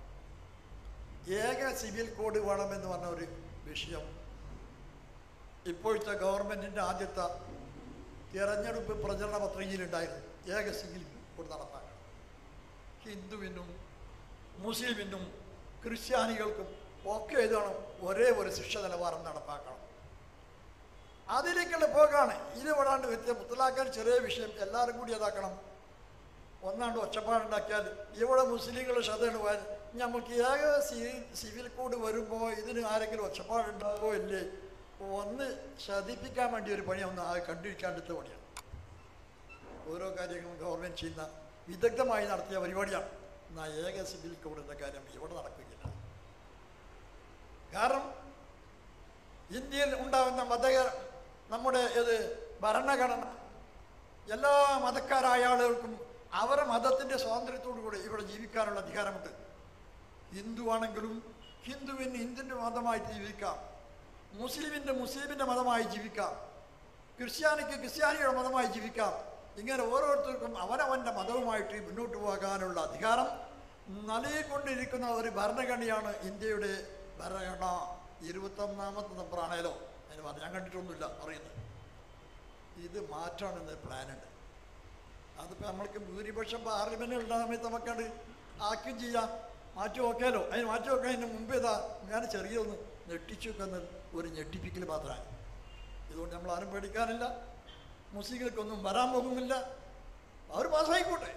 ഏക സിവിൽ കോഡ് വേണമെന്ന് പറഞ്ഞ ഒരു വിഷയം ഇപ്പോഴത്തെ ഗവൺമെൻറ്റിൻ്റെ ആദ്യത്തെ തിരഞ്ഞെടുപ്പ് പ്രചരണ പത്രികയിലുണ്ടായിരുന്നു ഏക സിവിൽ കോഡ് നടപ്പാക്കണം ഹിന്ദുവിനും മുസ്ലിമിനും ക്രിസ്ത്യാനികൾക്കും ഒക്കെ ഇതാണ് ഒരേ ഒരു ശിക്ഷ നിലവാരം നടപ്പാക്കണം അതിലേക്കുള്ള പോക്കാണ് ഇത് വിടാണ്ട് വ്യത്യ മുത്തലാക്കാൻ ചെറിയ വിഷയം എല്ലാവരും കൂടി അതാക്കണം ഒന്നാണ്ട് ഒച്ചപ്പാടുണ്ടാക്കിയാൽ ഇവിടെ മുസ്ലിങ്ങൾ ശ്രദ്ധയാണ് പോയാൽ നമുക്ക് ഏക സിവിൽ സിവിൽ കോഡ് വരുമ്പോൾ ഇതിന് ആരെങ്കിലും ഒച്ചപ്പാടുണ്ടാവോ ഇല്ലേ ഒന്ന് ശ്രദ്ധിപ്പിക്കാൻ വേണ്ടി ഒരു പണി ഒന്ന് ആ കണ്ടിരിക്കാണ്ടത്തെ പണിയാണ് ഓരോ കാര്യങ്ങളും ഗവൺമെൻറ് ചെയ്യുന്ന വിദഗ്ധമായി നടത്തിയ പരിപാടിയാണ് എന്നാൽ ഏക സിവിൽ കോഡിൻ്റെ കാര്യം ഇവിടെ നടക്കുകയില്ല കാരണം ഇന്ത്യയിൽ ഉണ്ടാകുന്ന മത നമ്മുടെ ഇത് ഭരണഘടന എല്ലാ മതക്കാരായ ആളുകൾക്കും അവരുടെ മതത്തിൻ്റെ സ്വാതന്ത്ര്യത്തോടു കൂടി ഇവിടെ ജീവിക്കാനുള്ള അധികാരമുണ്ട് ഹിന്ദു ആണെങ്കിലും ഹിന്ദുവിന് ഹിന്ദുവിൻ്റെ മതമായി ജീവിക്കാം മുസ്ലിമിൻ്റെ മുസ്ലിമിൻ്റെ മതമായി ജീവിക്കാം ക്രിസ്ത്യാനിക്ക് ക്രിസ്ത്യാനിയുടെ മതമായി ജീവിക്കാം ഇങ്ങനെ ഓരോരുത്തർക്കും അവനവൻ്റെ മതവുമായിട്ട് മുന്നോട്ട് പോകാനുള്ള അധികാരം നൽകിക്കൊണ്ടിരിക്കുന്ന ഒരു ഭരണഘടനയാണ് ഇന്ത്യയുടെ ഭരണഘടന ഇരുപത്തൊന്നാമത്തെ നമ്പറാണേലോ അതിന് പറഞ്ഞ് ഞാൻ കണ്ടിട്ടൊന്നുമില്ല അറിയുന്നത് ഇത് മാറ്റാണെന്ന് പ്ലാനുണ്ട് അതിപ്പോൾ നമ്മൾക്ക് ഭൂരിപക്ഷം പാർലമെൻറ്റിൽ ഉണ്ടാകുന്ന സമയത്ത് നമുക്കത് ആക്കുകയും ചെയ്യാം മാറ്റി നോക്കാലോ അതിന് മാറ്റി നോക്കുന്നതിന് മുമ്പ് ഇതാ ഞാൻ ചെറിയൊന്ന് ഞെട്ടിച്ചു വെക്കുന്നത് ഒരു ഞെട്ടിപ്പിക്കൽ മാത്രമാണ് ഇതുകൊണ്ട് നമ്മൾ ആരും പേടിക്കാനില്ല മുസ്ലിങ്ങൾക്കൊന്നും വരാൻ പോകുന്നില്ല അവർ പാസ്സായിക്കോട്ടെ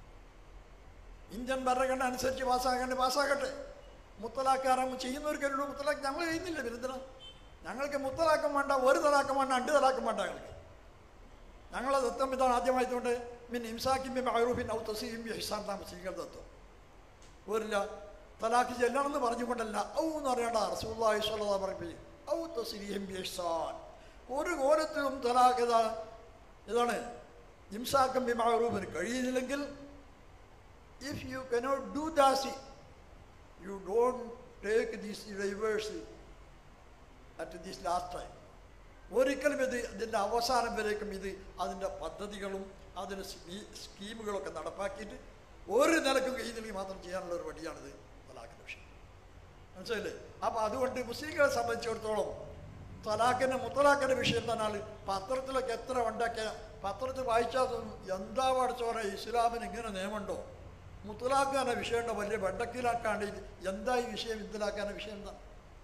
ഇന്ത്യൻ ഭരണഘടന അനുസരിച്ച് പാസ്സാകേണ്ട പാസ്സാകട്ടെ മുത്തലാക്കാരം ചെയ്യുന്നവർക്കല്ലോ മുത്തലാക്ക് ഞങ്ങൾ ചെയ്യുന്നില്ല വിരുദ്ധന ഞങ്ങൾക്ക് മുത്തലാക്കം വേണ്ട ഒരു തലാക്കം വേണ്ട രണ്ട് തലാക്കം വേണ്ട ഞങ്ങൾക്ക് ഞങ്ങളെ തത്വം ഇതാണ് ആദ്യമായതുകൊണ്ട് മിൻ ഇംസാക്കിം ബി മഅറൂഫിൻ ഔ തസീം ബി ഹിസാൻ മുസ്ലിങ്ങളുടെ തത്വം പോരില്ല തലാഖ് ചെല്ലണമെന്ന് പറഞ്ഞുകൊണ്ടല്ല ഔ എന്ന് പറയണ്ട റസൂലുള്ളാഹി സ്വല്ലല്ലാഹു അലൈഹി വസല്ലം ഔ തസ്രീഹം ബി ഇഹ്സാൻ ഒരു കോലത്തിലും തലാഖ് ഇതാ ഇതാണ് ഇംസാക്കം ബി മഅറൂഫിന് കഴിയുന്നില്ലെങ്കിൽ if you cannot do this you don't take these divorce at this last time ഒരിക്കലും ഇത് ഇതിൻ്റെ അവസാനം വരേക്കും ഇത് അതിൻ്റെ പദ്ധതികളും അതിൻ്റെ സ്കീ- സ്കീമുകളൊക്കെ നടപ്പാക്കിയിട്ട് ഒരു നിലക്കും കഴിയുന്നില്ലെങ്കിൽ മാത്രം ചെയ്യാനുള്ള ഒരു വഴിയാണിത് തലാഖിൻ്റെ വിഷയം മനസ്സിലായില്ലേ അപ്പോൾ അതുകൊണ്ട് മുസ്ലിങ്ങളെ സംബന്ധിച്ചിടത്തോളം തലാഖിൻ്റെ മുത്തലാഖിൻ്റെ വിഷയം തന്നാൽ പത്രത്തിലൊക്കെ എത്ര ഉണ്ടാക്കിയ പത്രത്തിൽ വായിച്ചാൽ തോന്നും എന്താ പഠിച്ചോറെ ഇസ്ലാമിന് ഇങ്ങനെ നിയമമുണ്ടോ മുത്തലാഖാൻ്റെ വിഷയമുണ്ടോ വലിയ വെണ്ടക്കിലാക്കാണ്ട് ഇത് എന്താ ഈ വിഷയം ഇതിലാക്കാൻ്റെ വിഷയം എന്താ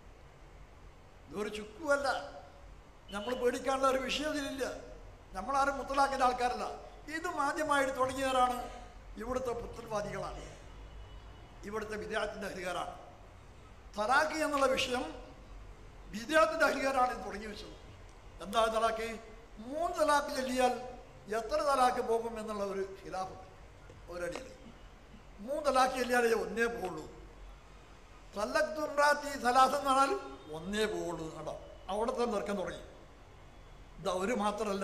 ഇതൊരു ചുക്കുമല്ല നമ്മൾ പേടിക്കാനുള്ള ഒരു വിഷയം ഇതിലില്ല നമ്മളാരും മുത്തലാക്കിൻ്റെ ആൾക്കാരല്ല ഇതും ആദ്യമായിട്ട് തുടങ്ങിയവരാണ് ഇവിടുത്തെ പുത്രവാദികളാണ് ഇവിടുത്തെ വിദ്യാർത്ഥിൻ്റെ അധികാരമാണ് തലാഖ് എന്നുള്ള വിഷയം വിദ്യാർത്ഥിൻ്റെ അധികാരമാണ് ഇത് തുടങ്ങി വെച്ചത് എന്താ തലാഖ് മൂന്ന് തലാഖ് ചൊല്ലിയാൽ എത്ര തലാഖ് പോകും എന്നുള്ള ഒരു ഖിലാഫുണ്ട് ഒരടിയിൽ മൂന്ന് തലാഖ് ചൊല്ലിയാലേ ഒന്നേ പോകുള്ളൂ തല്ലത്തുണ്ടാത്തി സലാസം എന്ന് പറഞ്ഞാൽ ഒന്നേ പോകുള്ളൂ കേട്ടോ അവിടുത്തെ നിർക്കം തുടങ്ങി ഇത് അവർ മാത്രമല്ല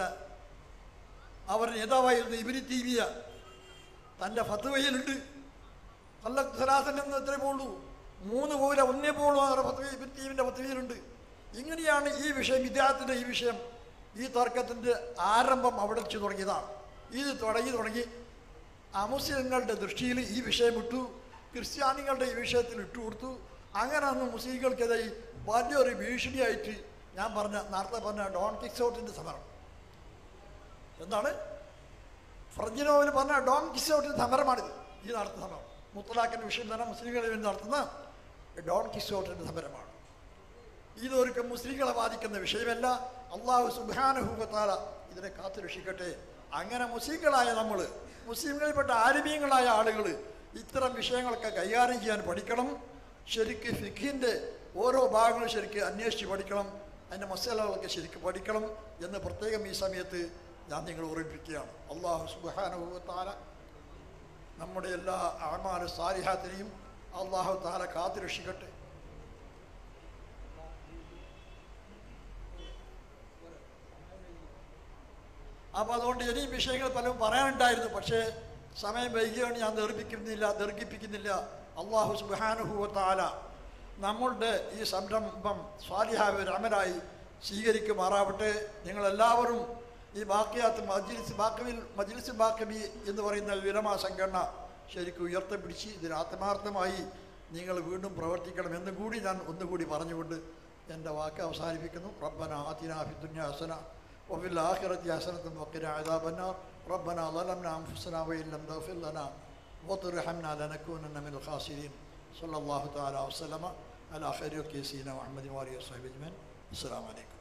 അവർ നേതാവായിരുന്ന ഇവരി ടി വിയ തൻ്റെ ഫത്തുവയിലുണ്ട് തല്ലത്ത് സലാസൻ എന്ന് എത്രേ പോകുള്ളൂ മൂന്ന് പോകില്ല ഒന്നേ പോകുള്ളൂ അവരുടെ ഫത്തുവ ഇവരി ടി വിൻ്റെ ഫത്തുവയിലുണ്ട് ഇങ്ങനെയാണ് ഈ വിഷയം വിദ്യാർത്ഥിൻ്റെ ഈ വിഷയം ഈ തർക്കത്തിൻ്റെ ആരംഭം അവിടെ വെച്ച് തുടങ്ങിയതാണ് ഇത് തുടങ്ങി തുടങ്ങി അമുസ്ലിങ്ങളുടെ ദൃഷ്ടിയിൽ ഈ വിഷയം ഇട്ടു ക്രിസ്ത്യാനികളുടെ ഈ വിഷയത്തിൽ ഇട്ടുകൊടുത്തു അങ്ങനെ അന്ന് മുസ്ലിങ്ങൾക്കെതിരെ വലിയൊരു ഭീഷണിയായിട്ട് ഞാൻ പറഞ്ഞ നേരത്തെ പറഞ്ഞ ഡോൺ കിക്സോട്ടിൻ്റെ സമരം എന്താണ് ഫ്രഞ്ചിനോവിൽ പറഞ്ഞ ഡോൺ കിക്സോട്ടിൻ്റെ സമരമാണിത് ഈ നടത്തുന്ന സമരം മുത്തലാഖിൻ്റെ വിഷയം തന്നെ മുസ്ലിങ്ങളെ വേണ്ടി നടത്തുന്ന ഡോൺ കിക്സോട്ടിൻ്റെ സമരമാണ് ഇതൊരിക്കൽ മുസ്ലിങ്ങളെ ബാധിക്കുന്ന വിഷയമല്ല അള്ളാഹു സുബാനുഭൂമത്താല ഇതിനെ കാത്തു രക്ഷിക്കട്ടെ അങ്ങനെ മുസ്ലിങ്ങളായ നമ്മൾ മുസ്ലിങ്ങളിൽപ്പെട്ട ആലിമീങ്ങളായ ആളുകൾ ഇത്തരം വിഷയങ്ങളൊക്കെ കൈകാര്യം ചെയ്യാൻ പഠിക്കണം ശരിക്ക് ഫിഖിൻ്റെ ഓരോ ഭാഗങ്ങളും ശരിക്ക് അന്വേഷിച്ച് പഠിക്കണം അതിൻ്റെ മസാലകളൊക്കെ ശരിക്ക് പഠിക്കണം എന്ന് പ്രത്യേകം ഈ സമയത്ത് ഞാൻ നിങ്ങൾ ഓർമ്മിപ്പിക്കുകയാണ് അള്ളാഹു സുബാനുഭവത്താല നമ്മുടെ എല്ലാ ആമാല സാരിഹാത്തിനെയും അള്ളാഹു താല കാത്തു രക്ഷിക്കട്ടെ അപ്പോൾ അതുകൊണ്ട് ഇനിയും വിഷയങ്ങൾ പലതും പറയാനുണ്ടായിരുന്നു പക്ഷേ സമയം വൈകിയാണ് ഞാൻ ദീർഘിപ്പിക്കുന്നില്ല ദീർഘിപ്പിക്കുന്നില്ല അള്ളാഹു സുബാനുഭൂവത്താല നമ്മളുടെ ഈ സംരംഭം സ്വാലിഹാവ് രമരായി സ്വീകരിക്കുമാറാവട്ടെ നിങ്ങളെല്ലാവരും ഈ ബാക്കിയാത്ത് മജ്ലിസ് ബാക്കവിൽ മജ്ലിസ് ബാക്കബി എന്ന് പറയുന്ന വിരമാ സംഘടന ശരിക്കും ഉയർത്തിപ്പിടിച്ച് ഇതിന് ആത്മാർത്ഥമായി നിങ്ങൾ വീണ്ടും പ്രവർത്തിക്കണം എന്നും കൂടി ഞാൻ ഒന്നുകൂടി പറഞ്ഞുകൊണ്ട് എൻ്റെ വാക്ക് അവസാനിപ്പിക്കുന്നു റബ്ബന ആതിന ഫി ദുനിയ ഹസന وفي الآخرة حسنة وقنا عذاب النار ربنا ظلمنا أنفسنا وإن لم تغفر لنا وترحمنا لنكونن من الخاسرين صلى الله تعالى وسلم على خير سيدنا محمد وآله وصحبه أجمعين السلام عليكم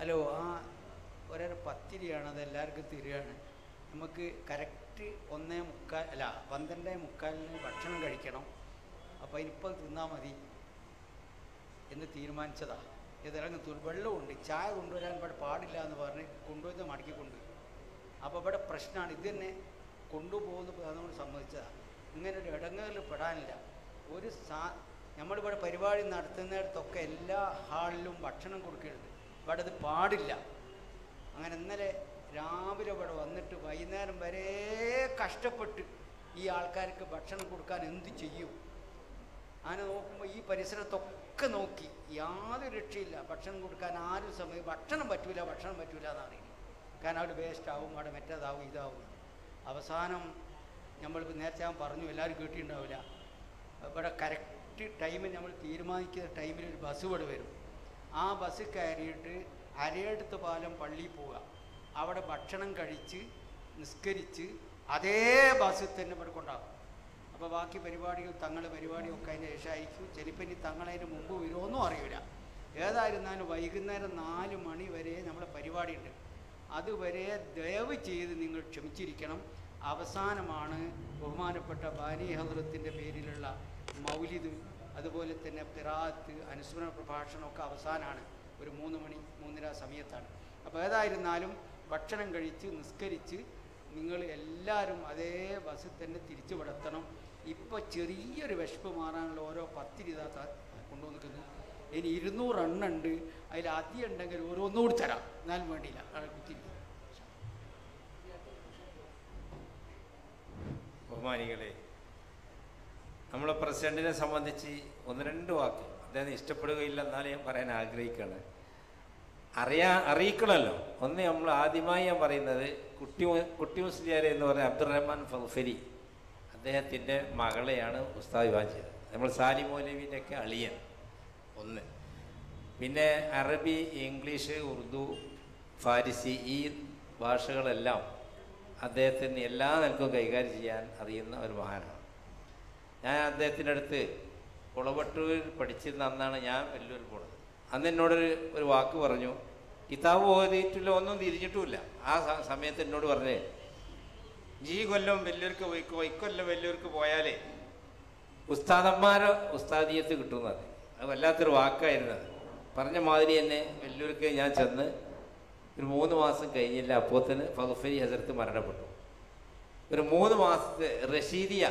ഹലോ ആ ഒരൊരു പത്തിരിയാണ് അത് എല്ലാവർക്കും തരികയാണ് നമുക്ക് കറക്റ്റ് ഒന്നേ മുക്കാൽ അല്ല പന്ത്രണ്ടേ മുക്കാലിന് ഭക്ഷണം കഴിക്കണം അപ്പോൾ ഇനിയിപ്പം തിന്നാൽ മതി എന്ന് തീരുമാനിച്ചതാ ഇതിറങ്ങി തു വെള്ളമുണ്ട് ചായ കൊണ്ടുവരാൻ ഇവിടെ പാടില്ല എന്ന് പറഞ്ഞ് കൊണ്ടുവന്ന് മടക്കി കൊണ്ടുപോയി അപ്പോൾ ഇവിടെ പ്രശ്നമാണ് ഇത് തന്നെ കൊണ്ടുപോകുന്ന അതുകൊണ്ട് സമ്മതിച്ചതാണ് ഇങ്ങനെ ഒരു ഇടങ്ങളിൽ പെടാനില്ല ഒരു സാ നമ്മളിവിടെ പരിപാടി നടത്തുന്നിടത്തൊക്കെ എല്ലാ ഹാളിലും ഭക്ഷണം കൊടുക്കരുത് ഇവിടെ അത് പാടില്ല അങ്ങനെ ഇന്നലെ രാവിലെ ഇവിടെ വന്നിട്ട് വൈകുന്നേരം വരെ കഷ്ടപ്പെട്ട് ഈ ആൾക്കാർക്ക് ഭക്ഷണം കൊടുക്കാൻ എന്ത് ചെയ്യും അങ്ങനെ നോക്കുമ്പോൾ ഈ പരിസരത്തൊക്കെ നോക്കി യാതൊരു രക്ഷയില്ല ഭക്ഷണം കൊടുക്കാൻ ആരും സമയം ഭക്ഷണം പറ്റൂല ഭക്ഷണം പറ്റൂല എന്നാണ് അറിയുന്നത് കാരണം അവിടെ വേസ്റ്റ് ആവും അവിടെ മറ്റേതാവും ഇതാവും അവസാനം നമ്മളിപ്പോൾ നേരത്തെ ഞാൻ പറഞ്ഞു എല്ലാവരും കേട്ടിട്ടുണ്ടാവില്ല ഇവിടെ കറക്റ്റ് ടൈമിൽ നമ്മൾ തീരുമാനിക്കുന്ന ടൈമിൽ ഒരു ബസ് ഇവിടെ വരും ആ ബസ് കയറിയിട്ട് അരയടുത്ത് പാലം പള്ളിയിൽ പോവുക അവിടെ ഭക്ഷണം കഴിച്ച് നിസ്കരിച്ച് അതേ ബസ്സിൽ തന്നെ ഇവിടെ കൊണ്ടാകും അപ്പോൾ ബാക്കി പരിപാടികൾ തങ്ങളുടെ പരിപാടിയൊക്കെ അതിൻ്റെ ശേഷമായിരിക്കും ചിലപ്പോൾ ഇനി തങ്ങളതിന് മുമ്പ് വരുമോന്നും അറിയില്ല ഏതായിരുന്നാലും വൈകുന്നേരം നാല് മണി വരെ നമ്മുടെ പരിപാടിയുണ്ട് അതുവരെ ദയവ് ചെയ്ത് നിങ്ങൾ ക്ഷമിച്ചിരിക്കണം അവസാനമാണ് ബഹുമാനപ്പെട്ട ബാനി ഹദ്രത്തിൻ്റെ പേരിലുള്ള മൗലിദ് അതുപോലെ തന്നെ പിറാത്ത് അനുസ്മരണ പ്രഭാഷണമൊക്കെ അവസാനമാണ് ഒരു മൂന്ന് മണി മൂന്നര സമയത്താണ് അപ്പോൾ ഏതായിരുന്നാലും ഭക്ഷണം കഴിച്ച് നിസ്കരിച്ച് നിങ്ങൾ എല്ലാവരും അതേ ബസ്സിൽ തന്നെ തിരിച്ചു വിടത്തണം ഇപ്പോൾ ചെറിയൊരു വിശപ്പ് മാറാനുള്ള ഓരോ പത്തിരി ഇതാ ത- കൊണ്ടുവന്നിരിക്കുന്നു ഇനി ഇരുന്നൂറ് എണ്ണുണ്ട് അതിൽ അധികം ഉണ്ടെങ്കിൽ ഓരോന്നുകൂടി തരാം എന്നാലും വേണ്ടിയില്ല അവിടെ കുത്തിരി ബഹുമാനികളെ നമ്മളെ പ്രസിഡന്റിനെ സംബന്ധിച്ച് ഒന്ന് രണ്ട് വാക്ക് അദ്ദേഹം ഇഷ്ടപ്പെടുകയില്ല എന്നാലും ഞാൻ പറയാൻ ആഗ്രഹിക്കുകയാണ് അറിയാ അറിയിക്കണമല്ലോ ഒന്ന് നമ്മൾ ആദ്യമായി ഞാൻ പറയുന്നത് കുട്ടി മു- കുട്ടി മുസ്ലിയാർ എന്ന് പറഞ്ഞ അബ്ദുറഹ്മാൻ ഫൗഫരി അദ്ദേഹത്തിൻ്റെ മകളെയാണ് ഉസ്താദ് വിവാഹം ചെയ്തത് നമ്മൾ സാലി മൗലവിൻ്റെ ഒക്കെ അളിയൻ ഒന്ന് പിന്നെ അറബി ഇംഗ്ലീഷ് ഉറുദു ഫാരിസി ഈ ഭാഷകളെല്ലാം അദ്ദേഹത്തിന് എല്ലാ നിലക്കും കൈകാര്യം ചെയ്യാൻ അറിയുന്ന ഒരു മഹാനാണ് ഞാൻ അദ്ദേഹത്തിൻ്റെ അടുത്ത് കുളവട്ടൂരിൽ പഠിച്ചിരുന്ന അന്നാണ് ഞാൻ വെല്ലൂർ പോണത് അന്ന് എന്നോടൊരു ഒരു വാക്ക് പറഞ്ഞു കിതാബ് ഓതിയിട്ടില്ല ഒന്നും തിരിഞ്ഞിട്ടുമില്ല ആ സ- സമയത്ത് എന്നോട് പറഞ്ഞേ ഈ കൊല്ലം വെല്ലൂർക്ക് പോയിക്കോ ഇക്കൊല്ലം വെല്ലൂർക്ക് പോയാലേ ഉസ്താദന്മാരെ ഉസ്താദിയത്ത് കിട്ടുന്നത് അത് വല്ലാത്തൊരു വാക്കായിരുന്നത് പറഞ്ഞ മാതിരി തന്നെ വെല്ലൂർക്ക് ഞാൻ ചെന്ന് ഒരു മൂന്ന് മാസം കഴിഞ്ഞില്ല അപ്പോത്തിന് ഫഗഫരി ഹസരത്ത് മരണപ്പെട്ടു ഒരു മൂന്ന് മാസത്തെ റഷീദിയ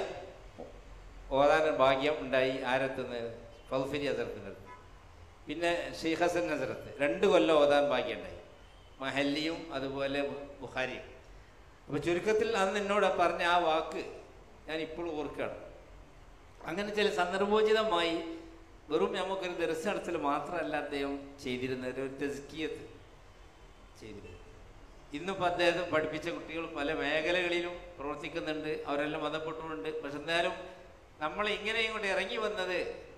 ഓതാൻ ഭാഗ്യം ഉണ്ടായി ആരത്തുനിന്ന് ഫൗഫരി ഹസരത്തിൻ്റെ അടുത്ത് പിന്നെ ഷെയ്ഖ് ഹസൻ ഹസരത്ത് രണ്ട് കൊല്ലം ഓതാൻ ഭാഗ്യം ഉണ്ടായി മഹല്ലിയും അതുപോലെ ബുഹാരിയും അപ്പോൾ ചുരുക്കത്തിൽ അന്ന് എന്നോട് പറഞ്ഞ ആ വാക്ക് ഞാൻ ഇപ്പോഴും ഓർക്കുകയാണ് അങ്ങനെ ചില സന്ദർഭോചിതമായി വെറും നമുക്കൊരു ദർശന നടത്തൽ മാത്രമല്ല അദ്ദേഹം ചെയ്തിരുന്നത് ഒരു തെസ്കിയത്ത് ചെയ്തിരുന്നത് ഇന്നിപ്പോൾ അദ്ദേഹം പഠിപ്പിച്ച കുട്ടികൾ പല മേഖലകളിലും പ്രവർത്തിക്കുന്നുണ്ട് അവരെല്ലാം ബന്ധപ്പെട്ടുകൊണ്ട് പക്ഷെ എന്നാലും നമ്മൾ ഇങ്ങനെയും കൊണ്ട് ഇറങ്ങി വന്നത്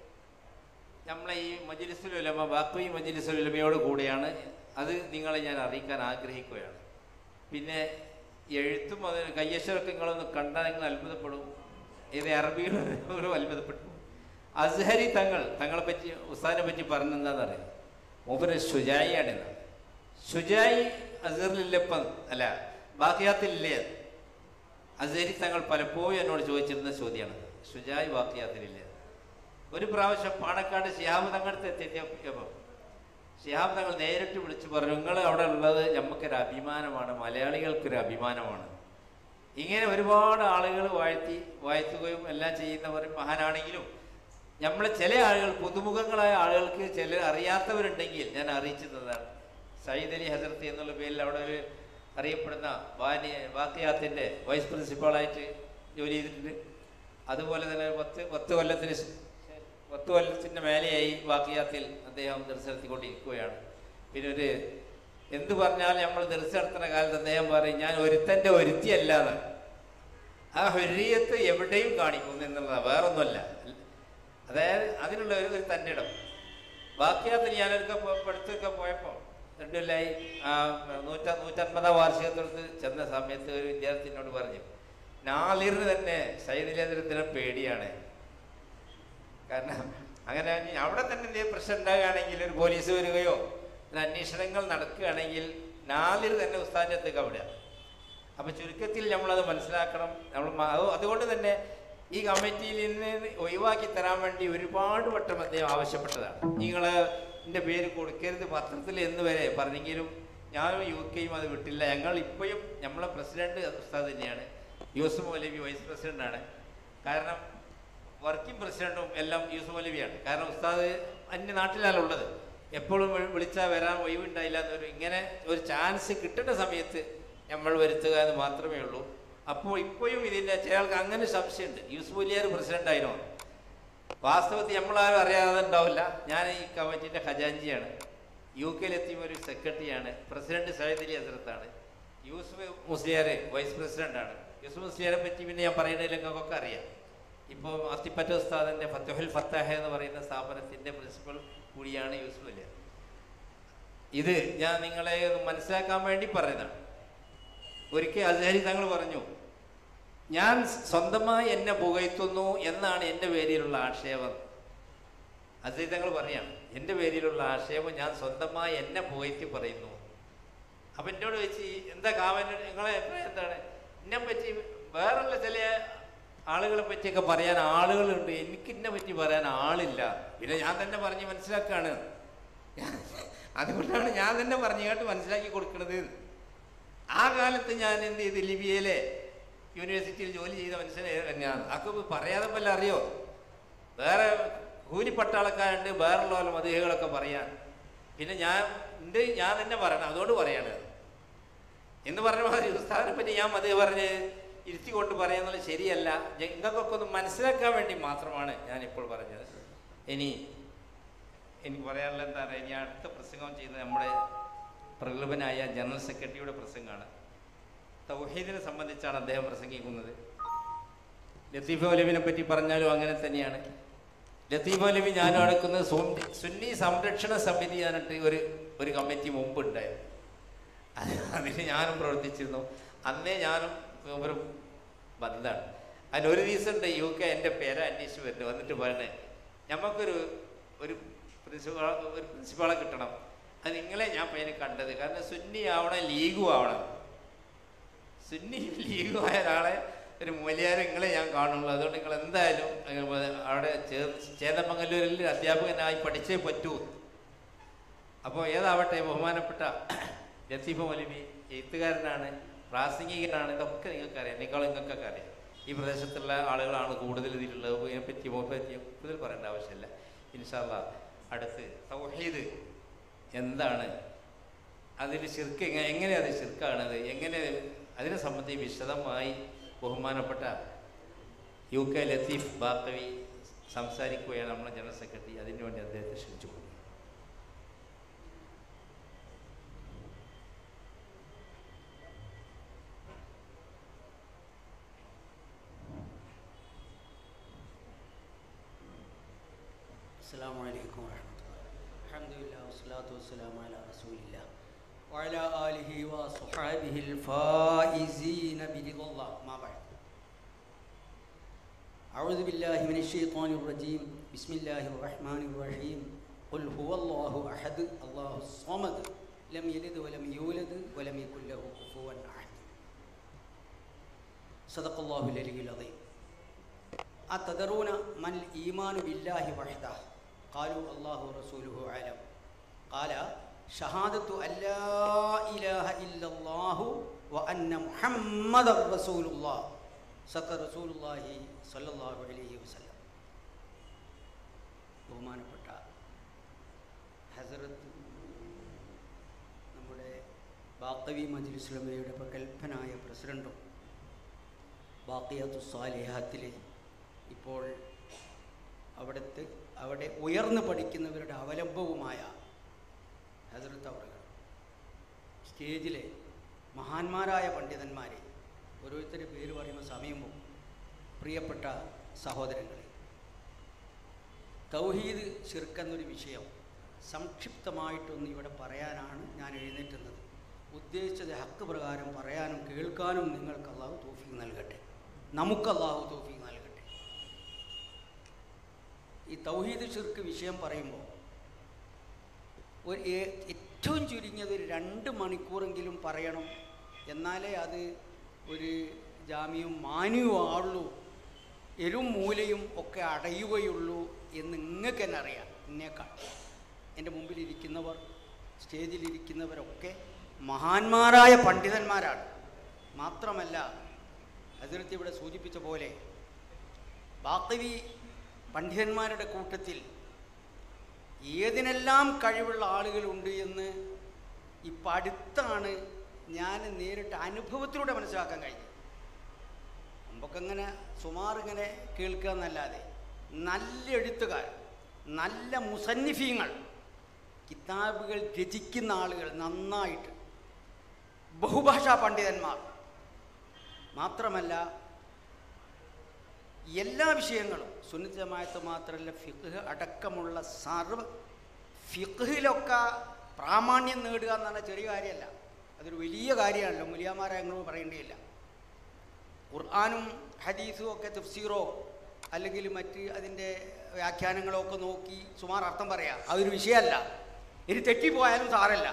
നമ്മളെ ഈ മജിലിസുലുലമ ബാക്കി മജിലിസുലുലമയോട് കൂടെയാണ് അത് നിങ്ങളെ ഞാൻ അറിയിക്കാൻ ആഗ്രഹിക്കുകയാണ് പിന്നെ എഴുത്തും അതിന് കയ്യക്ഷരമൊക്കെ നിങ്ങളൊന്ന് കണ്ടാൽ നിങ്ങൾ അത്ഭുതപ്പെടും ഇത് അറബികളും അത്ഭുതപ്പെട്ടു അസ്ഹരി തങ്ങൾ തങ്ങളെ പറ്റി ഉസ്താദിനെ പറ്റി പറഞ്ഞെന്താണെന്നറിയാം മൂപ്പര് ഷുജായിയാണെന്ന് ഷുജായി അസറിലില്ലപ്പം അല്ല ബാക്കിയാത്തിലില്ലേ അസരി തങ്ങൾ പലപ്പോഴും എന്നോട് ചോദിച്ചിരുന്ന ചോദ്യമാണ് ഷുജായി ബാക്കിയാത്തിലില്ലേ ഒരു പ്രാവശ്യം പാണക്കാട് ശിഹാബ് തങ്ങളുടെ എത്തിയപ്പോൾ ശിഹാബ് തങ്ങൾ നേരിട്ട് വിളിച്ചു പറഞ്ഞു നിങ്ങൾ അവിടെ ഉള്ളത് നമുക്കൊരു അഭിമാനമാണ് മലയാളികൾക്കൊരു അഭിമാനമാണ് ഇങ്ങനെ ഒരുപാട് ആളുകൾ വാഴ്ത്തി വാഴ്ത്തുകയും എല്ലാം ചെയ്യുന്നവർ മഹാനാണെങ്കിലും നമ്മളെ ചില ആളുകൾ പുതുമുഖങ്ങളായ ആളുകൾക്ക് ചില അറിയാത്തവരുണ്ടെങ്കിൽ ഞാൻ അറിയിച്ചതാണ് സയ്യിദ് അലി ഹസരത്ത് എന്നുള്ള പേരിൽ അവിടെ ഒരു അറിയപ്പെടുന്ന ബാനി ബാക്കിയാത്തിൻ്റെ വൈസ് പ്രിൻസിപ്പാളായിട്ട് ജോലി ചെയ്തിട്ടുണ്ട് അതുപോലെ തന്നെ ഒരു പത്ത് പത്ത് കൊല്ലത്തിന് ശേ- പത്ത് കൊല്ലത്തിൻ്റെ മേലെയായി ബാക്കിയാത്തിൽ അദ്ദേഹം ദർശനത്തിക്കൊണ്ടിരിക്കുകയാണ് പിന്നെ ഒരു എന്ത് പറഞ്ഞാലും നമ്മൾ ദർശനം നടത്തുന്ന കാലത്ത് അദ്ദേഹം പറയും ഞാൻ ഒരുത്തൻ്റെ ഒരുത്തിയല്ലാന്ന് ആ ഹൊരിയത്ത് എവിടെയും കാണിക്കുന്നു എന്നുള്ളതാണ് വേറൊന്നുമല്ല അതായത് അതിനുള്ള ഒരു ഒരു തൻ്റെ ഇടം ബാക്കിയാത്തിന് ഞാനൊക്കെ പഠിത്തൊക്കെ പോയപ്പോൾ രണ്ടുമില്ലായി ആ നൂറ്റ നൂറ്റൻപതാം വാർഷികത്തോടത്ത് ചെന്ന സമയത്ത് ഒരു വിദ്യാർത്ഥിനോട് പറഞ്ഞു നാളിറിന് തന്നെ സൈനിലേന്ദ്രത്തിന് പേടിയാണ് കാരണം അങ്ങനെ ഇനി അവിടെ തന്നെ എന്തെങ്കിലും പ്രശ്നം ഉണ്ടാകുകയാണെങ്കിൽ ഒരു പോലീസ് വരികയോ ഒരു അന്വേഷണങ്ങൾ നടക്കുകയാണെങ്കിൽ നാലിൽ തന്നെ ഉസ്താദിൻ്റെ അടുത്തേക്ക് അവിടെ അപ്പം ചുരുക്കത്തിൽ നമ്മളത് മനസ്സിലാക്കണം നമ്മൾ മ- അത് അതുകൊണ്ട് തന്നെ ഈ കമ്മിറ്റിയിൽ നിന്ന് ഒഴിവാക്കി തരാൻ വേണ്ടി ഒരുപാട് വട്ടം അദ്ദേഹം ആവശ്യപ്പെട്ടതാണ് നിങ്ങൾ എൻ്റെ പേര് കൊടുക്കരുത് പത്രത്തിൽ എന്ന് വരെ പറഞ്ഞെങ്കിലും ഞാനും യു കെയും അത് വിട്ടില്ല ഞങ്ങൾ ഇപ്പോഴും നമ്മളെ പ്രസിഡന്റ് ഉസ്താദ് തന്നെയാണ് യൂസുഫ് മൗലവി വൈസ് പ്രസിഡന്റാണ് കാരണം വർക്കിംഗ് പ്രസിഡന്റും എല്ലാം യൂസുഫ് മൗലവിയാണ് കാരണം ഉസ്താദ് അന്യ നാട്ടിലാണ് ഉള്ളത് എപ്പോഴും വി- വിളിച്ചാൽ വരാൻ ഒഴിവുണ്ടായില്ല എന്നൊരു ഇങ്ങനെ ഒരു ചാൻസ് കിട്ടുന്ന സമയത്ത് നമ്മൾ വരുത്തുക എന്ന് മാത്രമേ ഉള്ളൂ അപ്പോൾ ഇപ്പോഴും ഇതിൻ്റെ ചിലർക്ക് അങ്ങനെ സംശയമുണ്ട് യൂസുഫ് വലിയാർ പ്രസിഡന്റ് ആയിരുന്നു വാസ്തവത്തിൽ നമ്മളാരും അറിയാതെ ഉണ്ടാവില്ല ഞാൻ ഈ കമ്മിറ്റിൻ്റെ ഖജാൻജിയാണ് യു കെയിലെത്തിയ ഒരു സെക്രട്ടറിയാണ് പ്രസിഡന്റ് സയ്യിദ് അലി ഹസരത്താണ് യൂസുഫ് മുസ്ലിയാർ വൈസ് പ്രസിഡന്റാണ് യൂസുഫ് മുസ്ലിയാരെ പറ്റി പിന്നെ ഞാൻ പറയുന്നതിലൊക്കെ അറിയാം ഇപ്പോൾ അത്തിപ്പറ്റ ഉസ്താദിൻ്റെ ഫത്തുഹുൽ ഫത്താഹ എന്ന് പറയുന്ന സ്ഥാപനത്തിൻ്റെ പ്രിൻസിപ്പൽ കൂടിയാണ് യൂസുഫ് അലിയാർ ഇത് ഞാൻ നിങ്ങളെ ഒന്ന് മനസ്സിലാക്കാൻ വേണ്ടി പറയുന്നതാണ് ഒരിക്കൽ അസഹരി തങ്ങൾ പറഞ്ഞു ഞാൻ സ്വന്തമായി എന്നെ പുകഴ്ത്തുന്നു എന്നാണ് എൻ്റെ പേരിലുള്ള ആക്ഷേപം അസഹരി തങ്ങൾ പറയാണ് എൻ്റെ പേരിലുള്ള ആക്ഷേപം ഞാൻ സ്വന്തമായി എന്നെ പുകഴ്ത്തി പറയുന്നു അപ്പം എന്നോട് വെച്ച് എന്താ കാവൻ നിങ്ങളെ അഭിപ്രായം എന്താണ് എന്നെ പറ്റി വേറുള്ള ചില ആളുകളെ പറ്റിയൊക്കെ പറയാൻ ആളുകളുണ്ട് എനിക്ക് എന്നെ പറ്റി പറയാൻ ആളില്ല പിന്നെ ഞാൻ തന്നെ പറഞ്ഞ് മനസ്സിലാക്കുകയാണ് അതുകൊണ്ടാണ് ഞാൻ തന്നെ പറഞ്ഞുകൊണ്ട് മനസ്സിലാക്കി കൊടുക്കുന്നത് ആ കാലത്ത് ഞാൻ എന്ത് ചെയ്ത് ലിബിയയിലെ യൂണിവേഴ്സിറ്റിയിൽ ജോലി ചെയ്ത മനുഷ്യനെ ഞാൻ അതൊക്കെ പറയാതെ വല്ല അറിയോ വേറെ കൂലിപ്പട്ടാളക്കാരുണ്ട് വേറുള്ള മതികളൊക്കെ പറയാൻ പിന്നെ ഞാൻ ഉണ്ട് ഞാൻ തന്നെ പറയണം അതുകൊണ്ട് പറയാണ് എന്ന് പറഞ്ഞ മാതിരി ഉസ്താദിനെ പറ്റി ഞാൻ മതി പറഞ്ഞ് ഇരുത്തി കൊണ്ട് പറയാന്നുള്ളത് ശരിയല്ല ഞ- നിങ്ങൾക്കൊക്കെ ഒന്ന് മനസ്സിലാക്കാൻ വേണ്ടി മാത്രമാണ് ഞാൻ ഇപ്പോൾ പറഞ്ഞത് ഇനി എനിക്ക് പറയാനുള്ള എന്താണ് ഇനി അടുത്ത പ്രസംഗം ചെയ്യുന്നത് നമ്മുടെ പ്രഗത്ഭനായ ജനറൽ സെക്രട്ടറിയുടെ പ്രസംഗമാണ് തൗഹീദിനെ സംബന്ധിച്ചാണ് അദ്ദേഹം പ്രസംഗിക്കുന്നത് ലത്തീഫ ഒലവിനെ പറ്റി പറഞ്ഞാലും അങ്ങനെ തന്നെയാണ് ലത്തീഫ ഒലവി ഞാനും അടക്കുന്നത് സുന്നി- സുന്നി സംരക്ഷണ സമിതി എന്നിട്ട് ഒരു ഒരു കമ്മിറ്റി മുമ്പ് ഉണ്ടായിരുന്നു അത് അതിന് ഞാനും പ്രവർത്തിച്ചിരുന്നു അന്നേ ഞാനും ഒരു ബന്ധാണ് അതിന് ഒരു ദിവസം ഉണ്ട് യു കെ എൻ്റെ പേര് അന്വേഷിച്ച് വരുന്നു വന്നിട്ട് പറയണേ നമുക്കൊരു ഒരു പ്രിൻസിപ്പാൾ ഒരു പ്രിൻസിപ്പാളെ കിട്ടണം അത് നിങ്ങളെ ഞാൻ പേര് കണ്ടത് കാരണം സുന്നി ആവണം ലീഗും ആവണം സുന്നി ലീഗും ആയ ഒരാളെ ഒരു മൂല്യാരം നിങ്ങളെ ഞാൻ കാണുള്ളൂ അതുകൊണ്ട് നിങ്ങൾ എന്തായാലും അങ്ങ് അവിടെ ചേർ ചേതമംഗലൂരിൽ അധ്യാപകനായി പഠിച്ചേ പറ്റൂ അപ്പോൾ ഏതാവട്ടെ ബഹുമാനപ്പെട്ട ലത്തീഫ മൗലവി എഴുത്തുകാരനാണ് പ്രാസംഗികനാണ് ഇതൊക്കെ നിങ്ങൾക്ക് അറിയാം എന്നെക്കാളും നിങ്ങൾക്കൊക്കെ അറിയാം ഈ പ്രദേശത്തുള്ള ആളുകളാണ് കൂടുതൽ ഇതിലുള്ളത് ഇതിനെപ്പറ്റി പറ്റി കൂടുതൽ പറയേണ്ട ആവശ്യമില്ല ഇൻഷാല്ല അടുത്ത് തൗഹീദ് എന്താണ് അതിൽ ശിർക്ക് എങ്ങനെ എങ്ങനെ അത് ശിർക്കാണത് എങ്ങനെ അതിനെ സംബന്ധിച്ച് വിശദമായി ബഹുമാനപ്പെട്ട യു കെ ലത്തീഫ് ബാത്തവി സംസാരിക്കുകയാണ് നമ്മുടെ ജനറൽ സെക്രട്ടറി അതിനു വേണ്ടി അദ്ദേഹത്തെ ക്ഷണിച്ചു കൊടുക്കും السلام عليكم ورحمة الله الحمد لله والصلاة والسلام على رسول الله وعلى آله وصحابه الفائزين برضا الله ما بعد أعوذ بالله من الشيطان الرجيم بسم الله الرحمن الرحيم قل هو الله أحد الله الصمد لم يلد ولم يولد ولم يكن له كفوا أحد صدق الله العلي العظيم أتدرون من الإيمان بالله وحده قالوا الله ورسوله أعلم قال شهادة أن لا إله إلا الله وأن محمد رسول الله صدق رسول الله صلى الله عليه وسلم ബഹുമാനപ്പെട്ട ഹസരത്ത് നമ്മുടെ ബാക്കവി മജ്ലിസ്ലമയുടെ പ്രഗത്ഭനായ പ്രസിഡൻറ്റും ബാക്കിയത്തു സാലിഹാത്തിലെ ഇപ്പോൾ അവിടുത്തെ അവിടെ ഉയർന്നു പഠിക്കുന്നവരുടെ അവലംബവുമായ ഹസരത്ത് അവറുകൾ സ്റ്റേജിലെ മഹാന്മാരായ പണ്ഡിതന്മാരെ ഓരോരുത്തരുടെ പേര് പറയുമ്പോൾ സമയം പോകും പ്രിയപ്പെട്ട സഹോദരങ്ങളെ തൗഹീദ് ഷിർക്കെന്നൊരു വിഷയം സംക്ഷിപ്തമായിട്ടൊന്ന് ഇവിടെ പറയാനാണ് ഞാൻ എഴുന്നേറ്റുന്നത് ഉദ്ദേശിച്ചത് ഹക്ക് പ്രകാരം പറയാനും കേൾക്കാനും നിങ്ങൾക്ക് അള്ളാഹു തോഫീക്ക് നൽകട്ടെ നമുക്ക് അള്ളാഹു തോഫീക്ക് നൽകട്ടെ ഈ തൗഹീദ് ഷിർക്ക് വിഷയം പറയുമ്പോൾ ഒരു ഏ- ഏറ്റവും ഏറ്റവും ചുരുങ്ങിയത് ഒരു രണ്ട് മണിക്കൂറെങ്കിലും പറയണം എന്നാലേ അത് ഒരു ജാമ്യവും മാന്യവും ആവുള്ളൂ എരും മൂലയും ഒക്കെ അടയുകയുള്ളൂ എന്ന് നിങ്ങൾക്ക് തന്നെ അറിയാം എന്നേക്കാൾ എൻ്റെ മുമ്പിലിരിക്കുന്നവർ സ്റ്റേജിലിരിക്കുന്നവരൊക്കെ മഹാന്മാരായ പണ്ഡിതന്മാരാണ് മാത്രമല്ല അതിർത്തി ഇവിടെ സൂചിപ്പിച്ച പോലെ ബാക്കവി പണ്ഡിതന്മാരുടെ കൂട്ടത്തിൽ ഏതിനെല്ലാം കഴിവുള്ള ആളുകളുണ്ട് എന്ന് ഇപ്പം അടുത്താണ് ഞാൻ നേരിട്ട് അനുഭവത്തിലൂടെ മനസ്സിലാക്കാൻ കഴിഞ്ഞത് മുമ്പൊക്കെ ഇങ്ങനെ സുമാർ ഇങ്ങനെ കേൾക്കുക എന്നല്ലാതെ നല്ല എഴുത്തുകാർ നല്ല മുസന്നിഫീങ്ങൾ കിതാബുകൾ രചിക്കുന്ന ആളുകൾ നന്നായിട്ട് ബഹുഭാഷാ പണ്ഡിതന്മാർ മാത്രമല്ല എല്ലാ വിഷയങ്ങളും സുന്നത്ത് ജമായത്ത് മാത്രമല്ല ഫിഖ് അടക്കമുള്ള സർവ ഫിഖിലൊക്കെ പ്രാമാണ്യം നേടുക എന്ന് പറഞ്ഞാൽ ചെറിയ കാര്യമല്ല അതൊരു വലിയ കാര്യമാണല്ലോ മുലിയാമാരെ ഞങ്ങൾ പറയേണ്ടിയില്ല ഖുർആാനും ഹദീസും ഒക്കെ തഫ്സീറോ അല്ലെങ്കിൽ മറ്റ് അതിൻ്റെ വ്യാഖ്യാനങ്ങളോ ഒക്കെ നോക്കി സുമാർ അർത്ഥം പറയാം അതൊരു വിഷയമല്ല ഇനി തെറ്റിപ്പോയാലും സാരല്ല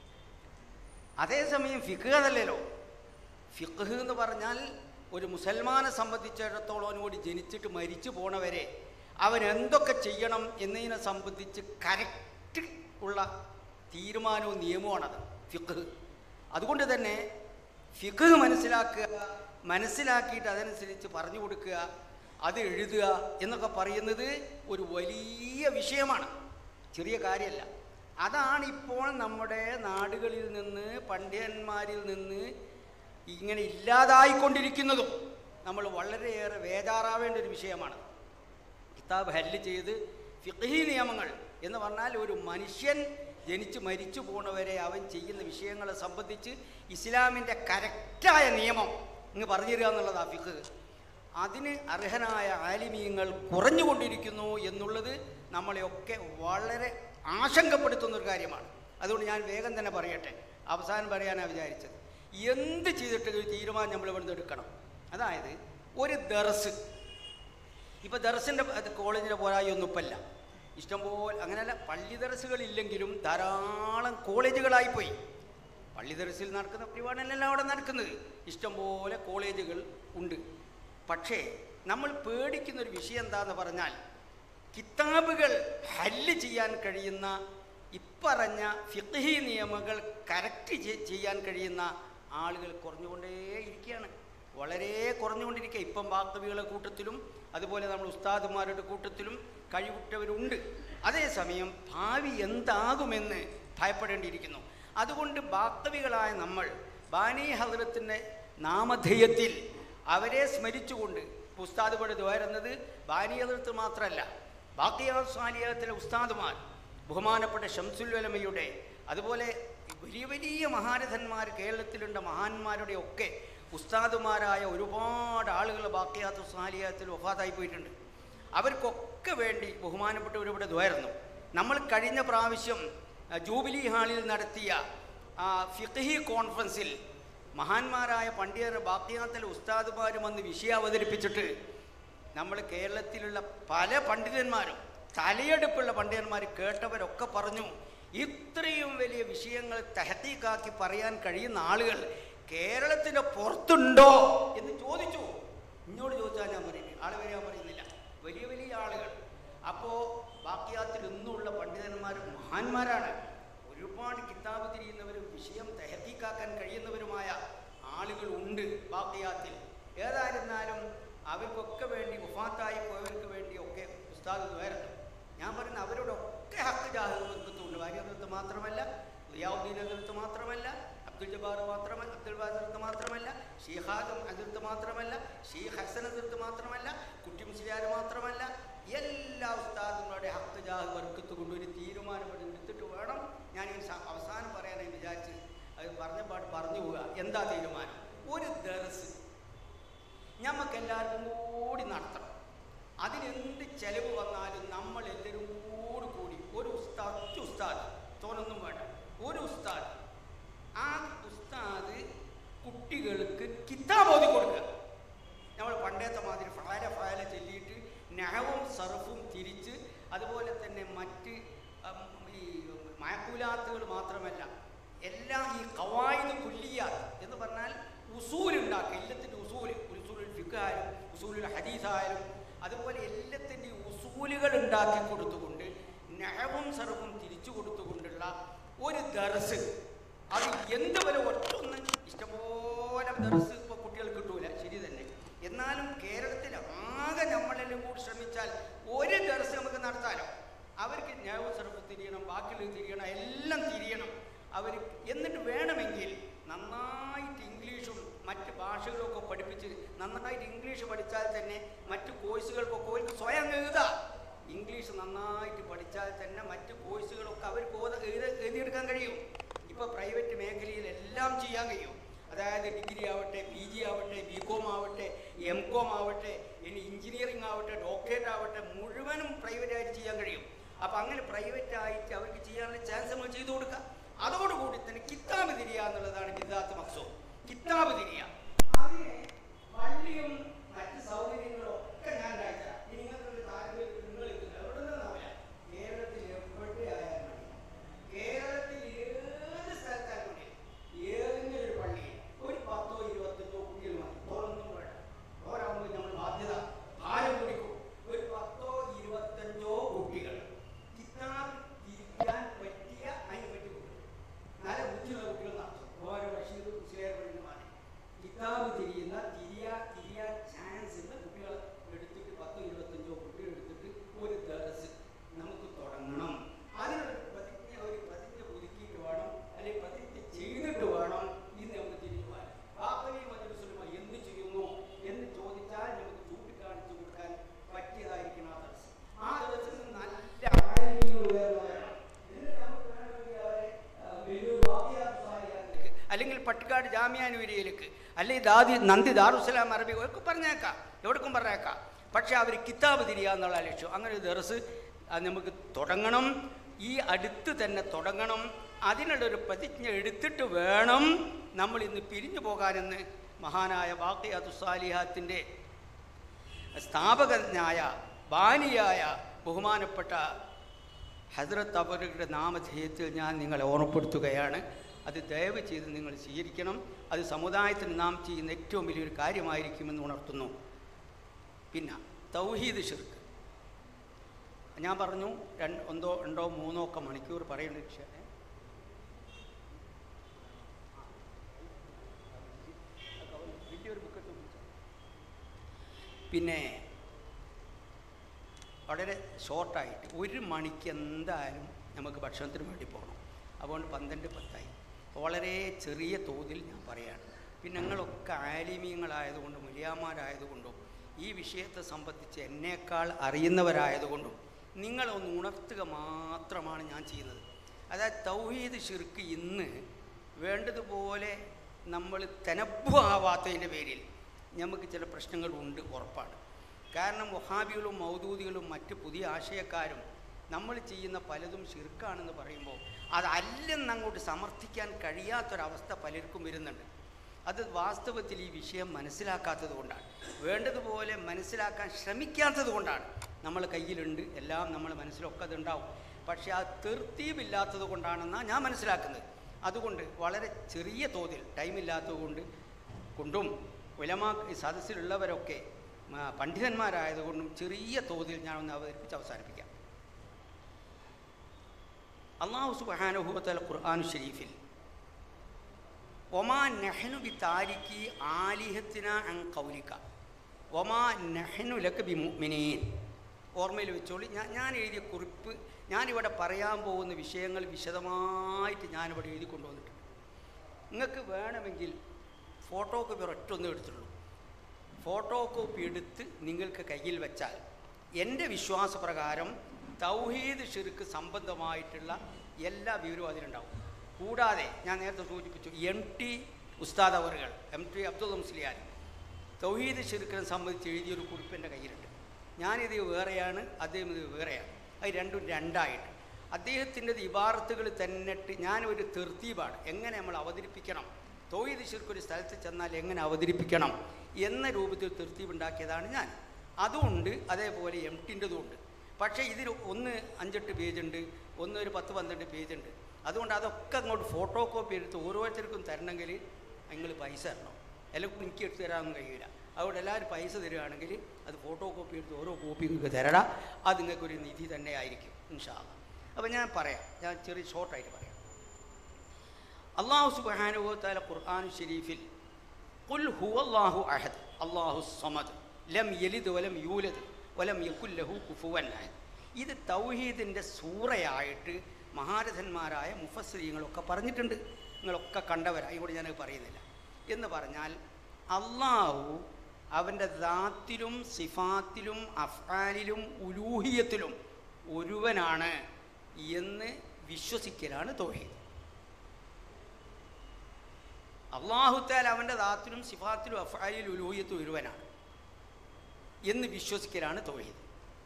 അതേസമയം ഫിഖ് അതല്ലല്ലോ ഫിഖ് എന്ന് പറഞ്ഞാൽ ഒരു മുസൽമാനെ സംബന്ധിച്ചിടത്തോളം അവനോട് ജനിച്ചിട്ട് മരിച്ചു പോണവരെ അവൻ എന്തൊക്കെ ചെയ്യണം എന്നതിനെ സംബന്ധിച്ച് കറക്റ്റ് ഉള്ള തീരുമാനവും നിയമവുമാണത് ഫിഖ് അതുകൊണ്ട് തന്നെ ഫിഖ് മനസ്സിലാക്കുക മനസ്സിലാക്കിയിട്ട് അതനുസരിച്ച് പറഞ്ഞു കൊടുക്കുക അത് എഴുതുക എന്നൊക്കെ പറയുന്നത് ഒരു വലിയ വിഷയമാണ് ചെറിയ കാര്യമല്ല അതാണ് ഇപ്പോൾ നമ്മുടെ നാടുകളിൽ നിന്ന് പണ്ഡിതന്മാരിൽ നിന്ന് ഇങ്ങനെ ഇല്ലാതായിക്കൊണ്ടിരിക്കുന്നതും നമ്മൾ വളരെയേറെ വേജാറാവേണ്ട ഒരു വിഷയമാണ് കിതാബ് ഹല്ല് ചെയ്ത് ഫിഖ്ഹി നിയമങ്ങൾ എന്ന് പറഞ്ഞാൽ ഒരു മനുഷ്യൻ ജനിച്ച് മരിച്ചു പോണവരെ അവൻ ചെയ്യുന്ന വിഷയങ്ങളെ സംബന്ധിച്ച് ഇസ്ലാമിൻ്റെ കറക്റ്റായ നിയമം ഇങ്ങ് പറഞ്ഞു തരിക എന്നുള്ളതാ ഫിഖ് അതിന് അർഹനായ ആലിമീങ്ങൾ കുറഞ്ഞുകൊണ്ടിരിക്കുന്നു എന്നുള്ളത് നമ്മളെയൊക്കെ വളരെ ആശങ്കപ്പെടുത്തുന്ന ഒരു കാര്യമാണ് അതുകൊണ്ട് ഞാൻ വേഗം തന്നെ പറയട്ടെ അവസാനം പറയാനാണ് വിചാരിച്ചത് എന്ത് ചെയ്തിട്ട് ഒരു തീരുമാനം നമ്മൾ ഇവിടുന്ന് എടുക്കണം അതായത് ഒരു ദർസ് ഇപ്പോൾ ദർസിൻ്റെ കോളേജിൻ്റെ പോരായി ഒന്നും ഇപ്പല്ല ഇഷ്ടംപോലെ അങ്ങനെയല്ല പള്ളി ദർസുകളില്ലെങ്കിലും ധാരാളം കോളേജുകളായിപ്പോയി പള്ളി ദർസിൽ നടക്കുന്ന പരിപാടിയല്ല അവിടെ നടക്കുന്നത് ഇഷ്ടംപോലെ കോളേജുകൾ ഉണ്ട് പക്ഷേ നമ്മൾ പേടിക്കുന്ന ഒരു വിഷയം എന്താന്ന് പറഞ്ഞാൽ കിതാബുകൾ ഹല്ല് ചെയ്യാൻ കഴിയുന്ന ഇപ്പറഞ്ഞ ഫിഖ്ഹി നിയമങ്ങൾ കറക്റ്റ് ചെയ്യാൻ കഴിയുന്ന ആളുകൾ കുറഞ്ഞുകൊണ്ടേ ഇരിക്കുകയാണ് വളരെ കുറഞ്ഞുകൊണ്ടിരിക്കുക ഇപ്പം വാക്കവികളുടെ കൂട്ടത്തിലും അതുപോലെ നമ്മൾ ഉസ്താദുമാരുടെ കൂട്ടത്തിലും കഴിവുറ്റവരുണ്ട് അതേസമയം ഭാവി എന്താകുമെന്ന് ഭയപ്പെടേണ്ടിയിരിക്കുന്നു അതുകൊണ്ട് ബാക്കവികളായ നമ്മൾ ബാനി ഹദ്രത്തിൻ്റെ നാമധേയത്തിൽ അവരെ സ്മരിച്ചുകൊണ്ട് ഉസ്താദ് പടി ദ്വാരുന്നത് ബാനി ഹദ്രത്ത് മാത്രമല്ല ബാക്കിയ സ്വാലിയത്തിലെ ഉസ്താദുമാർ ബഹുമാനപ്പെട്ട ഷംസുൽവലമയുടെ അതുപോലെ വലിയ വലിയ മഹാരഥന്മാർ കേരളത്തിലുണ്ട് മഹാന്മാരുടെ ഒക്കെ ഉസ്താദുമാരായ ഒരുപാട് ആളുകൾ ബാക്കിയാത്ത സ്വാലിയത്തിൽ വഫാത്തായി പോയിട്ടുണ്ട് അവർക്കൊക്കെ വേണ്ടി ബഹുമാനപ്പെട്ടവരിവിടെ ദ്വാരുന്നു നമ്മൾ കഴിഞ്ഞ പ്രാവശ്യം ആ, ജൂബിലി ഹാളിൽ നടത്തിയ ആ, ഫിഖ്ഹി കോൺഫറൻസിൽ മഹാന്മാരായ പണ്ഡിതർ ബാക്കിയാത്തിൽ ഉസ്താദുമാരും വന്ന് വിഷയം അവതരിപ്പിച്ചിട്ട് നമ്മൾ കേരളത്തിലുള്ള പല പണ്ഡിതന്മാരും തലയെടുപ്പുള്ള പണ്ഡിതന്മാർ കേട്ടവരൊക്കെ പറഞ്ഞു ഇത്രയും വലിയ വിഷയങ്ങൾ തെഹത്തീക്കാക്കി പറയാൻ കഴിയുന്ന ആളുകൾ കേരളത്തിൻ്റെ പുറത്തുണ്ടോ എന്ന് ചോദിച്ചു ഇങ്ങോട്ട് ചോദിച്ചാൽ ഞാൻ പറയുന്നത് ആൾ വരാൻ പറയുന്നില്ല വലിയ വലിയ ആളുകൾ അപ്പോൾ ബാക്കിയാത്തിൽ ഇന്നുള്ള പണ്ഡിതന്മാർ മഹാന്മാരാണ് ഒരുപാട് കിതാബ് തിരിയുന്നവരും വിഷയം തെഹത്തീക്കാക്കാൻ കഴിയുന്നവരുമായ ആളുകൾ ഉണ്ട് ബാക്കിയാത്തിൽ ഏതായിരുന്നാലും അവർക്കൊക്കെ വേണ്ടി മുഫാത്തായി പോയവർക്ക് വേണ്ടി ഒക്കെ ഉസ്താദ് വരുന്നു ഞാൻ പറയുന്ന അവരോടൊക്കെ ഹക്ക് ജാഹിർത്തുണ്ട് ഭാര്യത്ത് മാത്രമല്ല റിയാവുദ്ദീൻ അതിർത്ത് മാത്രമല്ല അബ്ദുൽ ജബാർ മാത്രമല്ല അബ്ദുൽ ബാസിർത്ത് മാത്രമല്ല ഷീഹാദം അതിർത്ത് മാത്രമല്ല ഷീഖ് ഹസൻ അതിർത്ത് മാത്രമല്ല കുട്ടി മുസ്ലിയാർ മാത്രമല്ല എല്ലാ ഉസ്താദുകളുടെ ഹക്ക് ജാഹ് വർക്കത്ത് കൊണ്ട് ഒരു തീരുമാനം ഇവിടെ എടുത്തിട്ട് വേണം ഞാൻ ഈ സ- അവസാനം പറയാനായി വിചാരിച്ച് അത് പറഞ്ഞ പാട് പറഞ്ഞു പോവുക എന്താ തീരുമാനം ഒരു ദർസ് ഞമ്മക്ക് എല്ലാവർക്കും കൂടി നടത്തണം അതിനെന്ത് ചെലവ് വന്നാലും നമ്മൾ എല്ലാവരും കൂടി കൂടി ഒരു ഉസ്താദ് ഒറ്റ ഉസ്താദ് തോനൊന്നും വേണ്ട ഒരു ഉസ്താദ് ആ ഉസ്താദ് കുട്ടികൾക്ക് കിതാബ് ഓതി കൊടുക്കുക നമ്മൾ പണ്ടത്തെ മാതിരി ഫാല ഫാല ചൊല്ലിയിട്ട് നഹവും സർഫും തിരിച്ച് അതുപോലെ തന്നെ മറ്റ് ഉം, ഈ മയക്കൂലാത്തുകൾ മാത്രമല്ല എല്ലാ ഈ കവായത് കുല്ലിയാത്ത് എന്ന് പറഞ്ഞാൽ ഉസൂൽ ഉണ്ടാക്കുക എല്ലാത്തിൻ്റെ ഉസൂൽ ഉസൂലുൽ ഫിഖായാലും ഉസൂലുൽ ഹദീസായാലും അതുപോലെ എല്ലാത്തിൻ്റെയും ഉസൂലുകൾ ഉണ്ടാക്കി കൊടുത്തുകൊണ്ട് നഹവും സർവും തിരിച്ചു കൊടുത്തുകൊണ്ടുള്ള ഒരു ദർസ് അത് എന്ത് വരെ ഒറ്റൊന്നും ഇഷ്ടംപോലെ ദർസ് ഇപ്പോൾ കുട്ടികൾക്ക് കിട്ടൂല ശരി തന്നെ എന്നാലും കേരളത്തിൽ ആകെ നമ്മളെല്ലാം കൂടി ശ്രമിച്ചാൽ ഒരു ദർസ് നമുക്ക് നടത്താലോ അവർക്ക് ന്യായവും സർവ്വം തിരിയണം ബാക്കിയുള്ളത് തിരിയണം എല്ലാം തിരിയണം അവർ എന്നിട്ട് വേണമെങ്കിൽ നന്നായിട്ട് ഇംഗ്ലീഷും മറ്റ് ഭാഷകളൊക്കെ പഠിപ്പിച്ച് നന്നായിട്ട് ഇംഗ്ലീഷ് പഠിച്ചാൽ തന്നെ മറ്റ് കോഴ്സുകൾക്കൊക്കെ അവർക്ക് സ്വയം എഴുതാം ഇംഗ്ലീഷ് നന്നായിട്ട് പഠിച്ചാൽ തന്നെ മറ്റ് കോഴ്സുകളൊക്കെ അവർക്ക് ഓത- എഴുത- എഴുതിയെടുക്കാൻ കഴിയും ഇപ്പോൾ പ്രൈവറ്റ് മേഖലയിൽ എല്ലാം ചെയ്യാൻ കഴിയും അതായത് ഡിഗ്രി ആവട്ടെ പി ജി ആവട്ടെ ബി കോം ആവട്ടെ എം കോം ആവട്ടെ ഇനി എഞ്ചിനീയറിംഗ് ആവട്ടെ ഡോക്ടറേറ്റ് ആവട്ടെ മുഴുവനും പ്രൈവറ്റായിട്ട് ചെയ്യാൻ കഴിയും അപ്പം അങ്ങനെ പ്രൈവറ്റ് ആയിട്ട് അവർക്ക് ചെയ്യാനുള്ള ചാൻസ് നമ്മൾ ചെയ്തു കൊടുക്കുക അതോടുകൂടി തന്നെ കിതാബ് തിരിയ എന്നുള്ളതാണ് ബിദ്ദാത്ത് മക്സൂം കിതാബ് തിരിയ അതിനെ പള്ളിയും മറ്റ് സൗകര്യങ്ങളും ഒക്കെ ഞാൻ കാണിച്ചാൽ നിങ്ങൾക്കൊരു താല്പര്യം നിങ്ങൾ എവിടെ നിന്നാവില്ല കേരളത്തിൽ എവിടെയായാലും മതി കേരളത്തിൽ ഏത് സ്ഥലത്തായാലും മതി ഏതെങ്കിലും ഒരു പള്ളിയിൽ ഒരു പത്തോ ഇരുപത്തഞ്ചോ കുട്ടികൾ മതി തോന്നുന്നു വേണ്ട ഓരാകുമ്പോൾ നമ്മൾ ബാധ്യത ഭാരം പിടിക്കും ഒരു പത്തോ ഇരുപത്തഞ്ചോ കുട്ടികൾ കിതാബ് തിരിക്കാൻ പറ്റിയ അതിന് പറ്റി കുട്ടികൾ നല്ല ബുദ്ധിയുള്ള കുട്ടികൾ നടത്തും ഓരോ ബഷീർ മുസ്ലിയാർ പണ്ഡിതന്മാർ കിതാബ് തിരിയുന്ന തിരിയാ തിരിയാൻ ചാൻസ് ഉള്ള കുട്ടികൾ എടുത്തിട്ട് പത്തോ ഇരുപത്തഞ്ചോ കുട്ടികൾ എടുത്തിട്ട് ഒരു ദർസ് നമുക്ക് തുടങ്ങണം അതിനൊരു പ്രതിജ്ഞ ഒരു പ്രതിജ്ഞ പുതുക്കിയിട്ട് വേണം അല്ലെങ്കിൽ പ്രതിജ്ഞ ചെയ്തിട്ട് വേണം ഇന്ന് നമുക്ക് തിരിച്ചു പോകാൻ ബാപ്പലി മജുസുലമ എന്ത് ചെയ്യുന്നു എന്ന് ചോദിച്ചാൽ നമുക്ക് ചൂണ്ടിക്കാണിച്ചു കൊടുക്കാൻ പറ്റിയതായിരിക്കണം ആ ദർസ് ആ ദർസിൽ നല്ല ആരെങ്കിലും ഉയർന്നവരാണ് എന്നിട്ട് നമുക്ക് വേണമെങ്കിൽ അവരെ ആ, വെല്ലൂർ വാദിയാത്ത് സാലിയാത്തിലേക്ക്, അല്ലെങ്കിൽ പട്ടിക്കാട് ജാമ്യാനുവരിയിലേക്ക് അല്ലെങ്കിൽ ദാദി നന്ദി ദാറുസലാം അറബി ഒക്കെ പറഞ്ഞേക്കാം എവിടേക്കും പറഞ്ഞേക്കാം പക്ഷേ അവർ കിതാബ് തിരിയുക എന്നുള്ള ലക്ഷ്യം അങ്ങനെ ഒരു ദർസ് അത് നമുക്ക് തുടങ്ങണം ഈ അടുത്ത് തന്നെ തുടങ്ങണം അതിനുള്ളൊരു പ്രതിജ്ഞ എടുത്തിട്ട് വേണം നമ്മൾ ഇന്ന് പിരിഞ്ഞു പോകാനെന്ന് മഹാനായ ബാക്കിയാത്തു സാലിഹാത്തിൻ്റെ സ്ഥാപകനായ ബാനിയായ ബഹുമാനപ്പെട്ട ഹസ്രത്ത് അവരുടെ നാമധേയത്തിൽ ഞാൻ നിങ്ങളെ ഓർമ്മപ്പെടുത്തുകയാണ് അത് ദയവ് ചെയ്ത് നിങ്ങൾ സ്വീകരിക്കണം അത് സമുദായത്തിന് നാം ചെയ്യുന്ന ഏറ്റവും വലിയൊരു കാര്യമായിരിക്കുമെന്ന് ഉണർത്തുന്നു പിന്നെ തൗഹീദ് ഷിർക്ക് ഞാൻ പറഞ്ഞു രണ്ട് ഒന്നോ രണ്ടോ മൂന്നോ ഒക്കെ മണിക്കൂർ പറയുന്ന വിഷയം വലിയൊരു ബുക്ക് എടുത്ത് പിടിച്ചോ. പിന്നെ വളരെ ഷോർട്ടായിട്ട് ഒരു മണിക്ക് എന്തായാലും നമുക്ക് ഭക്ഷണത്തിന് വേണ്ടി പോകണം അതുകൊണ്ട് പന്ത്രണ്ട് പത്തായി അപ്പോൾ വളരെ ചെറിയ തോതിൽ ഞാൻ പറയാണ് പിന്നെ ഞങ്ങളൊക്കെ ആലിമീങ്ങളായതുകൊണ്ടും മുലിയാമാരായതുകൊണ്ടും ഈ വിഷയത്തെ സംബന്ധിച്ച് എന്നേക്കാൾ അറിയുന്നവരായതുകൊണ്ടും നിങ്ങളൊന്ന് ഉണർത്തുക മാത്രമാണ് ഞാൻ ചെയ്യുന്നത് അതായത് തൗഹീദ് ഷിർക്ക് ഇന്ന് വേണ്ടതുപോലെ നമ്മൾ തെനപ്പു ആവാത്തതിൻ്റെ പേരിൽ നമുക്ക് ചില പ്രശ്നങ്ങളുണ്ട് ഉറപ്പാണ് കാരണം വഹാബികളും മൗദൂദികളും മറ്റ് പുതിയ ആശയക്കാരും നമ്മൾ ചെയ്യുന്ന പലതും ഷിർക്കാണെന്ന് പറയുമ്പോൾ അതല്ലെന്ന് അങ്ങോട്ട് സമർത്ഥിക്കാൻ കഴിയാത്തൊരവസ്ഥ പലർക്കും വരുന്നുണ്ട് അത് വാസ്തവത്തിൽ ഈ വിഷയം മനസ്സിലാക്കാത്തത് കൊണ്ടാണ് വേണ്ടതുപോലെ മനസ്സിലാക്കാൻ ശ്രമിക്കാത്തത് കൊണ്ടാണ് നമ്മൾ കയ്യിലുണ്ട് എല്ലാം നമ്മൾ മനസ്സിലൊക്കെ അതുണ്ടാവും പക്ഷേ ആ തെർത്തീവില്ലാത്തത് കൊണ്ടാണെന്നാണ് ഞാൻ മനസ്സിലാക്കുന്നത് അതുകൊണ്ട് വളരെ ചെറിയ തോതിൽ ടൈമില്ലാത്തത് കൊണ്ട് കൊണ്ടും ഉലമാ ഈ സദസ്സിലുള്ളവരൊക്കെ ആ, പണ്ഡിതന്മാരായതുകൊണ്ടും ചെറിയ തോതിൽ ഞാൻ ഒന്ന് അവതരിപ്പിച്ച് അവസാനിപ്പിക്കാം അള്ളാഹു സുബാനുഭവത്തൽ ഖുർആൻ ഷരീഫിൽ ഒമാ നെഹ്നു ബി താരിക്കി ആലിഹത്തിന അൻ കൗലിക്ക ഒമാ നെഹ്നു ലക്ക് ബി മുഅ്മിനീൻ ഓർമ്മയിൽ വെച്ചോളി ഞാൻ ഞാൻ എഴുതിയ കുറിപ്പ് ഞാനിവിടെ പറയാൻ പോകുന്ന വിഷയങ്ങൾ വിശദമായിട്ട് ഞാനിവിടെ എഴുതി കൊണ്ടുവന്നിട്ടുണ്ട് നിങ്ങൾക്ക് വേണമെങ്കിൽ ഫോട്ടോ കോപ്പി ഒരൊറ്റ ഒന്നും എടുത്തിട്ടുള്ളൂ ഫോട്ടോ കോപ്പി എടുത്ത് നിങ്ങൾക്ക് കയ്യിൽ വെച്ചാൽ എൻ്റെ വിശ്വാസപ്രകാരം തൗഹീദ് ഷിർക്ക് സംബന്ധമായിട്ടുള്ള എല്ലാ വിവരവും അതിലുണ്ടാവും കൂടാതെ ഞാൻ നേരത്തെ സൂചിപ്പിച്ചു എം ടി ഉസ്താദ് അവറുകൾ എം ടി അബ്ദുൽ മുസ്ലിയാർ തൗഹീദ് ഷിർക്കിനെ സംബന്ധിച്ച് എഴുതിയൊരു കുറിപ്പ് എൻ്റെ കയ്യിലുണ്ട് ഞാനിത് വേറെയാണ് അദ്ദേഹം ഇത് വേറെയാണ് അത് രണ്ടും രണ്ടായിട്ട് അദ്ദേഹത്തിൻ്റെത് ഇബാറത്തുകൾ തന്നിട്ട് ഞാനൊരു തെർത്തീബാണ് എങ്ങനെ നമ്മൾ അവതരിപ്പിക്കണം തോയിത് ശിർക്ക് ഒരു സ്ഥലത്ത് ചെന്നാൽ എങ്ങനെ അവതരിപ്പിക്കണം എന്ന രൂപത്തിൽ തെർത്തീബ് ഉണ്ടാക്കിയതാണ് ഞാൻ അതുമുണ്ട് അതേപോലെ എം ടിൻ്റെതും ഉണ്ട് പക്ഷേ ഇതിൽ ഒന്ന് അഞ്ചെട്ട് പേജുണ്ട് ഒന്ന് ഒരു പത്ത് പന്ത്രണ്ട് പേജുണ്ട് അതുകൊണ്ട് അതൊക്കെ അങ്ങോട്ട് ഫോട്ടോ കോപ്പി എടുത്ത് ഓരോരുത്തർക്കും തരണമെങ്കിൽ നിങ്ങൾ പൈസ തരണം എല്ലാവർക്കും എനിക്ക് എടുത്ത് തരാനൊന്നും കഴിയില്ല അതുകൊണ്ട് എല്ലാവരും പൈസ തരികയാണെങ്കിൽ അത് ഫോട്ടോ കോപ്പി എടുത്ത് ഓരോ കോപ്പി നിങ്ങൾക്ക് തരടാ അത് നിങ്ങൾക്കൊരു നിധി തന്നെ ആയിരിക്കും ഇൻഷാല്ല അപ്പോൾ ഞാൻ പറയാം ഞാൻ ചെറിയ ഷോർട്ടായിട്ട് പറയാം അള്ളാഹു സുബാനുഭവത്താല ഖുർആൻ ഷരീഫിൽ قل هو الله أحد الله الصمد ലം യലിദ് വലം യൂലദ് വലം യക്കുല്ലഹു കുഫുവൻ അഹദ് ഇത് തൗഹീദിൻ്റെ സൂറയായിട്ട് മഹാരഥന്മാരായ മുഫസ്രീങ്ങളൊക്കെ പറഞ്ഞിട്ടുണ്ട് നിങ്ങളൊക്കെ കണ്ടവരാ ഇവിടെ ഞാൻ പറയുന്നില്ല എന്ന് പറഞ്ഞാൽ അള്ളാഹു അവൻ്റെ ദാത്തിലും സിഫാത്തിലും അഫ്ആലിലും ഉലൂഹിയത്തിലും ഒരുവനാണ് എന്ന് വിശ്വസിക്കലാണ് തൗഹീദ് അള്ളാഹുത്താൽ അവൻ്റെ ദാത്തിലും സിഫാത്തിലും അഫാലിലും ഉലൂഹിയത്തും ഒരുവനാണ് എന്ന് വിശ്വസിക്കലാണ് തൗഹീദ്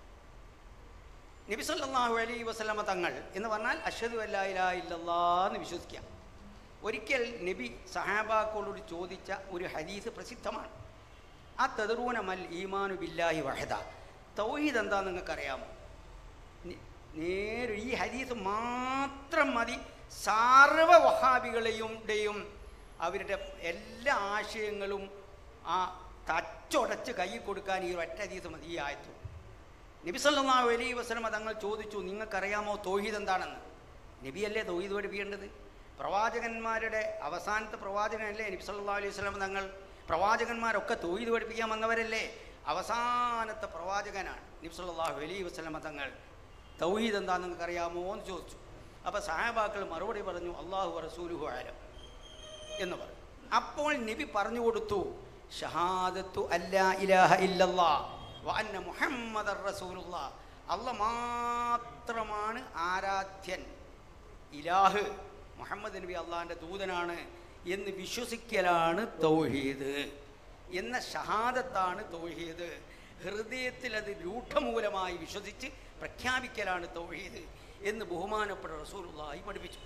നബി സല്ലല്ലാഹു അലൈഹി വസല്ലമ തങ്ങൾ എന്ന് പറഞ്ഞാൽ അഷദു അല്ലാ ഇലാ ഇല്ലല്ലാ എന്ന് വിശ്വസിക്കാം ഒരിക്കൽ നബി സഹാബാക്കളോട് ചോദിച്ച ഒരു ഹദീസ് പ്രസിദ്ധമാണ് ആ തദറൂന മൽ ഈമാനു ബില്ലാഹി വഹദ തൗഹീദ് എന്താ നിങ്ങൾക്കറിയാമോ നി- നേരെ ഈ ഹദീസ് മാത്രം മതി സർവ വഹാബികളെയും അവരുടെ എല്ലാ ആശയങ്ങളും ആ തച്ചൊടച്ച് കൈ കൊടുക്കാൻ ഈ ഒറ്റ ഹദീസ് മതി ഈ ആയത്തു നബി സല്ലല്ലാഹു അലൈഹി വസല്ലമ തങ്ങൾ ചോദിച്ചു നിങ്ങൾക്കറിയാമോ തൗഹീദ് എന്താണെന്ന് നബിയല്ലേ തൗഹീദ് പഠിപ്പിക്കേണ്ടത് പ്രവാചകന്മാരുടെ അവസാനത്തെ പ്രവാചകനല്ലേ നബി സല്ലല്ലാഹു അലൈഹി വസല്ലമ തങ്ങൾ പ്രവാചകന്മാരൊക്കെ തൗഹീദ് പഠിപ്പിക്കാൻ വന്നവരല്ലേ അവസാനത്തെ പ്രവാചകനാണ് നബി സല്ലല്ലാഹു അലൈഹി വസല്ലമ തങ്ങൾ തൗഹീദ് എന്താണെന്ന് നിങ്ങൾക്കറിയാമോ എന്ന് ചോദിച്ചു അപ്പോൾ സഹാബാക്കൾ മറുപടി പറഞ്ഞു അള്ളാഹു റസൂലുഹു ആലം എന്ന് പറഞ്ഞു അപ്പോൾ നബി പറഞ്ഞു കൊടുത്തു ഷഹാദത്തു അല്ലാ ഇലാഹ ഇല്ലല്ലാ വ അന്ന മുഹമ്മദർ റസൂലുള്ളാ അല്ല മാത്രമാണ് ആരാധ്യൻ ഇലാഹ് മുഹമ്മദ് നബി അള്ളാഹിൻ്റെ ദൂതനാണ് എന്ന് വിശ്വസിക്കലാണ് തൗഹീദ് എന്ന ഷഹാദത്താണ് തൗഹീദ് ഹൃദയത്തിൽ അത് രൂഢമൂലമായി വിശ്വസിച്ച് പ്രഖ്യാപിക്കലാണ് തൗഹീദ് എന്ന് ബഹുമാനപ്പെട്ട റസൂലുള്ളാഹി പഠിപ്പിച്ചു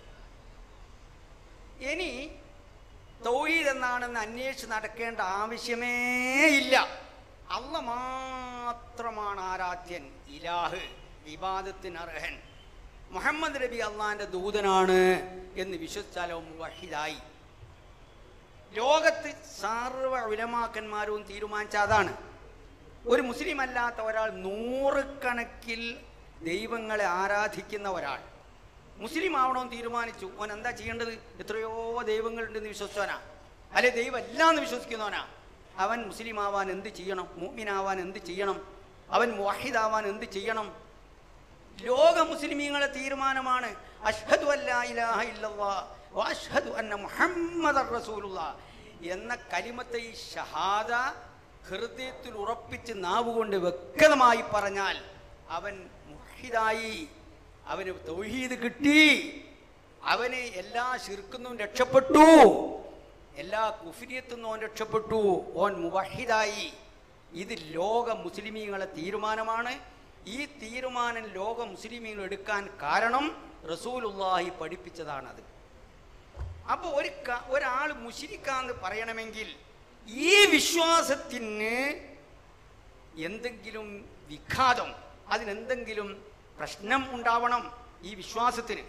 ഇനി തൗഹീദ് എന്നാണെന്ന് അന്വേഷിച്ച് നടക്കേണ്ട ആവശ്യമേ ഇല്ല അല്ല മാത്രമാണ് ആരാധ്യൻ ഇലാഹ് വിവാദത്തിന് അർഹൻ മുഹമ്മദ് നബി അള്ളാഹിൻ്റെ ദൂതനാണ് എന്ന് വിശ്വസിച്ചാലോ വഹിദായി ലോകത്ത് സർവ ഉലമാക്കന്മാരും തീരുമാനിച്ച അതാണ് ഒരു മുസ്ലിം അല്ലാത്ത ഒരാൾ നൂറുകണക്കിൽ ദൈവങ്ങളെ ആരാധിക്കുന്ന ഒരാൾ മുസ്ലിം ആവണമെന്ന് തീരുമാനിച്ചു ഓൻ എന്താ ചെയ്യേണ്ടത് എത്രയോ ദൈവങ്ങളുണ്ടെന്ന് വിശ്വസിച്ചവനാ അല്ലെ ദൈവം എല്ലാം എന്ന് വിശ്വസിക്കുന്നവനാ അവൻ മുസ്ലിം ആവാൻ എന്ത് ചെയ്യണം മുഅ്മിനാവാൻ എന്ത് ചെയ്യണം അവൻ മുഹിദാവാൻ എന്ത് ചെയ്യണം ലോക മുസ്ലിമീങ്ങളെ തീരുമാനമാണ് അഷ്ഹദു അല്ലാ ഇലാഹ ഇല്ലല്ലാ വ അഷ്ഹദു അന്ന മുഹമ്മദർ റസൂലുള്ളാ എന്ന കലിമത്തെ ഈ ഷഹാദ ഹൃദയത്തിൽ ഉറപ്പിച്ച് നാവുകൊണ്ട് വ്യക്തമായി പറഞ്ഞാൽ അവൻ മുഹിദായി അവന് തൗഹീദ് കിട്ടി അവന് എല്ലാ ശിർക്കുന്നും രക്ഷപ്പെട്ടു എല്ലാ കുഫിരിയത്തുനിന്നും ഓൻ രക്ഷപ്പെട്ടു ഓൻ മുവഹിദായി ഇത് ലോക മുസ്ലിമീങ്ങളെ തീരുമാനമാണ് ഈ തീരുമാനം ലോക മുസ്ലിമീങ്ങൾ എടുക്കാൻ കാരണം റസൂലുള്ളാഹി പഠിപ്പിച്ചതാണത് അപ്പോൾ ഒരു ക- ഒരാൾ മുഷിരിക്കാന്ന് പറയണമെങ്കിൽ ഈ വിശ്വാസത്തിന് എന്തെങ്കിലും വിഘാതം അതിനെന്തെങ്കിലും പ്രശ്നം ഉണ്ടാവണം ഈ വിശ്വാസത്തിന്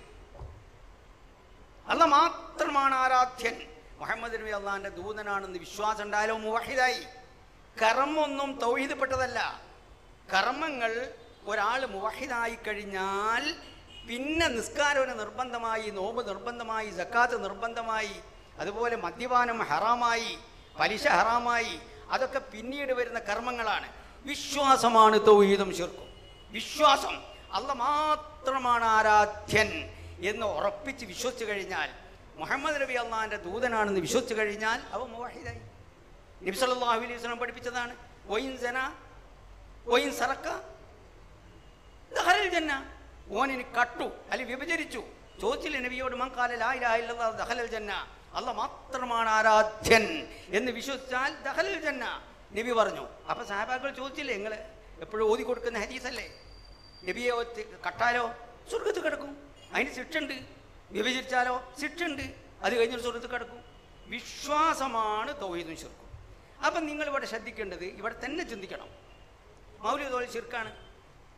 അല്ല മാത്രമാണ് ആരാധ്യൻ മുഹമ്മദ് നബി അള്ളാഹിൻ്റെ ദൂതനാണെന്ന് വിശ്വാസം ഉണ്ടായാലോ മുവഹിദായി കർമ്മൊന്നും തൗഹീദപ്പെട്ടതല്ല കർമ്മങ്ങൾ ഒരാൾ മുവഹിദായി കഴിഞ്ഞാൽ പിന്നെ നിസ്കാരത്തിന് നിർബന്ധമായി നോമ്പ് നിർബന്ധമായി സക്കാത്ത് നിർബന്ധമായി അതുപോലെ മദ്യപാനം ഹറാമായി പലിശ ഹറാമായി അതൊക്കെ പിന്നീട് വരുന്ന കർമ്മങ്ങളാണ് വിശ്വാസമാണ് തൗഹീദും ശിർക്കും വിശ്വാസം അല്ല മാത്രമാണ് ആരാധ്യൻ എന്ന് ഉറപ്പിച്ച് വിശ്വസിച്ച് കഴിഞ്ഞാൽ മുഹമ്മദ് നബി അള്ളാഹിൻ്റെ ദൂതനാണെന്ന് വിശ്വസിച്ച് കഴിഞ്ഞാൽ അവ മുവാഹിദായി നബി സല്ലല്ലാഹു അലൈഹി വസല്ലം പഠിപ്പിച്ചതാണ് ഒയിൻ സന ഒയിൻ സറക്ക ദഹറൽ ജന്ന ഓനിന് കട്ടു അല്ലെ വിഭജിച്ചു ചോദിച്ചില്ല നബിയോട് മങ്കാല ലാ ഇലാഹ ഇല്ലല്ലാഹ് ദഹലൽ ജന്ന അല്ല മാത്രമാണ് ആരാധ്യൻ എന്ന് വിശ്വസിച്ചാൽ ദഹലൽ ജന്ന നബി പറഞ്ഞു അപ്പൊ സാഹാബാക്കൾ ചോദിച്ചില്ലേ നിങ്ങൾ എപ്പോഴും ഓതി കൊടുക്കുന്ന ഹദീസല്ലേ നബിയെ ഒത്ത് കട്ടാലോ സ്വർഗത്ത് കിടക്കും അതിന് ശിക്ഷുണ്ട് വിഭജിച്ചാലോ ശിക്ഷുണ്ട് അത് കഴിഞ്ഞൊരു സ്വർഗത്ത് കിടക്കും വിശ്വാസമാണ് തൗഹീദും ശിർക്കും അപ്പം നിങ്ങൾ ഇവിടെ ശ്രദ്ധിക്കേണ്ടത് ഇവിടെ തന്നെ ചിന്തിക്കണം മൗലിക തോൽ ശിർക്കാണ്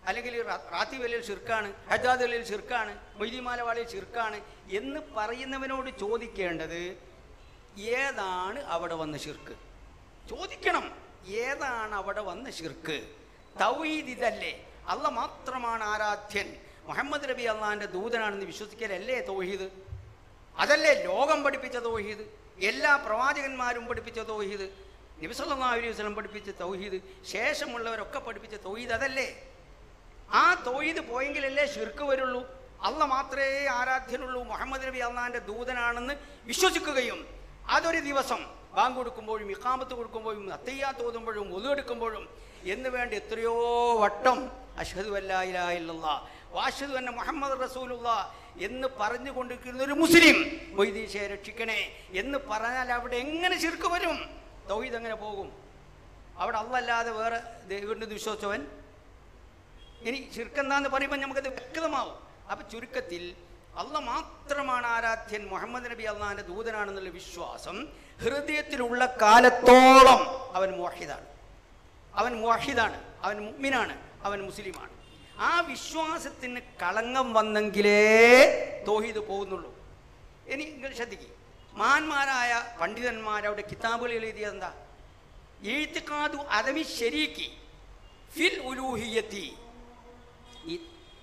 അല്ലെങ്കിൽ റാ- റാത്തി വലിയ ഷിർക്കാണ് ഹജാദ് വലിയ ഷിർക്കാണ് മൊയ്തിമാല വാളിൽ ഷിർക്കാണ് എന്ന് പറയുന്നവനോട് ചോദിക്കേണ്ടത് ഏതാണ് അവിടെ വന്ന ഷിർക്ക് ചോദിക്കണം ഏതാണ് അവിടെ വന്ന ഷിർക്ക് തൗഹീദ് ഇതല്ലേ അല്ല മാത്രമാണ് ആരാധ്യൻ മുഹമ്മദ് നബി അള്ളാഹിൻ്റെ ദൂതനാണെന്ന് വിശ്വസിക്കലല്ലേ തൗഹീദ് അതല്ലേ ലോകം പഠിപ്പിച്ച തൗഹീദ് എല്ലാ പ്രവാചകന്മാരും പഠിപ്പിച്ച തൗഹീദ് നബിസല്ലാ അലൈഹി വസല്ലം പഠിപ്പിച്ച തൗഹീദ് ശേഷമുള്ളവരൊക്കെ പഠിപ്പിച്ച തൗഹീദ് അതല്ലേ ആ തൗഹീദ് പോയെങ്കിലല്ലേ ഷിർക്ക് വരുള്ളൂ അല്ല മാത്രമേ ആരാധ്യനുള്ളൂ മുഹമ്മദ് നബി അള്ളാഹിൻ്റെ ദൂതനാണെന്ന് വിശ്വസിക്കുകയും അതൊരു ദിവസം ബാങ്ക് കൊടുക്കുമ്പോഴും ഇക്കാമത്ത് കൊടുക്കുമ്പോഴും അത്തയ്യാ തോന്നുമ്പോഴും ഒതുവെടുക്കുമ്പോഴും എന്ന് വേണ്ട എത്രയോ വട്ടം അഷ്ഹദു അല്ലാ ഇലാഹ ഇല്ലല്ലാ വാഷദു അന്ന മുഹമ്മദ് റസൂലുള്ള എന്ന് പറഞ്ഞുകൊണ്ടിരിക്കുന്ന ഒരു മുസ്ലിം മൊയ്തീശയെ രക്ഷിക്കണേ എന്ന് പറഞ്ഞാൽ അവിടെ എങ്ങനെ ശിർക്ക് വരും തൗഹീദ് എങ്ങനെ പോകും അവിടെ അല്ലല്ലാതെ വേറെ ദൈവന്റെ വിശ്വസിച്ചവൻ ഇനി ചുരുക്കെന്താന്ന് പറയുമ്പോൾ നമുക്കത് വ്യക്തമാവും അപ്പൊ ചുരുക്കത്തിൽ അല്ല മാത്രമാണ് ആരാധ്യൻ മുഹമ്മദ് നബി അള്ളാഹിന്റെ ദൂതനാണെന്നുള്ള വിശ്വാസം ഹൃദയത്തിലുള്ള കാലത്തോളം അവൻ മോഹിതാണ് അവൻ മോഹിതാണ് അവൻ മുഗ്മിനാണ് അവൻ മുസ്ലിമാണ് ആ വിശ്വാസത്തിന് കളങ്കം വന്നെങ്കിലേ തോഹീദ് പോകുന്നുള്ളൂ ഇനി നിങ്ങൾ ശ്രദ്ധിക്കുക മാന്മാരായ പണ്ഡിതന്മാരവിടെ കിതാബുകളിൽ എഴുതിയത് എന്താ എഴുത്തിക്കാതു അദമി ശരീക്ക് ഫിൽ ഉലൂഹിയത്തി ഈ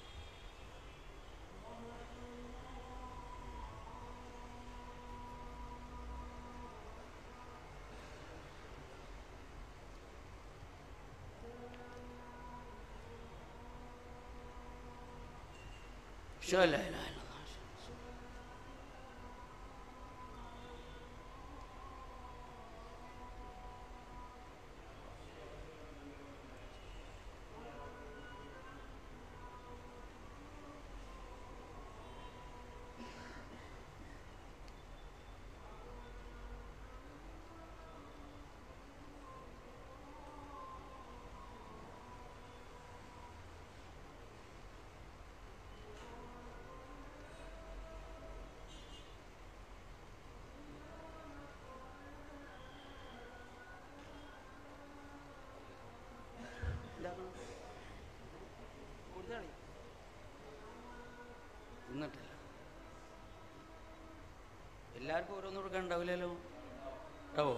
لا لا اله الا الله തിന്നിട്ടില്ല എല്ലാവർക്കും ഓരോന്ന് കൊടുക്കാൻ ഉണ്ടാവില്ലല്ലോ ഉണ്ടാവോ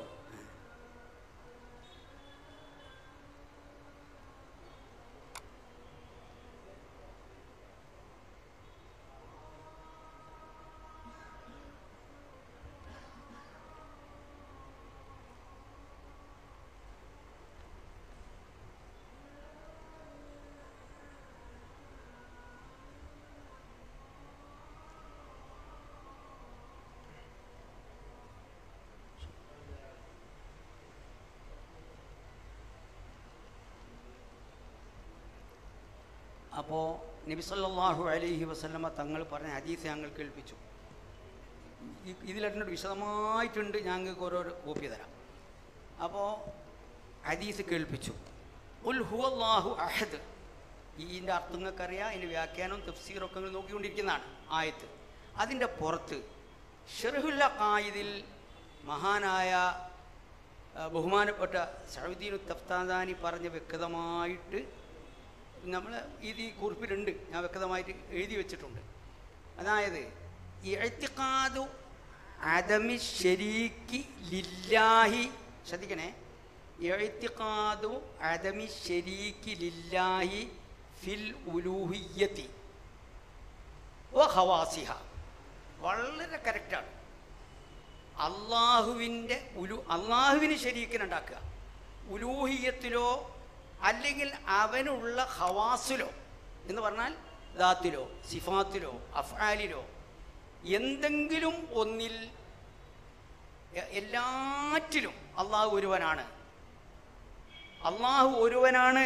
അപ്പോൾ നബിസല്ലാഹു അലൈഹി വസല്ലമ തങ്ങൾ പറഞ്ഞ ഹദീസ് ഞങ്ങൾ കേൾപ്പിച്ചു ഈ- ഇതിലെന്നോട് വിശദമായിട്ടുണ്ട് ഞങ്ങൾക്ക് ഓരോ കോപ്പി തരാം അപ്പോൾ ഹദീസ് കേൾപ്പിച്ചു ഉൽ ഹുവല്ലാഹു അഹദ് ഇതിൻ്റെ അർത്ഥം നിങ്ങൾക്കറിയാം അതിൻ്റെ വ്യാഖ്യാനവും തഫ്സീറൊക്കെ നിങ്ങൾ നോക്കിക്കൊണ്ടിരിക്കുന്നതാണ് ആയത്ത് അതിൻ്റെ പുറത്ത് ഷെർഹുല്ല കായിദിൽ മഹാനായ ആ, ബഹുമാനപ്പെട്ട സൗദീനു തഫ്താദാനി പറഞ്ഞ വ്യക്തമായിട്ട് നമ്മൾ ഇത് ഈ കുറിപ്പിലുണ്ട് ഞാൻ വ്യക്തമായിട്ട് എഴുതി വെച്ചിട്ടുണ്ട് അതായത് ഇഴത്തിക്കാതു അദമി ശരീക്ക് ലില്ലാഹി ശ്രദ്ധിക്കണേ ഇഴത്തിക്കാതു അദമി ശരീക്ക് ലില്ലാഹി ഫിൽ ഉലൂഹിയത്തി വ ഹവാസിഹ വളരെ കറക്റ്റാണ് അള്ളാഹുവിൻ്റെ ഉലു അള്ളാഹുവിന് ശരീക്കിനുണ്ടാക്കുക ഉലൂഹിയത്തിലോ അല്ലെങ്കിൽ അവനുള്ള ഹവാസിലോ എന്ന് പറഞ്ഞാൽ ദാത്തിലോ സിഫാത്തിലോ അഫ്ആലിലോ എന്തെങ്കിലും ഒന്നിൽ എ- എല്ലാറ്റിലും അള്ളാഹു ഒരുവനാണ് അള്ളാഹു ഒരുവനാണ്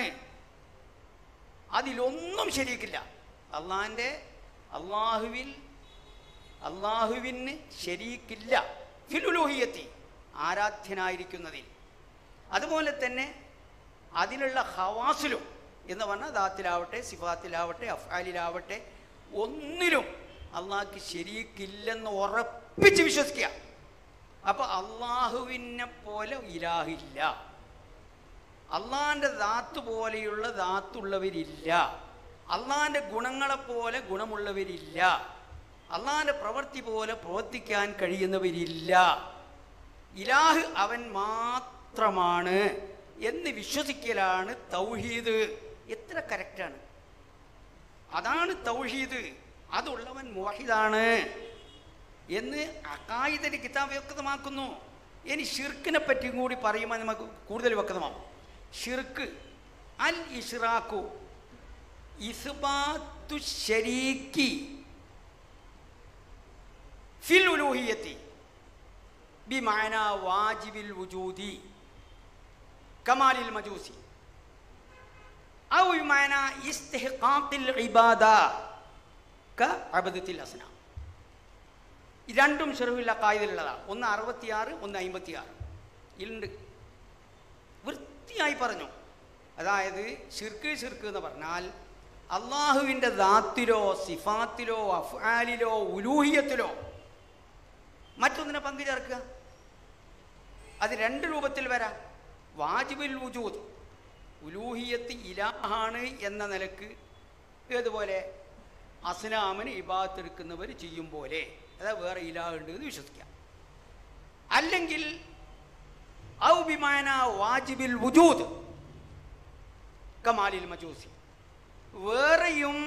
അതിലൊന്നും ശരിക്കില്ല അള്ളാഹിൻ്റെ അള്ളാഹുവിൽ അള്ളാഹുവിന് ശരീക്കില്ല ഫിലുലോഹിയത്തി ആരാധ്യനായിരിക്കുന്നതിൽ അതുപോലെ തന്നെ അതിനുള്ള ഹവാസിലും എന്ന് പറഞ്ഞാൽ ദാത്തിലാവട്ടെ സിഫാത്തിലാവട്ടെ അഫ്ആലിലാവട്ടെ ഒന്നിലും അള്ളാഹ്ക്ക് ശരീക്കില്ലെന്ന് ഉറപ്പിച്ച് വിശ്വസിക്കുക അപ്പൊ അള്ളാഹുവിനെ പോലെ ഇലാഹില്ല അള്ളാഹിൻ്റെ ദാത്ത് പോലെയുള്ള ദാത്തുള്ളവരില്ല അള്ളാഹിൻ്റെ ഗുണങ്ങളെപ്പോലെ ഗുണമുള്ളവരില്ല അള്ളാഹിൻ്റെ പ്രവൃത്തി പോലെ പ്രവർത്തിക്കാൻ കഴിയുന്നവരില്ല ഇലാഹ് അവൻ മാത്രമാണ് എന്ന് വിശ്വസിക്കലാണ് തൗഹീദ് എത്ര കറക്റ്റാണ് അതാണ് തൗഹീദ് അതുള്ളവൻ മോഹിതാണ് എന്ന് അക്കായിദന്റെ കിതാബ് വ്യക്തമാക്കുന്നു ഇനി ഷിർക്കിനെ പറ്റിയും കൂടി പറയുമ്പോൾ നമുക്ക് കൂടുതൽ വ്യക്തമാവും ഷിർക്ക് അൽ ഇഷ്റാഖു ഇസ്ബാത്തു ശരീക്കി ഫിൽ ഉലൂഹിയത്തി ബിമാന വാജിബിൽ വുജൂദി കമാലിൽ മജൂസി ഔ ബിമാന ഇസ്തിഹ്ഖാഖിൽ ഇബാദ ക അബദത്തിൽ അസ്നാം ഈ രണ്ടും ഷെറുവില്ല കായിലുള്ളതാണ് ഒന്ന് അറുപത്തിയാറ് ഒന്ന് അമ്പത്തിയാറ് ഇതിലുണ്ട് വൃത്തിയായി പറഞ്ഞു അതായത് ഷിർക്ക് ഷിർക്ക് എന്ന് പറഞ്ഞാൽ അള്ളാഹുവിൻ്റെ ദാത്തിലോ സിഫാത്തിലോ അഫ്ആലിലോ ഉലൂഹിയത്തിലോ മറ്റൊന്നിനെ പങ്കു ചേർക്കുക അത് രണ്ട് രൂപത്തിൽ വരാം വാജിബുൽ വുജൂദ് ഉലൂഹിയത്ത് ഇലാഹാണ് എന്ന നിലക്ക് ഏതുപോലെ അസ്നാമിന് ഇബാത്തെടുക്കുന്നവർ ചെയ്യും പോലെ അതായത് വേറെ ഇലാഹുണ്ട് എന്ന് വിശ്വസിക്കാം അല്ലെങ്കിൽ ഔ ബിമാന വാജിബിൽ വുജൂദ് കമാലിൽ മജൂസി വേറെയും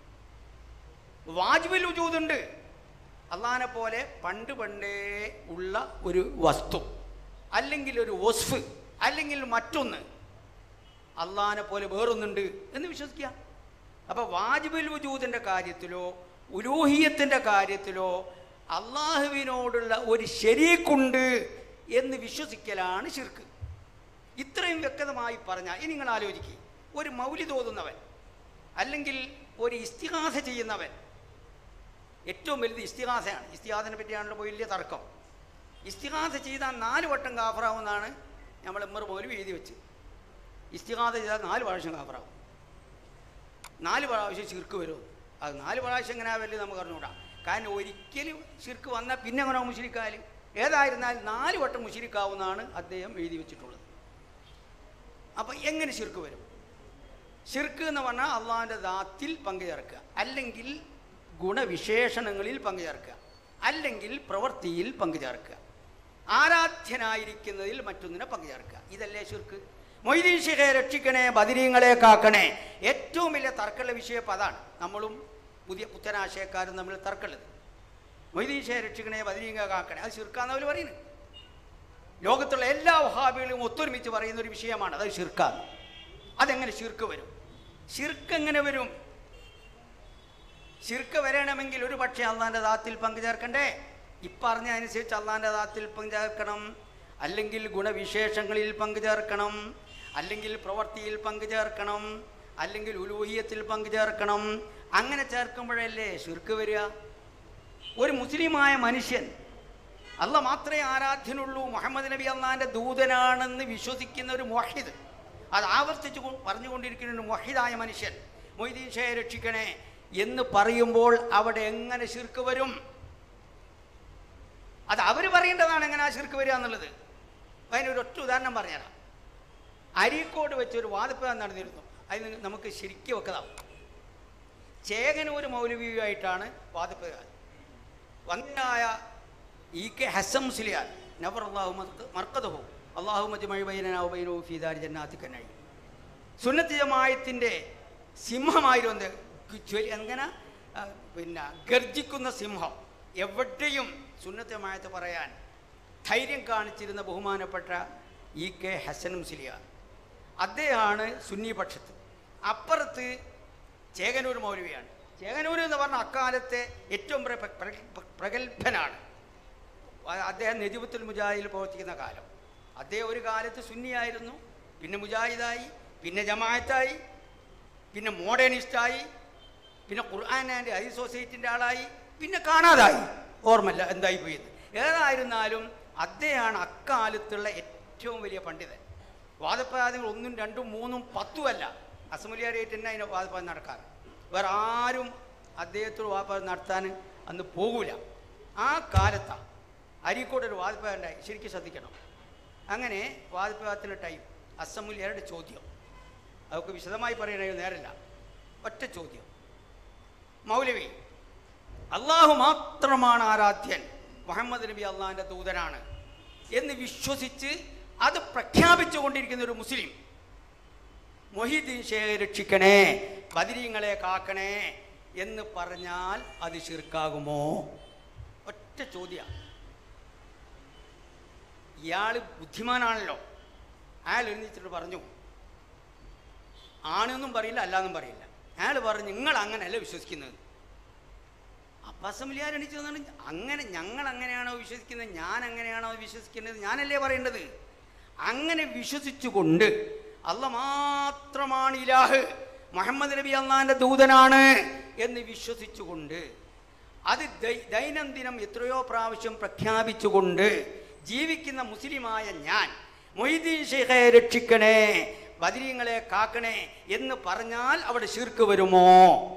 വാജിബിൽ വുജൂദുണ്ട് അള്ളാനെ പോലെ പണ്ട് പണ്ടേ ഉള്ള ഒരു വസ്തു അല്ലെങ്കിൽ ഒരു വസ്ഫ് അല്ലെങ്കിൽ മറ്റൊന്ന് അള്ളാനെ പോലെ വേറൊന്നുണ്ട് എന്ന് വിശ്വസിക്കുക അപ്പോൾ വാജിബുൽ വുജൂദിൻ്റെ കാര്യത്തിലോ ഉലൂഹിയത്തിൻ്റെ കാര്യത്തിലോ അള്ളാഹുവിനോടുള്ള ഒരു ശരീക്കുണ്ട് എന്ന് വിശ്വസിക്കലാണ് ശിർക്ക് ഇത്രയും വ്യക്തമായി പറഞ്ഞാൽ ഇനി നിങ്ങൾ ആലോചിക്കുക ഒരു മൗലി തോന്നുന്നവൻ അല്ലെങ്കിൽ ഒരു ഇസ്തിഹാസ ചെയ്യുന്നവൻ ഏറ്റവും വലുത് ഇസ്തിഹാസയാണ് ഇസ്തിഹാസിനെ പറ്റിയാണല്ലോ വലിയ തർക്കം ഇസ്തിഹാസ ചെയ്താൽ നാല് വട്ടം കാഫറാവുമെന്നാണ് നമ്മൾ എമ്മർ പോലും എഴുതി വെച്ച് ഇസ്തിഹാസ ചെയ്താൽ നാല് പ്രാവശ്യം കാഫറാവും നാല് പ്രാവശ്യം ചിർക്ക് വരും അത് നാല് പ്രാവശ്യം എങ്ങനെ വല്ലത് നമുക്ക് അറിഞ്ഞുകൂടാ കാരണം ഒരിക്കലും ചിർക്ക് വന്നാൽ പിന്നെ അങ്ങനെ മുഷിരിക്കാൽ ഏതായിരുന്നാലും നാല് വട്ടം മുഷിരിക്കാവുന്നതാണ് അദ്ദേഹം എഴുതി വെച്ചിട്ടുള്ളത് അപ്പം എങ്ങനെ ശിർക്ക് വരും ശിർക്ക് എന്ന് പറഞ്ഞാൽ അള്ളാഹിൻ്റെ ദാത്തിൽ പങ്കുചേർക്കുക അല്ലെങ്കിൽ ഗുണവിശേഷണങ്ങളിൽ പങ്കുചേർക്കുക അല്ലെങ്കിൽ പ്രവൃത്തിയിൽ പങ്കുചേർക്കുക ആരാധ്യനായിരിക്കുന്നതിൽ മറ്റൊന്നിനെ പങ്കുചേർക്കുക ഇതല്ലേ ശിർക്ക് മൊയ്തീൻ ഷിഖെ രക്ഷിക്കണേ ബദിരീങ്ങളെ കാക്കണേ ഏറ്റവും വലിയ തർക്കമുള്ള വിഷയം ഇപ്പം അതാണ് നമ്മളും പുതിയ പുത്തനാശയക്കാരും തമ്മിൽ തർക്കമുള്ളത് മൊയ്തീൻ ഷെ രക്ഷിക്കണേ ബദിരീങ്ക കാക്കണേ അത് ശിർക്കാന്ന് അവർ പറയുന്നത് ലോകത്തുള്ള എല്ലാ വഹാബികളും ഒത്തൊരുമിച്ച് പറയുന്ന ഒരു വിഷയമാണ് അത് ഷിർക്കാന്ന് അതെങ്ങനെ ഷിർക്ക് വരും ഷിർക്ക് എങ്ങനെ വരും ഷിർക്ക് വരണമെങ്കിൽ ഒരു പക്ഷേ അള്ളാൻ്റെ ദാത്തിൽ പങ്കുചേർക്കണ്ടേ ഇപ്പറഞ്ഞ അനുസരിച്ച് അള്ളാൻ്റെ ദാത്തിൽ പങ്കുചേർക്കണം അല്ലെങ്കിൽ ഗുണവിശേഷങ്ങളിൽ പങ്കുചേർക്കണം അല്ലെങ്കിൽ പ്രവൃത്തിയിൽ പങ്കുചേർക്കണം അല്ലെങ്കിൽ ഉലൂഹിയത്തിൽ പങ്കുചേർക്കണം അങ്ങനെ ചേർക്കുമ്പോഴല്ലേ ഷിർക്ക് വരിക ഒരു മുസ്ലിമായ മനുഷ്യൻ അല്ല മാത്രമേ ആരാധ്യനുള്ളൂ മുഹമ്മദ് നബി അള്ളാഹിൻ്റെ ദൂതനാണെന്ന് വിശ്വസിക്കുന്ന ഒരു മൊഹിദ് അത് ആവർത്തിച്ച് കൊ- പറഞ്ഞുകൊണ്ടിരിക്കുന്ന ഒരു മൊഹിദായ മനുഷ്യൻ മൊയ്തീൻ ഷയെ രക്ഷിക്കണേ എന്ന് പറയുമ്പോൾ അവിടെ എങ്ങനെ ശിർക്ക് വരും അത് അവർ പറയേണ്ടതാണ് എങ്ങനെ ആ ശിർക്ക് വരിക എന്നുള്ളത് അതിനൊരു ഒറ്റ ഉദാഹരണം പറഞ്ഞുതരാം അരീക്കോട് വെച്ചൊരു വാദപ്രദം നടന്നിരുന്നു അതിന് നമുക്ക് ശരിക്കും വെക്കതാവും ചേകനൂർ മൗലവിയുമായിട്ടാണ് വാദപ്രദം വന്ദനായ ഇ കെ ഹസം മുസ്ലിയാർ നബർ അള്ളാഹു മർക്കതഹു അള്ളാഹു മജുമൈബൈനോ ഫീദാർ ജന്നാത്തി കന്നഴി സുന്നത്ത് ജമായത്തിൻ്റെ സിംഹമായിരുന്നു എന്ത് ചൊല്ലി എങ്ങനെ ആ, പിന്നെ ഗർജിക്കുന്ന സിംഹം എവിടെയും സുന്നത്ത് ജമായത്ത് പറയാൻ ധൈര്യം കാണിച്ചിരുന്ന ബഹുമാനപ്പെട്ട ഇ കെ ഹസൻ മുസ്ലിയാർ അദ്ദേഹമാണ് സുന്നി പക്ഷത്ത് അപ്പുറത്ത് ചേകനൂർ മൗലവിയാണ് ചേകനൂർ എന്ന് പറഞ്ഞ അക്കാലത്തെ ഏറ്റവും പ്ര- പ്ര- പ്ര- പ്രഗത്ഭനാണ് അ- അദ്ദേഹം നെജിബത്തുൽ മുജാഹിദിൽ പ്രവർത്തിക്കുന്ന കാലം അദ്ദേഹം ഒരു കാലത്ത് സുന്നിയായിരുന്നു പിന്നെ മുജാഹിദായി പിന്നെ ജമാഅത്തായി പിന്നെ മോഡേണിസ്റ്റായി പിന്നെ ഖുർആൻ ആൻഡ് ഹൈ സൊസൈറ്റിൻ്റെ ആളായി പിന്നെ കാണാതായി ഓർമ്മല്ല എന്തായി പോയത് ഏതായിരുന്നാലും അദ്ദേഹമാണ് അക്കാലത്തുള്ള ഏറ്റവും വലിയ പണ്ഡിതൻ വാദപ്രവാദങ്ങൾ ഒന്നും രണ്ടും മൂന്നും പത്തുമല്ല അസമുലിയാരായിട്ട് തന്നെ അതിൻ്റെ വാദപ്രവാദം നടക്കാറ് വേറെ ആരും അദ്ദേഹത്തോട് വാദപ്രവാദം നടത്താൻ അന്ന് പോകൂല ആ കാലത്താണ് അരീക്കോട് ഒരു വാദപ്രവാദം ഉണ്ടായി ശരിക്കും ശ്രദ്ധിക്കണം അങ്ങനെ വാദപ്രവാദത്തിൻ്റെ ടൈം അസമുലിയാരുടെ ചോദ്യം അതൊക്കെ വിശദമായി പറയണ നേരല്ല ഒറ്റ ചോദ്യം മൗലവി അള്ളാഹു മാത്രമാണ് ആരാധ്യൻ മുഹമ്മദ് നബി അള്ളാഹിൻ്റെ ദൂതനാണ് എന്ന് വിശ്വസിച്ച് അത് പ്രഖ്യാപിച്ചു കൊണ്ടിരിക്കുന്ന ഒരു മുസ്ലിം മൊഹീദ്ദീൻ ഷേഖെ രക്ഷിക്കണേ ബദിരീങ്ങളെ കാക്കണേ എന്ന് പറഞ്ഞാൽ അത് ശിർക്കാകുമോ ഒറ്റ ചോദ്യ ഇയാൾ ബുദ്ധിമാനാണല്ലോ അയാൾ എഴുന്നേറ്റിട്ട് പറഞ്ഞു ആണെന്നും പറയില്ല അല്ലാന്നും പറയില്ല അയാൾ പറഞ്ഞു നിങ്ങൾ അങ്ങനെയല്ല വിശ്വസിക്കുന്നത് അബ്ബാസമിലിയാർ എണീച്ചു വന്നാണ് അങ്ങനെ ഞങ്ങൾ അങ്ങനെയാണോ വിശ്വസിക്കുന്നത് ഞാൻ അങ്ങനെയാണോ വിശ്വസിക്കുന്നത് ഞാനല്ലേ പറയേണ്ടത് അങ്ങനെ വിശ്വസിച്ചുകൊണ്ട് അല്ല മാത്രമാണ് ഇലാഹ് മുഹമ്മദ് നബി അള്ളാന്റെ ദൂതനാണ് എന്ന് വിശ്വസിച്ചുകൊണ്ട് അത് ദൈ- ദൈനംദിനം എത്രയോ പ്രാവശ്യം പ്രഖ്യാപിച്ചുകൊണ്ട് ജീവിക്കുന്ന മുസ്ലിമായ ഞാൻ മൊയ്തീൻ ഷെയ്ഖെ രക്ഷിക്കണേ ബദരീങ്ങളെ കാക്കണേ എന്ന് പറഞ്ഞാൽ അവിടെ ശിർക്ക് വരുമോ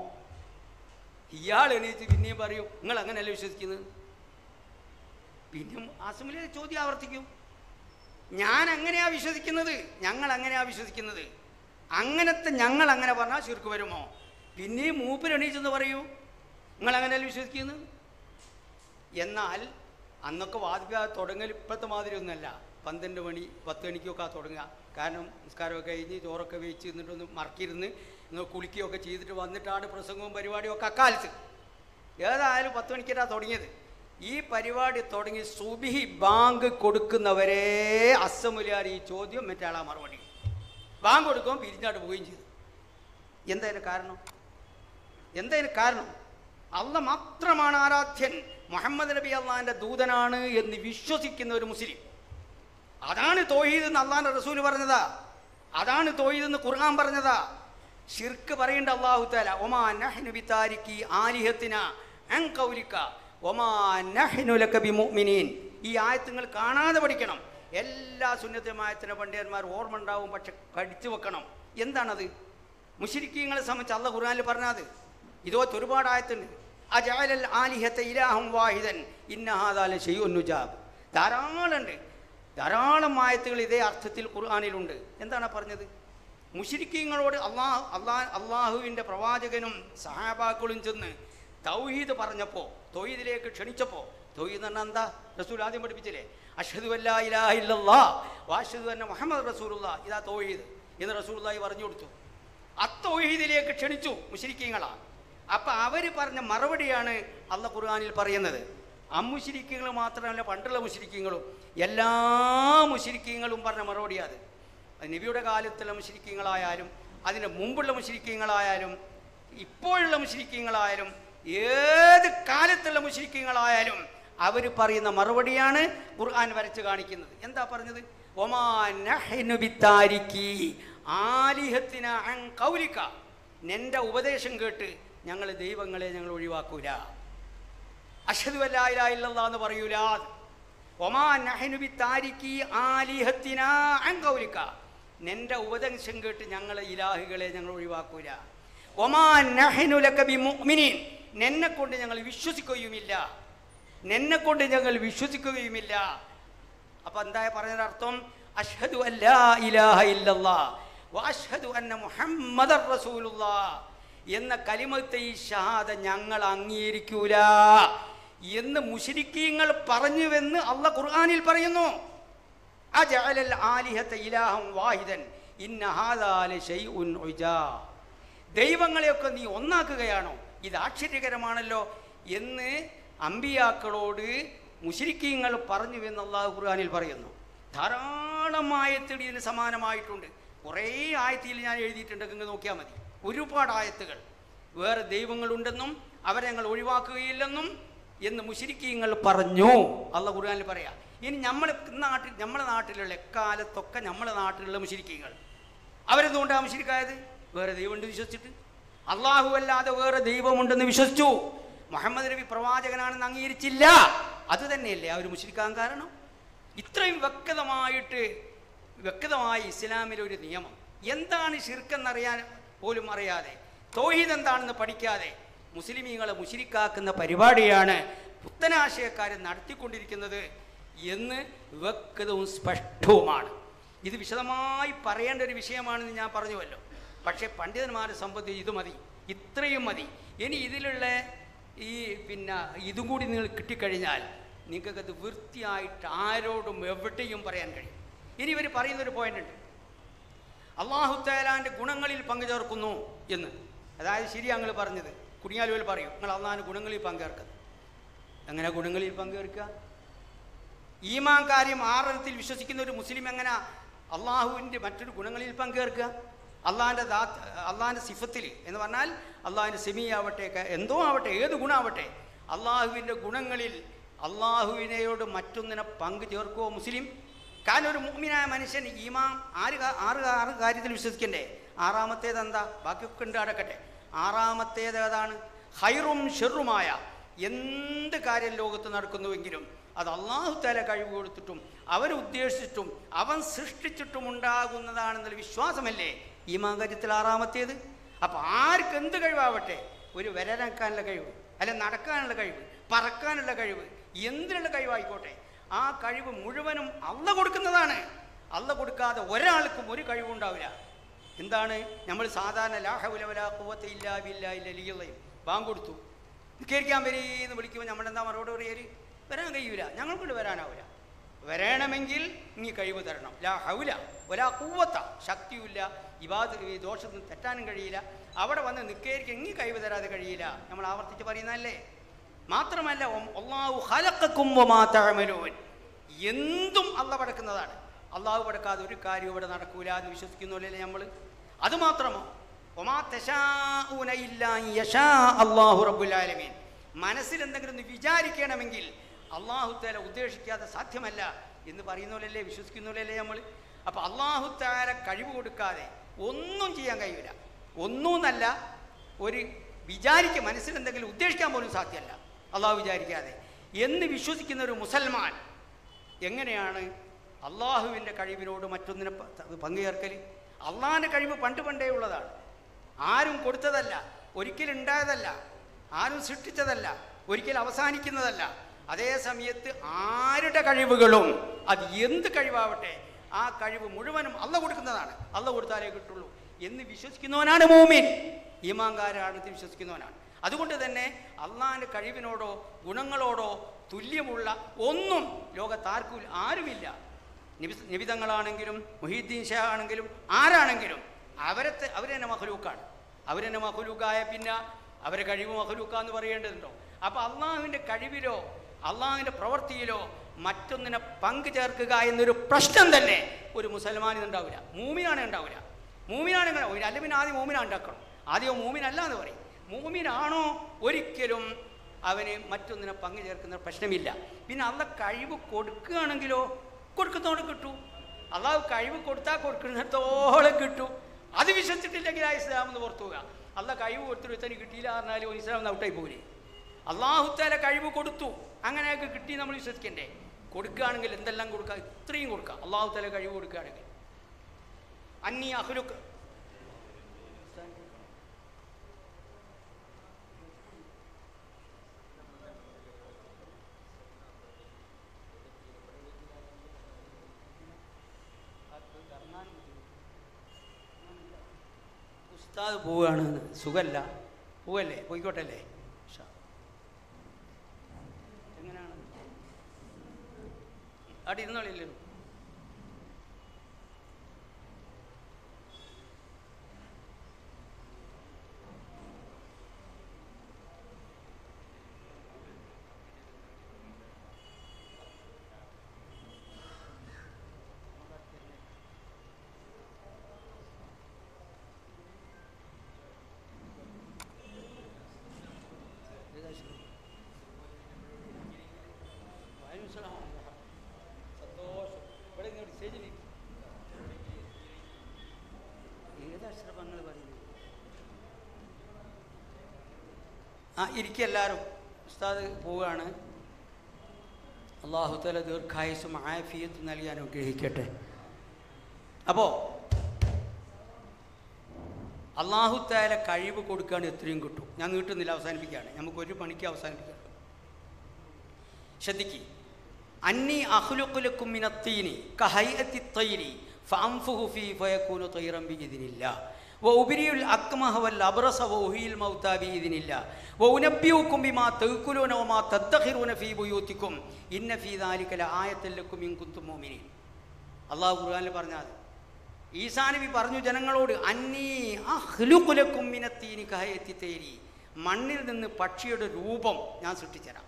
ഇയാൾ എണീറ്റ് പിന്നെയും പറയും നിങ്ങൾ അങ്ങനെയല്ല വിശ്വസിക്കുന്നത് പിന്നെ അസമിലെ ചോദ്യം ആവർത്തിക്കും ഞാൻ അങ്ങനെയാ വിശ്വസിക്കുന്നത് ഞങ്ങൾ അങ്ങനെയാ വിശ്വസിക്കുന്നത് അങ്ങനത്തെ ഞങ്ങൾ അങ്ങനെ പറഞ്ഞാൽ ശിർക്ക് വരുമോ പിന്നെയും മൂപ്പർ എണീച്ചെന്ന് പറയൂ നിങ്ങൾ അങ്ങനെയല്ല വിശ്വസിക്കുന്നത് എന്നാൽ അന്നൊക്കെ വാദിക്കുക തുടങ്ങൽ ഇപ്പോഴത്തെ മാതിരി ഒന്നുമല്ല പന്ത്രണ്ട് മണി പത്ത് മണിക്കൊക്കെ ആ തുടങ്ങുക കാരണം നിസ്കാരമൊക്കെ കഴിഞ്ഞ് ചോറൊക്കെ വെച്ച് എന്നിട്ടൊന്ന് മറക്കിരുന്ന് ഒന്ന് കുളിക്കുകയൊക്കെ ചെയ്തിട്ട് വന്നിട്ടാണ് പ്രസംഗവും പരിപാടിയും ഒക്കെ അക്കാലത്ത് ഏതായാലും പത്ത് മണിക്കാണ് തുടങ്ങിയത് ഈ പരിപാടി തുടങ്ങി സുബിഹി ബാങ്ക് കൊടുക്കുന്നവരെ അസമുലിയാർ ഈ ചോദ്യം മറ്റാളാ മറുപടി ബാങ്ക് കൊടുക്കുമ്പോൾ പിരിഞ്ഞാട്ട് പോവുകയും ചെയ്തു എന്തായാലും കാരണം എന്തായാലും കാരണം അല്ല മാത്രമാണ് ആരാധ്യൻ മുഹമ്മദ് നബി അള്ളാഹിന്റെ ദൂതനാണ് എന്ന് വിശ്വസിക്കുന്ന ഒരു മുസ്ലിം അതാണ് തോഹീദ് എന്ന് അള്ളാഹിന്റെ റസൂൽ പറഞ്ഞതാ അതാണ് തോഹീദ് എന്ന് ഖുർആൻ പറഞ്ഞതാ ഷിർക്ക് പറയേണ്ട അള്ളാഹു താല ഒമാ നഹ്നു ബിതാരിക്കി ആലിഹത്തിന അൻ കൗലിക ഒമാ നഹ്നു ലക ബിമുഅ്മിനീൻ ഈ ആയത്ത് നിങ്ങൾ കാണാതെ പഠിക്കണം എല്ലാ സുന്നത്തമായത്തിനെ പണ്ഡിതന്മാർ ഓർമ്മ ഉണ്ടാവും പക്ഷെ പഠിച്ചു വെക്കണം എന്താണത് മുഷിരിക്കീങ്ങളെ സംബന്ധിച്ച് അള്ള ഖുർആനിൽ പറഞ്ഞത് ഇതുപോലത്തെ ഒരുപാട് ആയത്തുണ്ട് അജാലൽ ആലിഹത്തെ ഇലാഹം വാഹിദൻ ഇന്നഹാദാല ഷെയ്യുന്നുജാബ് ധാരാളമുണ്ട് ധാരാളം ആയത്തുകൾ ഇതേ അർത്ഥത്തിൽ ഖുർആാനിലുണ്ട് എന്താണ് പറഞ്ഞത് മുഷിരിക്കീങ്ങളോട് അള്ളാഹ് അള്ളാഹ് അള്ളാഹുവിൻ്റെ പ്രവാചകനും സഹാബാക്കളും ചെന്ന് തൗഹീദ് പറഞ്ഞപ്പോൾ തൊയ്ദിലേക്ക് ക്ഷണിച്ചപ്പോൾ തൊയ്ദ് എന്ന് പറഞ്ഞാൽ എന്താ റസൂൽ ആദ്യം പഠിപ്പിച്ചില്ലേ അഷദു അല്ലാ ഇലാഹ ഇല്ലല്ലാ വാഷദു അന്ന മുഹമ്മദ് റസൂലുള്ള ഇതാ തൗഹീദ് എന്ന് റസൂലുള്ളാഹി പറഞ്ഞു കൊടുത്തു അത്തൗഹീദിലേക്ക് ക്ഷണിച്ചു മുഷിരിക്കീങ്ങളാ അപ്പൊ അവര് പറഞ്ഞ മറുപടിയാണ് അല്ല ഖുർആാനിൽ പറയുന്നത് അമ്മുശിരിക്കങ്ങൾ മാത്രമല്ല പണ്ടുള്ള മുശിരിക്കങ്ങളും എല്ലാ മുശിരിക്കങ്ങളും പറഞ്ഞ മറുപടിയാണ് അത് അത് നബിയുടെ കാലത്തുള്ള മുശിരിക്കങ്ങളായാലും അതിന് മുമ്പുള്ള മുശിരിക്കങ്ങളായാലും ഇപ്പോഴുള്ള മുശിരിക്കങ്ങളായാലും ഏത് കാലത്തുള്ള മുശിരിക്കങ്ങളായാലും അവർ പറയുന്ന മറുപടിയാണ് ഖുർആൻ വരച്ച് കാണിക്കുന്നത് എന്താ പറഞ്ഞത് ഒമാ നഹ്നു ബിത്താരിക്കി ആലിഹത്തിന അൻ കൗലിക നിന്റെ ഉപദേശം കേട്ട് ഞങ്ങൾ ദൈവങ്ങളെ ഞങ്ങൾ ഒഴിവാക്കൂല അഷദു അല്ലായില്ല എന്ന് പറയൂല ഒമാ നഹ്നു ബിത്താരിക്കി ആലിഹത്തിന അൻ കൗലിക നിന്റെ ഉപദേശം കേട്ട് ഞങ്ങളെ ഇലാഹുകളെ ഞങ്ങൾ ഒഴിവാക്കൂല ഒമാ നഹ്നു ലക ബിമുഅ്മിനീൻ നിന്നെ കൊണ്ട് ഞങ്ങൾ വിശ്വസിക്കുകയുമില്ല നിന്നെ കൊണ്ട് ഞങ്ങൾ വിശ്വസിക്കുകയുമില്ല അപ്പൊ എന്താ പറഞ്ഞതിനർത്ഥം അഷ്ഹദു അല്ലാ ഇലാഹ ഇല്ലല്ലാ വഅഷ്ഹദു അന്ന മുഹമ്മദർ റസൂലുള്ളാ എന്ന കലിമത്തെ ഈ ഷഹാദ ഞങ്ങൾ അംഗീകരിക്കൂല എന്ന് മുശ്രിക്കീങ്ങൾ പറഞ്ഞുവെന്ന് അല്ല ഖുർആനിൽ പറയുന്നു അജഅലൽ ആലിഹത ഇലാഹം വാഹിദൻ ഇന്ന ഹാദാ ലശൈഉൻ ഉജാ ദൈവങ്ങളെയൊക്കെ നീ ഒന്നാക്കുകയാണോ ഇത് ആശ്ചര്യകരമാണല്ലോ എന്ന് അമ്പിയാക്കളോട് മുശരിക്കീങ്ങൾ പറഞ്ഞു എന്ന് അള്ളാഹു ഖുർആനിൽ പറയുന്നു ധാരാളം ആയത്തുകൾ ഇതിന് സമാനമായിട്ടുണ്ട് കുറേ ആയത്തിൽ ഞാൻ എഴുതിയിട്ടുണ്ട് നിങ്ങൾ നോക്കിയാൽ മതി ഒരുപാട് ആയത്തുകൾ വേറെ ദൈവങ്ങളുണ്ടെന്നും അവരെ ഞങ്ങൾ ഒഴിവാക്കുകയില്ലെന്നും എന്ന് മുശരിക്കീങ്ങൾ പറഞ്ഞു അള്ള ഖുർആനിൽ പറയാം ഇനി നമ്മൾ നാട്ടിൽ നമ്മുടെ നാട്ടിലുള്ള എക്കാലത്തൊക്കെ നമ്മുടെ നാട്ടിലുള്ള മുശരിക്കീങ്ങൾ അവരെന്തുകൊണ്ടാണ് മുശരിക്കായത് വേറെ ദൈവമുണ്ട് വിശ്വസിച്ചിട്ട് അള്ളാഹു അല്ലാതെ വേറെ ദൈവമുണ്ടെന്ന് വിശ്വസിച്ചു മുഹമ്മദ് നബി പ്രവാചകനാണെന്ന് അംഗീകരിച്ചില്ല അത് തന്നെയല്ലേ അവർ മുശ്രിക്കാൻ കാരണം ഇത്രയും വ്യക്തമായിട്ട് വ്യക്തമായ ഇസ്ലാമിലെ ഒരു നിയമം എന്താണ് ഷിർക്കെന്നറിയാൻ പോലും അറിയാതെ തോഹീദ് എന്താണെന്ന് പഠിക്കാതെ മുസ്ലിമീങ്ങളെ മുഷിരിക്കാക്കുന്ന പരിപാടിയാണ് പുത്തനാശയക്കാർ നടത്തിക്കൊണ്ടിരിക്കുന്നത് എന്ന് വ്യക്തവും സ്പഷ്ടവുമാണ് ഇത് വിശദമായി പറയേണ്ട ഒരു വിഷയമാണെന്ന് ഞാൻ പറഞ്ഞുവല്ലോ പക്ഷേ പണ്ഡിതന്മാരെ സംബന്ധിച്ച് ഇത് മതി ഇത്രയും മതി ഇനി ഇതിലുള്ള ഈ പിന്നെ ഇതും കൂടി നിങ്ങൾ കിട്ടിക്കഴിഞ്ഞാൽ നിങ്ങൾക്കത് വൃത്തിയായിട്ട് ആരോടും എവിടെയും പറയാൻ കഴിയും ഇനി ഇവർ പറയുന്നൊരു പോയിന്റ് ഉണ്ട് അള്ളാഹു തേലാൻ്റെ ഗുണങ്ങളിൽ പങ്കുചേർക്കുന്നു എന്ന് അതായത് ശരി ഞങ്ങൾ പറഞ്ഞത് കുടിയാലുവിൽ പറയും നിങ്ങൾ അള്ളാഹിൻ്റെ ഗുണങ്ങളിൽ പങ്കേർക്കുന്നത് എങ്ങനെ ഗുണങ്ങളിൽ പങ്കേർക്കുക ഈമാൻ കാര്യം ആറത്തിൽ വിശ്വസിക്കുന്ന ഒരു മുസ്ലിം എങ്ങനെ അള്ളാഹുവിൻ്റെ മറ്റൊരു ഗുണങ്ങളിൽ പങ്കേർക്കുക അള്ളാഹിൻ്റെ ദാത്ത് അള്ളാഹിൻ്റെ സിഫത്തിൽ എന്ന് പറഞ്ഞാൽ അള്ളാഹിൻ്റെ സെമി ആവട്ടെ ക- എന്തോ ആവട്ടെ ഏത് ഗുണമാവട്ടെ അള്ളാഹുവിൻ്റെ ഗുണങ്ങളിൽ അള്ളാഹുവിനെയോട് മറ്റൊന്നിനെ പങ്കു ചേർക്കുമോ മുസ്ലിം കാരണം ഒരു മുഗ്മിനായ മനുഷ്യൻ ഈമാൻ ആറ് കാ- ആറ് കാ- ആറ് കാര്യത്തിൽ വിശ്വസിക്കണ്ടേ ആറാമത്തേത് എന്താ ബാക്കിയൊക്കെ ഉണ്ട് അടക്കട്ടെ ആറാമത്തേത് ഏതാണ് ഹൈറും ഷെറുമായ എന്ത് കാര്യം ലോകത്ത് നടക്കുന്നുവെങ്കിലും അത് അള്ളാഹു തല കഴിവ് കൊടുത്തിട്ടും അവൻ ഉദ്ദേശിച്ചിട്ടും അവൻ സൃഷ്ടിച്ചിട്ടും ഉണ്ടാകുന്നതാണെന്നുള്ള വിശ്വാസമല്ലേ ഈ കാര്യത്തിൽ ആറാമത്തേത് അപ്പം ആർക്ക് എന്ത് കഴിവാവട്ടെ ഒരു വരനക്കാനുള്ള കഴിവ് അല്ല നടക്കാനുള്ള കഴിവ് പറക്കാനുള്ള കഴിവ് എന്തിനുള്ള കഴിവായിക്കോട്ടെ ആ കഴിവ് മുഴുവനും അള്ള കൊടുക്കുന്നതാണ് അള്ള കൊടുക്കാതെ ഒരാൾക്കും ഒരു കഴിവുണ്ടാവില്ല എന്താണ് നമ്മൾ സാധാരണ ലാഹുലവല കൂവത്തെ ഇല്ലാ ബില്ല ഇല്ല ലീലയും ബാങ്ക് കൊടുത്തു നിൽക്കാൻ വരീന്ന് വിളിക്കുമ്പോൾ നമ്മളെന്താ മറുപടി പറയല് വരാൻ കഴിയൂല ഞങ്ങൾക്കൊണ്ട് വരാനാവില്ല വരണമെങ്കിൽ നീ കഴിവ് തരണം ലാ ഹൗല ഒലാ കൂവത്ത ശക്തിയില്ല ഇവാദ് ഈ ദോഷത്തിന് തെറ്റാനും കഴിയില്ല അവിടെ വന്ന് നിൽക്കേരിക്ക് എങ്ങി കഴിവ് തരാതെ കഴിയില്ല നമ്മൾ ആവർത്തിച്ച് പറയുന്നതല്ലേ മാത്രമല്ല ഒം- അള്ളാഹു ഹലക്കും തഴമലോൻ എന്തും അള്ള പടക്കുന്നതാണ് അള്ളാഹു പടക്കാതെ ഒരു കാര്യം ഇവിടെ നടക്കൂല എന്ന് വിശ്വസിക്കുന്നില്ലേ നമ്മൾ അത് മാത്രമോ ഒമാ തശാഊന ഇല്ലാ യശാ അല്ലാഹു റബ്ബുൽ ആലമീൻ മനസ്സിൽ എന്തെങ്കിലും ഒന്ന് വിചാരിക്കണമെങ്കിൽ അള്ളാഹു താല ഉദ്ദേശിക്കാതെ സാധ്യമല്ല എന്ന് പറയുന്നവരല്ലേ വിശ്വസിക്കുന്നവരല്ലേ നമ്മൾ അപ്പം അള്ളാഹു താല കഴിവ് കൊടുക്കാതെ ഒന്നും ചെയ്യാൻ കഴിയില്ല ഒന്നുമെന്നല്ല ഒരു വിചാരിക്കുക മനസ്സിൽ എന്തെങ്കിലും ഉദ്ദേശിക്കാൻ പോലും സാധ്യമല്ല അള്ളാഹു വിചാരിക്കാതെ എന്ന് വിശ്വസിക്കുന്ന ഒരു മുസൽമാൻ എങ്ങനെയാണ് അള്ളാഹുവിൻ്റെ കഴിവിനോട് മറ്റൊന്നിനെ പ- ത- പങ്കുചേർക്കൽ അള്ളാഹിൻ്റെ കഴിവ് പണ്ട് പണ്ടേ ഉള്ളതാണ് ആരും കൊടുത്തതല്ല ഒരിക്കലും ഉണ്ടായതല്ല ആരും സൃഷ്ടിച്ചതല്ല ഒരിക്കലും അവസാനിക്കുന്നതല്ല അതേ സമയത്ത് ആരുടെ കഴിവുകളും അത് എന്ത് കഴിവാവട്ടെ ആ കഴിവ് മുഴുവനും അള്ള കൊടുക്കുന്നതാണ് അള്ള കൊടുത്താലേ കിട്ടുള്ളൂ എന്ന് വിശ്വസിക്കുന്നവനാണ് മൂമിൻ ഈമാങ്കാരാണെന്ന് വിശ്വസിക്കുന്നവനാണ് അതുകൊണ്ട് തന്നെ അള്ളാഹിൻ്റെ കഴിവിനോടോ ഗുണങ്ങളോടോ തുല്യമുള്ള ഒന്നും ലോകത്താർക്കും ആരുമില്ല നിബി നിബിതങ്ങളാണെങ്കിലും മുഹീദ്ദീൻ ഷാ ആണെങ്കിലും ആരാണെങ്കിലും അവരെ ത- അവരെന്നെ മഹലൂക്കാണ് അവരെന്നെ മഹലൂക്കായ പിന്നെ അവരെ കഴിവ് മഹലൂക്കാന്ന് പറയേണ്ടതുണ്ടോ അപ്പോൾ അള്ളാഹുവിൻ്റെ കഴിവിലോ അള്ളാഹുവിൻ്റെ പ്രവൃത്തിയിലോ മറ്റൊന്നിനെ പങ്കു ചേർക്കുക എന്നൊരു പ്രശ്നം തന്നെ ഒരു മുസൽമാനിന് ഉണ്ടാവില്ല മൂമിനാണ് ഉണ്ടാവില്ല മൂമിനാണെങ്കിൽ ഒരു അല്ല പിന്നെ ആദ്യം മൂമിനാ ഉണ്ടാക്കണം ആദ്യം മൂമിനല്ല എന്ന് പറയും മൂമിനാണോ ഒരിക്കലും അവന് മറ്റൊന്നിനെ പങ്കു ചേർക്കുന്ന പ്രശ്നമില്ല പിന്നെ അള്ള കഴിവ് കൊടുക്കുകയാണെങ്കിലോ കൊടുക്കുന്നതോടെ കിട്ടൂ അള്ളാഹു കഴിവ് കൊടുത്താൽ കൊടുക്കുന്നിടത്തോളം കിട്ടും അത് വിശ്വസിച്ചിട്ടില്ലെങ്കിൽ ആ ഇസ്ലാം എന്ന് പുറത്തു പോകുക അല്ല കഴിവ് കൊടുത്തിട്ട് കിട്ടിയില്ല പറഞ്ഞാൽ ഒരു ഇസ്ലാം ഔട്ടായി പോകില്ലേ അള്ളാഹുത്താല കഴിവ് കൊടുത്തു അങ്ങനെയൊക്കെ കിട്ടി നമ്മൾ വിശ്വസിക്കണ്ടേ കൊടുക്കുകയാണെങ്കിൽ എന്തെല്ലാം കൊടുക്കുക ഇത്രയും കൊടുക്കുക അള്ളാഹുത്താല കഴിവ് കൊടുക്കുകയാണെങ്കിൽ അന്നി അഹ്ലുക്ക് ഉസ്താദ് പോവുകയാണ് സുഖല്ല പോവല്ലേ പോയിക്കോട്ടെ അല്ലേ ഷാ. എങ്ങനെയാണ് അവിടെ ഇരുന്നോളില്ലോ സന്തോഷം ഇവിടെ ഇങ്ങോട്ട് സ്റ്റേജിൽ ഏതക്ഷരങ്ങൾ പറയുന്നത് ആ ഇരിക്കുക എല്ലാവരും ഉസ്താദ് പോവുകയാണ് അള്ളാഹു തല ദീർഘായുസും ആഫിയത്തും നൽകി അനുഗ്രഹിക്കട്ടെ അപ്പോൾ അള്ളാഹു താല കഴിവ് കൊടുക്കുകയാണ് എത്രയും കിട്ടും ഞാൻ നീട്ടുന്നില്ല അവസാനിപ്പിക്കുകയാണ് നമുക്ക് ഒരു പണിക്ക് അവസാനിപ്പിക്കാം ശ്രദ്ധിക്ക് അന്നി അഹ്ലുക്കുലക്കും മിനത്തീനി കഹൈഅത്തി തൈരി ഫഅംഫുഹു ഫീ ഫയകൂനു തൈറൻ ബിഇദ്നില്ല وأبرئ الأكمه والأبرص وأحيي الموتى بإذن الله وأنبئكم بما تأكلون وما تدخرون في بيوتكم إن في ذلك لآية لكم إن كنتم مؤمنين അള്ളാഹു ഖുർആനിൽ പറഞ്ഞാൽ ഈസാ നബി പറഞ്ഞു ജനങ്ങളോട് അന്നീ അഹ്ലുകുലക്കും മിനത്തീനി കഹയത്തി തേരി മണ്ണിൽ നിന്ന് പക്ഷിയുടെ രൂപം ഞാൻ സൃഷ്ടിച്ചുതരാം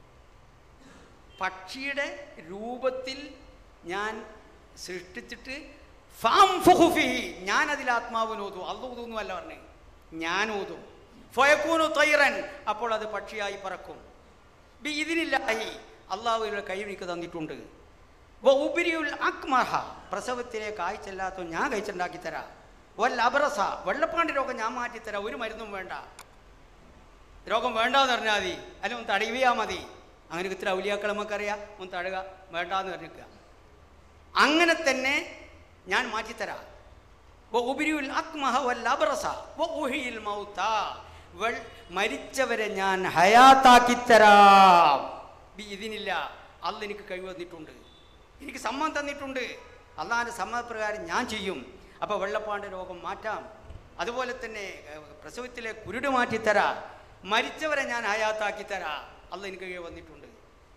പക്ഷിയുടെ രൂപത്തിൽ ഞാൻ സൃഷ്ടിച്ചിട്ട് ഫാം ഫുഹുഫിഹി ഞാൻ അതിൽ ആത്മാവിന് ഓതും അല്ല ഊതുന്നു അല്ല പറഞ്ഞേ ഞാൻ ഊതും ഫയക്കൂനു തൈറൻ അപ്പോൾ അത് പക്ഷിയായി പറക്കും ബി ഇതിനില്ലായി അള്ളാഹുവിൻ്റെ കൈ എനിക്ക് തന്നിട്ടുണ്ട് ഉപരിയുൽ അക്മഹ പ്രസവത്തിലെ കായ്ച്ചല്ലാത്ത ഞാൻ കഴിച്ചുണ്ടാക്കി തരാം വല്ല അബറസ വെള്ളപ്പാണ്ടി രോഗം ഞാൻ മാറ്റിത്തരാം ഒരു മരുന്നും വേണ്ട രോഗം വേണ്ടാന്ന് പറഞ്ഞാൽ മതി അല്ല ഒന്ന് തടയുകയാ മതി അങ്ങനെ ഇത്ര ഔലിയാക്കൾ നമുക്കറിയാം ഒന്ന് തടുക വേണ്ടാന്ന് പറഞ്ഞിരിക്കുക അങ്ങനെ തന്നെ ഞാൻ മാറ്റിത്തരാം ഉപരിയുൽ അക്മഹ വല്ല അബറസ ഉഹിയിൽ മൗത്ത വെൾ മരിച്ചവരെ ഞാൻ ഹയാത്താക്കിത്തരാം ബി ഇതിനില്ല അല്ല എനിക്ക് കഴിവ് തന്നിട്ടുണ്ട് എനിക്ക് സമ്മതം തന്നിട്ടുണ്ട് അള്ളാഹിൻ്റെ സമ്മതപ്രകാരം ഞാൻ ചെയ്യും അപ്പോൾ വെള്ളപ്പാണ്ട് രോഗം മാറ്റാം അതുപോലെ തന്നെ ഏഹ്, പ്രസവത്തിലെ കുരുട് മാറ്റിത്തരാം മരിച്ചവരെ ഞാൻ ഹയാത്താക്കി തരാം അല്ല എനിക്ക് കഴിവ് വന്നിട്ടുണ്ട്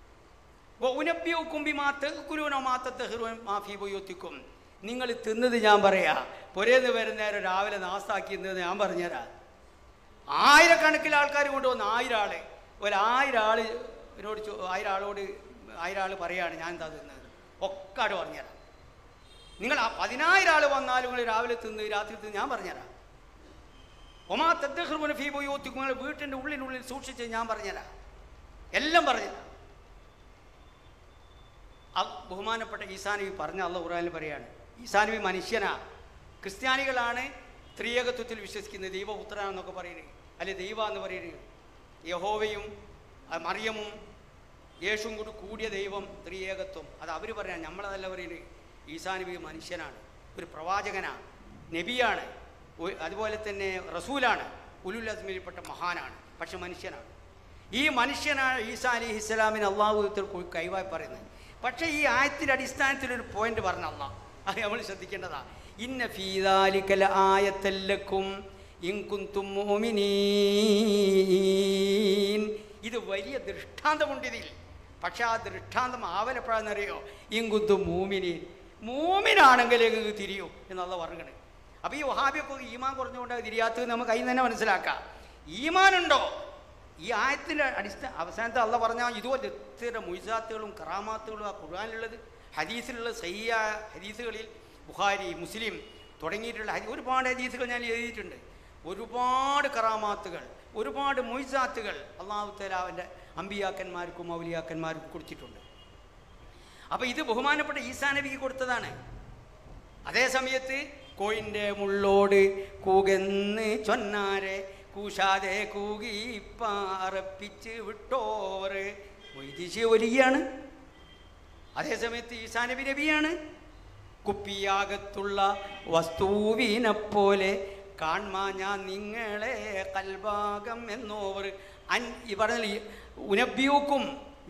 മാഫിയും നിങ്ങൾ തിന്നത് ഞാൻ പറയാ പുരേന്ന് വരുന്നേരം രാവിലെ നാസ്താക്കി തിന്നത് ഞാൻ പറഞ്ഞുതരാം ആയിരക്കണക്കിന് ആൾക്കാർ കൊണ്ടുവന്ന് ആയിരം ആള് ഒരായിരം ആള് എന്നോട് ചോ- ആയിരം ആളോട് ആയിരം ആള് പറയാണ് ഞാൻ എന്താ തിന്നത് ഒക്കെ ആട് പറഞ്ഞുതരാം നിങ്ങൾ ആ പതിനായിരം ആള് വന്നാലും നിങ്ങൾ രാവിലെ തിന്ന് രാത്രി തിന്ന് ഞാൻ പറഞ്ഞുതരാം ഒമാ തദ്ദഹ്റുവിന് ഫീ ബുയൂത്തിക്കും നിങ്ങൾ വീട്ടിൻ്റെ ഉള്ളിനുള്ളിൽ സൂക്ഷിച്ച് ഞാൻ പറഞ്ഞുതരാം എല്ലാം പറഞ്ഞുതരാം അ- ബഹുമാനപ്പെട്ട ഈസാനബി പറഞ്ഞ അള്ള ഖുറാനിൽ പറയാണ് ഈസാനബി മനുഷ്യനാ ക്രിസ്ത്യാനികളാണ് ത്രിയേകത്വത്തിൽ വിശ്വസിക്കുന്നത് ദൈവപുത്രനാണെന്നൊക്കെ പറയുന്നത് അല്ലെ ദൈവ എന്ന് പറയുന്നത് യഹോവയും ആ, മറിയമും യേശുവും കൂടി കൂടിയ ദൈവം ത്രിയേകത്വം അത് അവർ പറയാൻ നമ്മളതല്ല പറയുന്നത് ഈസാനബി മനുഷ്യനാണ് ഒരു പ്രവാചകനാണ് നബിയാണ് ഒ- അതുപോലെ തന്നെ റസൂലാണ് ഉലുൽ അസ്മിൽപ്പെട്ട മഹാനാണ് പക്ഷെ മനുഷ്യനാണ് ഈ മനുഷ്യനാണ് ഈസാ അലി ഇസ്ലാമിന് അള്ളാഹുത്തിൽ കൈവായി പറയുന്നത് പക്ഷേ ഈ ആയത്തിൻ്റെ അടിസ്ഥാനത്തിൽ ഒരു പോയിന്റ് പറഞ്ഞ അള്ളാഹ് അത് നമ്മൾ ശ്രദ്ധിക്കേണ്ടതാ ഇന്ന ഫീദാലിക്കല ആയത്തല്ലക്കും ഇൻകുന്തും മോമിനീൻ ഇത് വലിയ ദൃഷ്ടാന്തമുണ്ട് ഇതിൽ പക്ഷെ ആ ദൃഷ്ടാന്തം ആവലപ്പെടാന്നറിയോ ഇൻകുന്തും മൂമിനീൻ മൂമിനാണെങ്കിൽ നിങ്ങൾക്ക് തിരിയൂ എന്നുള്ള പറഞ്ഞത് അപ്പോൾ ഈ വഹാബിയൊക്കെ ഈമാൻ കുറഞ്ഞുകൊണ്ട് അത് തിരിയാത്തത് നമുക്ക് അതിൽ തന്നെ മനസ്സിലാക്കാം ഈമാനുണ്ടോ ഈ ആയത്തിൻ്റെ അടിസ്ഥാന അവസാനത്തെ അള്ള പറഞ്ഞാൽ ഇതുപോലെ എത്ര മുയ്സാത്തുകളും കറാമാത്തുകളും ആ ഖുർആാനിലുള്ളത് ഹദീസിലുള്ള സയ്യ ഹദീസുകളിൽ ബുഖാരി മുസ്ലിം തുടങ്ങിയിട്ടുള്ള ഹദീ ഒരുപാട് ഹദീസുകൾ ഞാൻ എഴുതിയിട്ടുണ്ട് ഒരുപാട് കറാമാത്തുകൾ ഒരുപാട് മൊയ്സാത്തുകൾ അള്ളാഹു തലാവിൻ്റെ അമ്പിയാക്കന്മാർക്കും ഔലിയാക്കന്മാർക്കും കൊടുത്തിട്ടുണ്ട് അപ്പോൾ ഇത് ബഹുമാനപ്പെട്ട ഈസാ നബിക്ക് കൊടുത്തതാണ് അതേ സമയത്ത് കോയിൻ്റെ മുള്ളോട് കൂകെന്ന് ചൊന്നാരെ കൂശാതെ കൂകി പാറപ്പിച്ച് വിട്ടോവർ മൊയ്തീശി ഒലിയാണ് അതേ സമയത്ത് ഈസാ നബി നബിയാണ് കുപ്പിയാകത്തുള്ള വസ്തുവിനെപ്പോലെ കാൺമാ ഞാൻ നിങ്ങളെ കൽഭാഗം എന്നോവർ അൻ ഈ പറഞ്ഞ ഉനബ്യൂക്കും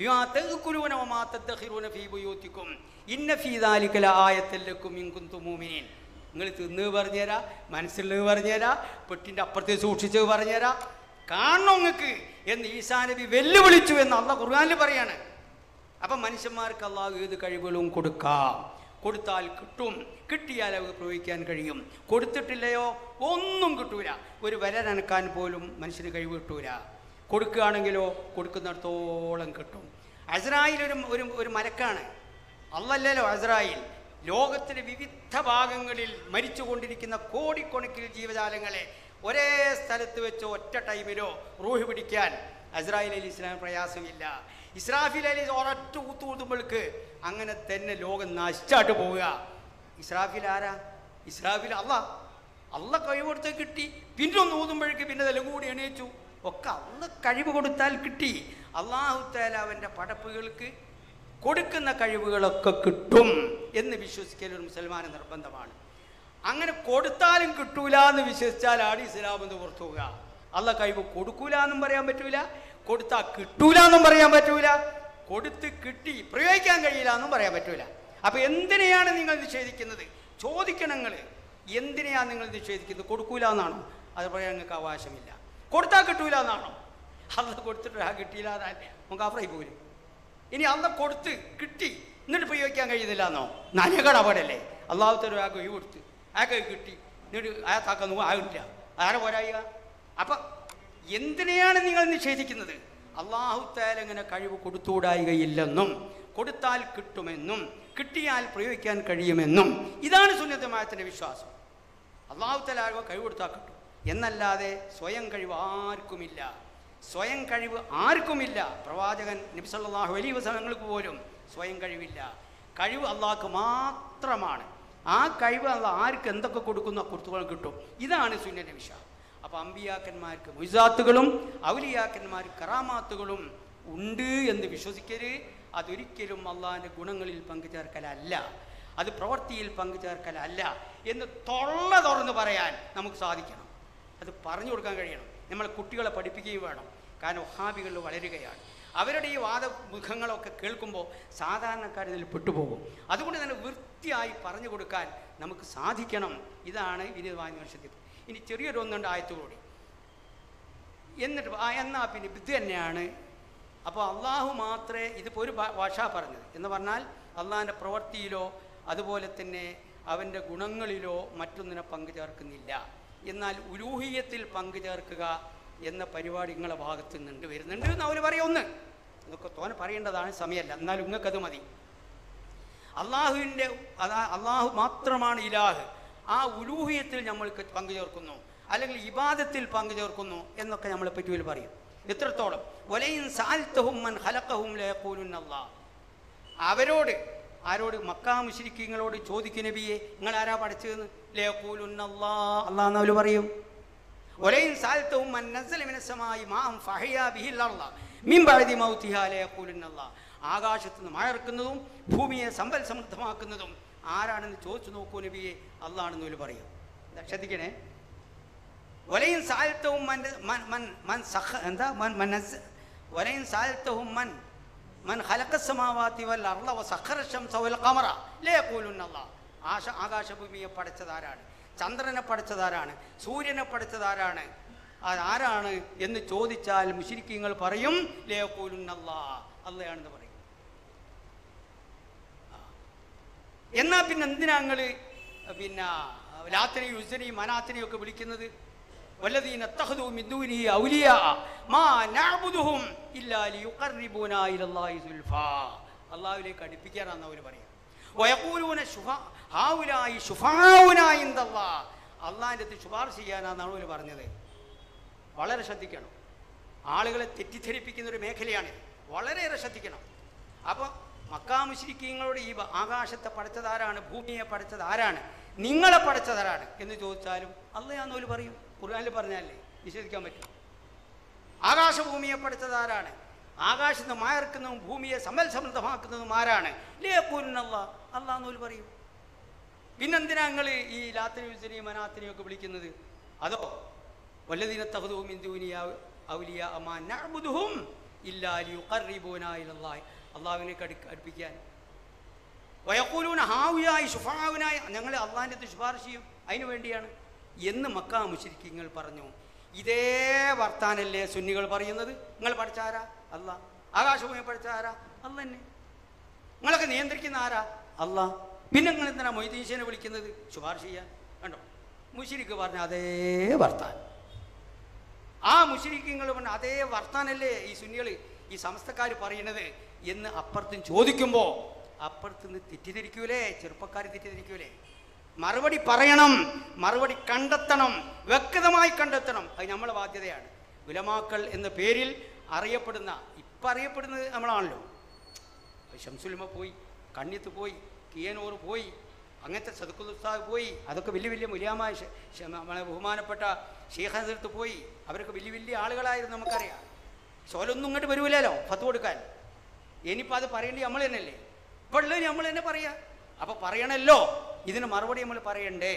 നിങ്ങൾ തിന്ന് പറഞ്ഞുതരാ മനസ്സിലുള്ളത് പറഞ്ഞുതരാ പെട്ടിൻ്റെ അപ്പുറത്തെ സൂക്ഷിച്ചത് പറഞ്ഞുതരാ കാണണം നിങ്ങൾക്ക് എന്ന് ഈസാ നബി വെല്ലുവിളിച്ചു എന്ന് അള്ള ഖുർആാനിൽ പറയാണ് അപ്പം മനുഷ്യന്മാർക്ക് അള്ളാഹു ഏത് കഴിവുകളും കൊടുക്കാം കൊടുത്താൽ കിട്ടും കിട്ടിയാൽ അവർക്ക് പ്രയോഗിക്കാൻ കഴിയും കൊടുത്തിട്ടില്ലയോ ഒന്നും കിട്ടൂല ഒരു വില നനക്കാൻ പോലും മനുഷ്യന് കഴിവ് കിട്ടൂല കൊടുക്കുകയാണെങ്കിലോ കൊടുക്കുന്നിടത്തോളം കിട്ടും അസ്രായിൽ ഒരു ഒരു ഒരു മലക്കാണ് അല്ലല്ലോ അസ്രായിൽ ലോകത്തിലെ വിവിധ ഭാഗങ്ങളിൽ മരിച്ചുകൊണ്ടിരിക്കുന്ന കോടിക്കണക്കിന് ജീവജാലങ്ങളെ ഒരേ സ്ഥലത്ത് വെച്ച് ഒറ്റ ടൈമിലോ റൂഹ് പിടിക്കാൻ അസ്രായിൽ അലി ഇസ്ലാം പ്രയാസമില്ല ഇസ്രാഫിൽ അലി ഒരൊറ്റ ഊത്തു ഊതുമ്പോൾക്ക് അങ്ങനെ തന്നെ ലോകം നശിച്ചാട്ട് പോവുക ഇസ്രാഫിൽ ആരാ ഇസ്രാഫിൽ അല്ല അല്ല കഴിവ് കൊടുത്ത് കിട്ടി പിന്നെ ഒന്ന് ഊതുമ്പോഴേക്ക് പിന്നെ ഇതെല്ലാം കൂടി എണീച്ചു ഒക്കെ അല്ല കഴിവ് കൊടുത്താൽ കിട്ടി അള്ളാഹു താല അവൻ്റെ പടപ്പുകൾക്ക് കൊടുക്കുന്ന കഴിവുകളൊക്കെ കിട്ടും എന്ന് വിശ്വസിക്കൽ ഒരു മുസൽമാന് നിർബന്ധമാണ് അങ്ങനെ കൊടുത്താലും കിട്ടൂല എന്ന് വിശ്വസിച്ചാലാണ് ഇസ്ലാം എന്ന് പുറത്തു പോകുക അല്ല കഴിവ് കൊടുക്കൂല എന്നും പറയാൻ പറ്റൂല കൊടുത്താൽ കിട്ടൂല എന്നും പറയാൻ പറ്റൂല കൊടുത്ത് കിട്ടി പ്രയോഗിക്കാൻ കഴിയില്ല എന്നും പറയാൻ പറ്റൂല അപ്പൊ എന്തിനെയാണ് നിങ്ങൾ നിഷേധിക്കുന്നത് ചോദിക്കണം നിങ്ങൾ എന്തിനെയാണ് നിങ്ങൾ നിഷേധിക്കുന്നത് കൊടുക്കൂല എന്നാണോ അത് പറയാൻ നിങ്ങൾക്ക് അവകാശമില്ല കൊടുത്താൽ കിട്ടൂല എന്നാണോ അന്ന് കൊടുത്തിട്ട് ആ കിട്ടിയില്ല എന്നാൽ നമുക്ക് ആഫറായി പോരും ഇനി അന്ന് കൊടുത്ത് കിട്ടി എന്നിട്ട് ഉപയോഗിക്കാൻ കഴിയുന്നില്ല എന്നോ നനകട പാടല്ലേ അള്ളാഹുത്തര ആ കൈ കൊടുത്ത് ആ കൈ കിട്ടി എന്നിട്ട് ആ താക്കാൻ ആകില്ല ആരെ പോരായ അപ്പം എന്തിനെയാണ് നിങ്ങൾ നിഷേധിക്കുന്നത് അള്ളാഹുത്താൽ ഇങ്ങനെ കഴിവ് കൊടുത്തുകൂടായികയില്ലെന്നും കൊടുത്താൽ കിട്ടുമെന്നും കിട്ടിയാൽ പ്രയോഗിക്കാൻ കഴിയുമെന്നും ഇതാണ് സുന്നത്തമായത്തിൻ്റെ വിശ്വാസം അള്ളാഹുത്താൽ ആർക്കോ കഴിവ് കൊടുത്താൽ കിട്ടും എന്നല്ലാതെ സ്വയം കഴിവ് ആർക്കുമില്ല സ്വയം കഴിവ് ആർക്കുമില്ല പ്രവാചകൻ നബിസല്ലാഹു വലിയ വസനങ്ങൾക്ക് പോലും സ്വയം കഴിവില്ല കഴിവ് അള്ളാഹ്ക്ക് മാത്രമാണ് ആ കഴിവ് അള്ളാഹ് ആർക്ക് എന്തൊക്കെ കൊടുക്കുന്നോ കൊടുത്തുകൾ കിട്ടും ഇതാണ് സുന്നന്റെ വിശ്വാസം അപ്പോൾ അമ്പിയാക്കന്മാർക്ക് മുസാത്തുകളും ഔലിയാക്കന്മാർ കറാമാത്തുകളും ഉണ്ട് എന്ന് വിശ്വസിക്കരുത് അതൊരിക്കലും അള്ളാഹിൻ്റെ ഗുണങ്ങളിൽ പങ്കുചേർക്കലല്ല അത് പ്രവൃത്തിയിൽ പങ്കുചേർക്കലല്ല എന്ന് തൊള്ള തുറന്ന് പറയാൻ നമുക്ക് സാധിക്കണം അത് പറഞ്ഞു കൊടുക്കാൻ കഴിയണം നമ്മൾ കുട്ടികളെ പഠിപ്പിക്കുകയും വേണം കാരണം വഹാബികൾ വളരുകയാണ് അവരുടെ ഈ വാദമുഖങ്ങളൊക്കെ കേൾക്കുമ്പോൾ സാധാരണക്കാർ ഇതിൽ പെട്ടുപോകും അതുകൊണ്ട് തന്നെ വൃത്തിയായി പറഞ്ഞു കൊടുക്കാൻ നമുക്ക് സാധിക്കണം ഇതാണ് വിനീതമായ നിമിഷത്തിൽ ഇനി ചെറിയൊരു ഒന്നുണ്ട് ആയത്തുകൂടി എന്നിട്ട് ആ എന്നാ പിന്നെ ഇത് തന്നെയാണ് അപ്പോൾ അള്ളാഹു മാത്രമേ ഇതിപ്പോൾ ഒരു ഭാ- ഭാഷ പറഞ്ഞത് എന്ന് പറഞ്ഞാൽ അള്ളാഹിൻ്റെ പ്രവൃത്തിയിലോ അതുപോലെ തന്നെ അവൻ്റെ ഗുണങ്ങളിലോ മറ്റൊന്നിനെ പങ്കു ചേർക്കുന്നില്ല എന്നാൽ ഉലൂഹിയത്തിൽ പങ്കു ചേർക്കുക എന്ന പരിപാടി നിങ്ങളെ ഭാഗത്തു നിന്നുണ്ട് വരുന്നുണ്ട് എന്ന് അവർ പറയുമെന്ന് ഇതൊക്കെ തോനെ പറയേണ്ടതാണ് സമയമല്ല എന്നാലും നിങ്ങൾക്കത് മതി അള്ളാഹുവിൻ്റെ അതാ അള്ളാഹു മാത്രമാണ് ഇലാഹ് ആ ഉലൂഹിയത്തിൽ നമ്മൾക്ക് പങ്കു ചേർക്കുന്നു അല്ലെങ്കിൽ ഇബാദത്തിൽ പങ്കു ചേർക്കുന്നു എന്നൊക്കെ നമ്മളെ പറ്റി പറയും എത്രത്തോളം ഒലയും സാൽത്തഹും മൻ ഹലക്കഹും ലേക്കൂലുൻ അള്ളാഹ് അവരോട് ആരോട് മക്കാ മുശ്രിക്കങ്ങളോട് ചോദിക്കും നബിയെ നിങ്ങൾ ആരാ പഠിച്ചതെന്ന് ലേക്കൂലുൻ അള്ളാ അള്ളാന്ന് അവർ പറയും ഒലയും സാൽത്തവും മൻ നസ്സല മിനസ്സമായി മാം ഫഹയാ ബിഹിൽ അള്ളാഹ് മിൻ ബഅദി മൗതിഹാ ലേക്കൂലുൻ അള്ളാഹ് ആകാശത്ത് നിന്ന് മഴ ഇറക്കുന്നതും ഭൂമിയെ സമ്പൽ സമൃദ്ധമാക്കുന്നതും ആരാണെന്ന് ചോദിച്ചു നോക്കൂ നബിയെ അള്ളാണെന്ന് ഒരു പറയും ഇതാ ശ്രദ്ധിക്കണേ വലയും സാൽത്തവും മൻ മൻ മൻ മൻ സഖ എന്താ മൻ മനസ് വലയും സാൽത്തവും മൻ മൻ ഹലക്കസമാവാത്തി വൽ അർള വ സഖറ ശംസ വൽ ഖമറ ലേ യഖൂലുന്നല്ലാ ആശ ആകാശഭൂമിയെ പടച്ചതാരാണ് ചന്ദ്രനെ പടച്ചതാരാണ് സൂര്യനെ പടച്ചതാരാണ് അതാരാണ് എന്ന് ചോദിച്ചാൽ മുശിരിക്കങ്ങൾ പറയും ലേ യഖൂലുന്നല്ലാ അള്ളയാണെന്ന് പറയും എന്നാ പിന്നെ എന്തിനാ നിങ്ങൾ പിന്നെ ലാത്തിനെയും യുസനെയും മനാത്തിനെയും ഒക്കെ വിളിക്കുന്നത് വല്ലദീന തഖദു മിൻ ദൂനിഹി ഔലിയാ മാ നഅബുദുഹും ഇല്ലാ ലിയുഖർരിബൂനാ ഇലല്ലാഹി സുൽഫാ അല്ലാഹുവിലേക്ക് അടുപ്പിക്കാനാണ് അവർ പറയുക വയഖൂലൂന ശുഫാ ഹൗലായി ശുഫാഉനാ ഇൻദല്ലാഹ് അള്ളാഹിൻ്റെ അടുത്ത് ശുപാർശ ചെയ്യാനാണ് അവർ പറഞ്ഞത് വളരെ ശ്രദ്ധിക്കണം ആളുകളെ തെറ്റിദ്ധരിപ്പിക്കുന്ന ഒരു മേഖലയാണിത് വളരെയേറെ ശ്രദ്ധിക്കണം അപ്പോൾ മക്കാമുശ്രിക്കങ്ങളോട് ഈ ബ- ആകാശത്തെ പഠിച്ചതാരാണ് ഭൂമിയെ പഠിച്ചത് ആരാണ് നിങ്ങളെ പഠിച്ചതാരാണ് എന്ന് ചോദിച്ചാലും അള്ളയാന്നോല് പറയും ഖുർആനിൽ പറഞ്ഞാലേ നിഷേധിക്കാൻ പറ്റും ആകാശഭൂമിയെ പഠിച്ചത് ആരാണ് ആകാശത്ത് നിന്ന് മായർക്കുന്നതും ഭൂമിയെ സമ്പൽ സമൃദ്ധമാക്കുന്നതും ആരാണ് ലേക്കൂനല്ല അള്ളാന്നോല് പറയും പിന്നെന്തിനാ നിങ്ങൾ ഈ ലാത്തിനെയും മനാത്തിനെയും ഒക്കെ വിളിക്കുന്നത് അതോ വല്ലദീന തഹദൂം ഇന്ദൂനിയ ഔലിയ അമാ നഅബുദുഹും ഇല്ലാ ലിയുഖർരിബൂനാ ഇലല്ലാഹി അള്ളാഹുവിലേക്ക് അടു അടുപ്പിക്കാൻ വയക്കൂലൂന ഹാവിയായി ശുഫാവിനായി ഞങ്ങൾ അള്ളാഹിൻ്റെ അടുത്ത് ശുപാർശ ചെയ്യും അതിനു വേണ്ടിയാണ് എന്ന് മക്കാ മുശരിക്കങ്ങൾ പറഞ്ഞു ഇതേ വർത്താനല്ലേ സുന്നികൾ പറയുന്നത് നിങ്ങൾ പഠിച്ചാരാ അല്ല ആകാശഭൂമി പഠിച്ചാരാ അല്ല തന്നെ നിങ്ങളൊക്കെ നിയന്ത്രിക്കുന്ന ആരാ അല്ല പിന്നെ നിങ്ങൾ എന്തിനാ മൊയ്തീശനെ വിളിക്കുന്നത് ശുപാർശ ചെയ്യാൻ കണ്ടോ മുഷിരിക്ക് പറഞ്ഞ അതേ വർത്താനം ആ മുഷിരിക്കങ്ങൾ പറഞ്ഞ അതേ വർത്താനല്ലേ ഈ സുന്നികൾ ഈ സമസ്തക്കാർ പറയണത് എന്ന് അപ്പുറത്തും ചോദിക്കുമ്പോൾ അപ്പുറത്ത് നിന്ന് തെറ്റിദ്ധരിക്കൂലേ ചെറുപ്പക്കാർ തെറ്റിദ്ധരിക്കൂലേ മറുപടി പറയണം മറുപടി കണ്ടെത്തണം വ്യക്തമായി കണ്ടെത്തണം അത് നമ്മളെ ബാധ്യതയാണ് ഉലമാക്കൾ എന്ന പേരിൽ അറിയപ്പെടുന്ന ഇപ്പം അറിയപ്പെടുന്നത് നമ്മളാണല്ലോ ഷംസുലിമ പോയി കണ്യത്ത് പോയി കിയനൂർ പോയി അങ്ങനത്തെ സദുക്കുൽ ഉസ്താദ് പോയി അതൊക്കെ വലിയ വലിയ മുലിയാമായ ഷ- ഷ- നമ്മളെ ബഹുമാനപ്പെട്ട ഷീഖ് പോയി അവരൊക്കെ വലിയ വലിയ ആളുകളായിരുന്നു നമുക്കറിയാം സോലൊന്നും ഇങ്ങോട്ട് വരൂലല്ലോ ഫത്ത് കൊടുക്കാൻ ഇനിയിപ്പോൾ അത് പറയേണ്ടി നമ്മൾ തന്നെയല്ലേ ഇപ്പോൾ ഉള്ളത് നമ്മൾ തന്നെ പറയാ അപ്പോൾ പറയണല്ലോ ഇതിന് മറുപടി നമ്മൾ പറയണ്ടേ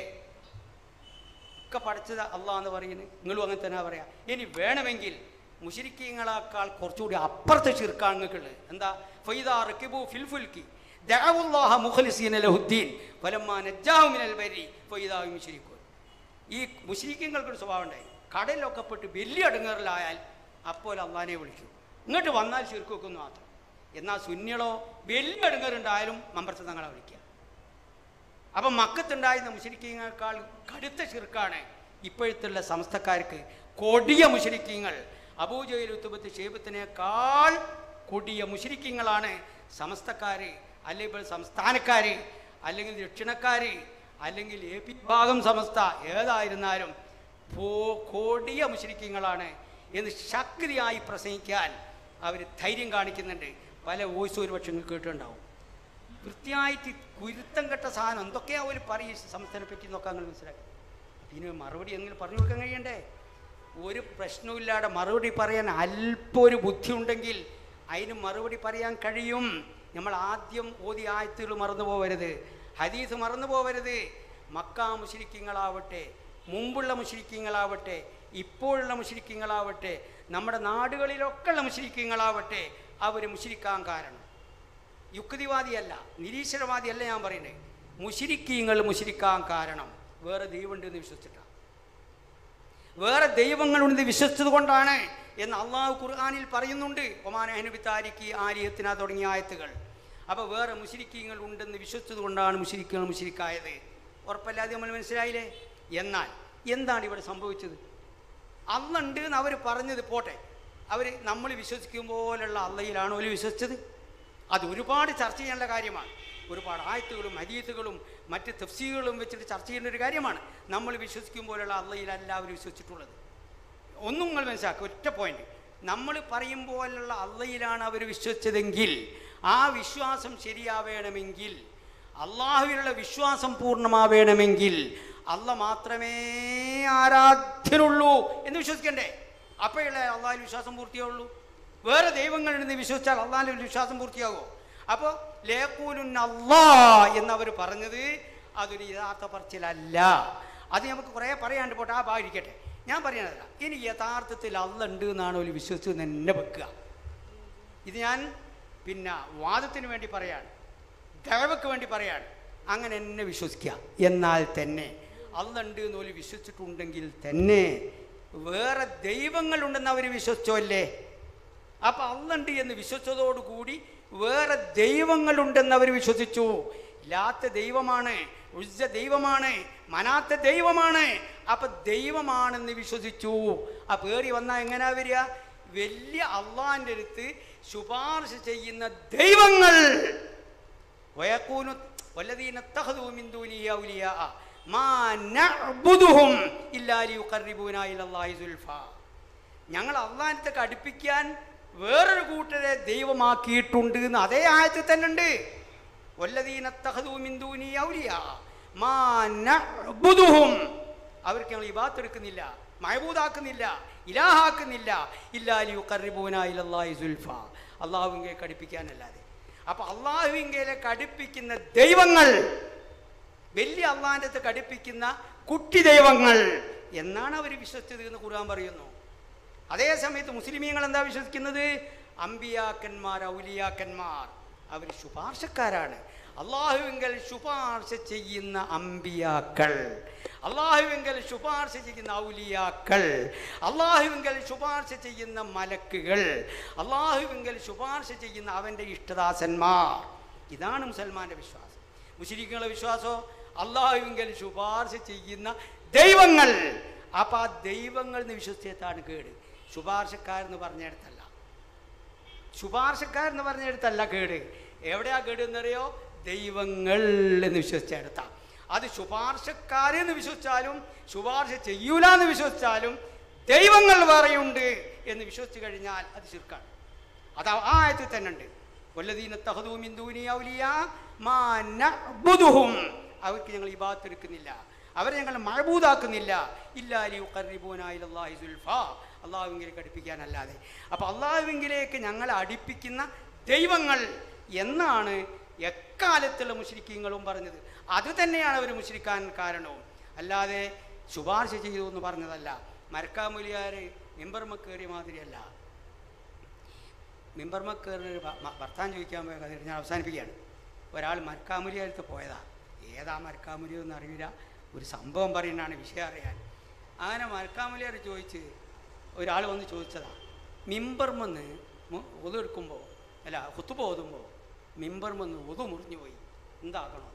ഒക്കെ പഠിച്ചത് അള്ളാഹ് എന്ന് പറയുന്നത് നിങ്ങളും അങ്ങനെ തന്നെ പറയാം ഇനി വേണമെങ്കിൽ മുഷിരിക്കീങ്ങളാക്കാൾ കുറച്ചുകൂടി അപ്പുറത്തെ ഷിർക്കാണ് നിങ്ങൾക്കുള്ളത് എന്താ ഫൈദാ റക്കിബു ഫിൽഫുൽക്കി ദഅവുല്ലാഹ മുഖ്ലിസീന ലഹുദ്ദീൻ ഫലമ്മാ നജ്ജാഹു മിനൽ ബരി ഫഇദാ ഹും യുശ്രികൂൻ ഈ മുസ്ലിക്കങ്ങൾക്കൊരു സ്വഭാവം ഉണ്ടായി കടലിലൊക്കെ പെട്ട് വലിയ അടുങ്ങറിലായാൽ അപ്പോൾ അള്ളാനെ വിളിക്കും ഇങ്ങോട്ട് വന്നാൽ ചുരുക്കൊക്കുന്നു മാത്രം എന്നാൽ സുന്നികളോ വലിയ അടുങ്ങറുണ്ടായാലും മമ്പർത്ത് തങ്ങളെ വിളിക്കുക അപ്പം മക്കത്തുണ്ടായിരുന്ന മുഷരിക്കീങ്ങളെക്കാൾ കടുത്ത ചെറുക്കാണ് ഇപ്പോഴത്തുള്ള സമസ്തക്കാർക്ക് കൊടിയ മുഷരിക്കീങ്ങൾ അബൂജയിൽ ഉത്തുബത്ത് ഷേബത്തിനേക്കാൾ കൊടിയ മുഷരിക്കീങ്ങളാണ് സമസ്തക്കാർ അല്ലെങ്കിൽ സംസ്ഥാനക്കാർ അല്ലെങ്കിൽ ദക്ഷിണക്കാർ അല്ലെങ്കിൽ എ പി ഭാഗം സമസ്ത ഏതായിരുന്നാലും പോ- കൊടിയ മുഷരിക്കീങ്ങളാണ് എന്ന് ശക്തിയായി പ്രസംഗിക്കാൻ അവർ ധൈര്യം കാണിക്കുന്നുണ്ട് പല വോയിസ് ഒരുപക്ഷെ നിങ്ങൾ കേട്ടിട്ടുണ്ടാവും വൃത്തിയായിട്ട് കുരുത്തം കെട്ട സാധനം എന്തൊക്കെയാ അവർ പറയും സംസ്ഥാനത്തെ പറ്റി നോക്കാൻ നിങ്ങൾ മനസ്സിലാക്കി ഇതിന് മറുപടി എങ്ങനെ പറഞ്ഞു കൊടുക്കാൻ കഴിയണ്ടേ ഒരു പ്രശ്നവുമില്ലാതെ മറുപടി പറയാൻ അല്പം ഒരു ബുദ്ധി ഉണ്ടെങ്കിൽ അതിന് മറുപടി പറയാൻ കഴിയും നമ്മൾ ആദ്യം ഓതി ആയത്തുകൾ മറന്നു പോകരുത് ഹദീസ് മറന്നു പോകരുത് മക്ക മുസ്ലിക്കങ്ങളാവട്ടെ മുമ്പുള്ള മുസ്ലിക്കങ്ങളാവട്ടെ ഇപ്പോഴുള്ള മുസ്ലിക്കങ്ങളാവട്ടെ നമ്മുടെ നാടുകളിലൊക്കെ ഉള്ള മുസ്ലിക്കങ്ങളാവട്ടെ അവർ മുസ്ലിക്കാൻ കാരണം യുക്തിവാദിയല്ല നിരീശ്വരവാദിയല്ല ഞാൻ പറയുന്നത് മുഷിരിക്കീങ്ങൾ മുഷിരിക്കാൻ കാരണം വേറെ ദൈവമുണ്ട് എന്ന് വിശ്വസിച്ചിട്ടാണ് വേറെ ദൈവങ്ങളുണ്ട് വിശ്വസിച്ചത് കൊണ്ടാണ് എന്ന് അള്ളാഹു ഖുർആാനിൽ പറയുന്നുണ്ട് ഒമാൻ അഹ്നബിത്താരിക്ക് ആര്യത്തിന തുടങ്ങിയ ആയത്തുകൾ അപ്പോൾ വേറെ മുഷിരിക്കീങ്ങൾ ഉണ്ടെന്ന് വിശ്വസിച്ചത് കൊണ്ടാണ് മുഷിരിക്കുകൾ മുഷിരിക്കായത് ഉറപ്പല്ലാതെ നമ്മൾ മനസ്സിലായില്ലേ എന്നാൽ എന്താണ് ഇവിടെ സംഭവിച്ചത് അന്നുണ്ട് എന്ന് അവർ പറഞ്ഞത് പോട്ടെ അവർ നമ്മൾ വിശ്വസിക്കും പോലുള്ള അള്ളയിലാണോ അവർ വിശ്വസിച്ചത് അത് ഒരുപാട് ചർച്ച ചെയ്യേണ്ട കാര്യമാണ് ഒരുപാട് ആയത്തുകളും ഹരീത്തുകളും മറ്റ് തഫ്സീകളും വെച്ചിട്ട് ചർച്ച ചെയ്യേണ്ട ഒരു കാര്യമാണ് നമ്മൾ വിശ്വസിക്കും പോലുള്ള അള്ളയിലല്ല അവർ വിശ്വസിച്ചിട്ടുള്ളത് ഒന്നും നിങ്ങൾ മനസ്സിലാക്കുക ഒറ്റ പോയിന്റ് നമ്മൾ പറയും പോലുള്ള അള്ളയിലാണ് അവർ വിശ്വസിച്ചതെങ്കിൽ ആ വിശ്വാസം ശരിയാവേണമെങ്കിൽ അള്ളാഹുവിനുള്ള വിശ്വാസം പൂർണ്ണമാവേണമെങ്കിൽ അല്ല മാത്രമേ ആരാധ്യനുള്ളൂ എന്ന് വിശ്വസിക്കണ്ടേ അപ്പോഴല്ലേ അള്ളാഹുവിൽ വിശ്വാസം പൂർത്തിയാവുള്ളൂ വേറെ ദൈവങ്ങളുണ്ടെന്ന് വിശ്വസിച്ചാൽ അള്ളാഹിൽ വിശ്വാസം പൂർത്തിയാകുമോ അപ്പോൾ ലേക്കൂലുൻ അള്ളാ എന്നവർ പറഞ്ഞത് അതൊരു യഥാർത്ഥ പറച്ചിലല്ല അത് നമുക്ക് കുറേ പറയാണ്ട് പോട്ടെ ആ ഭാഗിരിക്കട്ടെ ഞാൻ പറയണതല്ല ഇനി യഥാർത്ഥത്തിൽ അള്ള ഉണ്ട് എന്നാണ് ഒരു വിശ്വസിച്ച് തന്നെ വെക്കുക ഇത് ഞാൻ പിന്നെ വാദത്തിന് വേണ്ടി പറയാണ് ദഴവയ്ക്ക് വേണ്ടി പറയാണ് അങ്ങനെ എന്നെ വിശ്വസിക്കുക എന്നാൽ തന്നെ അള്ളുണ്ട് എന്ന് പോലും വിശ്വസിച്ചിട്ടുണ്ടെങ്കിൽ തന്നെ വേറെ ദൈവങ്ങളുണ്ടെന്ന് അവർ വിശ്വസിച്ചോ അല്ലേ അപ്പം അള്ളുണ്ട് എന്ന് വിശ്വസിച്ചതോടുകൂടി വേറെ ദൈവങ്ങളുണ്ടെന്ന് അവർ വിശ്വസിച്ചു ലാത്ത ദൈവമാണ് ഉജ്ജ ദൈവമാണ് മനാത്ത ദൈവമാണ് അപ്പൊ ദൈവമാണെന്ന് വിശ്വസിച്ചു ആ പേറി വന്നാൽ എങ്ങനെയാ വരിക വലിയ അള്ളാന്റെ അടുത്ത് ശുപാർശ ചെയ്യുന്ന ദൈവങ്ങൾ വയക്കൂനു വല്ലദീന തഖദൂ മിൻ ദൂനിഹി ഔലിയാ മാ നഅ്ബുദുഹും ഇല്ലാ ലിയുഖർരിബൂനാ ഇലല്ലാഹി സുൽഫാ ഞങ്ങൾ അള്ളാഹത്തെ അടുപ്പിക്കാൻ വേറൊരു കൂട്ടരെ ദൈവമാക്കിയിട്ടുണ്ട് എന്ന് അതേ ആയത്തിൽ തന്നെ ഉണ്ട് വല്ലദീന തഖദൂ മിൻ ദൂനി ഔലിയാ മാ നഅ്ബുദുഹും അവർക്ക് ഞങ്ങൾ ഇബാത്ത് എടുക്കുന്നില്ല മഹബൂദാക്കുന്നില്ല ഇലാഹാക്കുന്നില്ല ഇല്ലാലി യുഖർരിബൂന ഇലല്ലാഹി സുൽഫ അള്ളാഹുവിങ്കലേക്ക് അടുപ്പിക്കാനല്ലാതെ അപ്പൊ അള്ളാഹുവിങ്കയിലേക്ക് അടുപ്പിക്കുന്ന ദൈവങ്ങൾ വലിയ അള്ളാഹിൻ്റെ അടുത്ത് കടുപ്പിക്കുന്ന കുട്ടി ദൈവങ്ങൾ എന്നാണ് അവർ വിശ്വസിച്ചത് എന്ന് ഖുർആൻ പറയുന്നു അതേ സമയത്ത് മുസ്ലിമീങ്ങൾ എന്താ വിശ്വസിക്കുന്നത് അമ്പിയാക്കന്മാർ ഔലിയാക്കന്മാർ അവർ ശുപാർശക്കാരാണ് അള്ളാഹുവിങ്കൽ ശുപാർശ ചെയ്യുന്ന അമ്പിയാക്കൾ അള്ളാഹുവിങ്കൽ ശുപാർശ ചെയ്യുന്ന ഔലിയാക്കൾ അള്ളാഹുവിങ്കൽ ശുപാർശ ചെയ്യുന്ന മലക്കുകൾ അള്ളാഹുവിങ്കൽ ശുപാർശ ചെയ്യുന്ന അവൻ്റെ ഇഷ്ടദാസന്മാർ ഇതാണ് മുസൽമാൻ്റെ വിശ്വാസം മുസ്ലിങ്ങളെ വിശ്വാസമോ അള്ളാഹുവിങ്കൽ ശുപാർശ ചെയ്യുന്ന ദൈവങ്ങൾ അപ്പം ആ ദൈവങ്ങൾ എന്ന് വിശ്വസിച്ചതാണ് കേട് ശുപാർശക്കാരെന്ന് പറഞ്ഞിടത്തല്ല ശുപാർശക്കാരെന്ന് പറഞ്ഞിടത്തല്ല കേട് എവിടെയാ കേട് എന്നറിയോ ദൈവങ്ങൾ എന്ന് വിശ്വസിച്ചെടുത്ത അത് ശുപാർശക്കാരെന്ന് വിശ്വസിച്ചാലും ശുപാർശ ചെയ്യൂല എന്ന് വിശ്വസിച്ചാലും ദൈവങ്ങൾ വേറെയുണ്ട് എന്ന് വിശ്വസിച്ച് കഴിഞ്ഞാൽ അത് ശിർക്കാണ് അത് ആ ആയത്തിൽ തന്നെ ഉണ്ട് വല്ലദീന തഹദൂ മിൻ ദൂനി ഔലിയാ മാ നഅ്ബുദുഹും അവർക്ക് ഞങ്ങൾ ഇബാത്ത് എടുക്കുന്നില്ല അവരെ ഞങ്ങൾ മഴബൂതാക്കുന്നില്ല ഇല്ലാലി ഖർരിബൂനായി സുൽഫ അള്ളാഹുവിങ്കിലേക്ക് അടുപ്പിക്കാനല്ലാതെ അപ്പോൾ അള്ളാഹുവിങ്കിലേക്ക് ഞങ്ങളെ അടുപ്പിക്കുന്ന ദൈവങ്ങൾ എന്നാണ് എക്കാലത്തുള്ള മുസ്ലിക്കീങ്ങളും പറഞ്ഞത് അത് തന്നെയാണ് അവർ മുസ്ലിക്കാൻ കാരണവും അല്ലാതെ ശുപാർശ ചെയ്തു എന്ന് പറഞ്ഞതല്ല മരക്കാമൂലിയാർ മെമ്പർമ കയറിയ മാതിരിയല്ല മെമ്പർമ കയറിന് ഭർത്താൻ ചോദിക്കാൻ പോയ കഥ ഞാൻ അവസാനിപ്പിക്കുകയാണ് ഒരാൾ മരക്കാമുരിയടുത്ത് പോയതാ ഏതാ മരക്കാമുരി എന്ന് അറിയില്ല ഒരു സംഭവം പറയുന്നതാണ് വിഷയം അറിയാൻ അങ്ങനെ മരക്കാമുലിയാർ ചോദിച്ച് ഒരാൾ വന്ന് ചോദിച്ചതാ മിമ്പർമെന്ന് ഒതെടുക്കുമ്പോൾ അല്ല കുത്തുപ ഓതുമ്പോൾ മിമ്പർമെന്ന് ഒതു മുറിഞ്ഞു പോയി എന്താകണം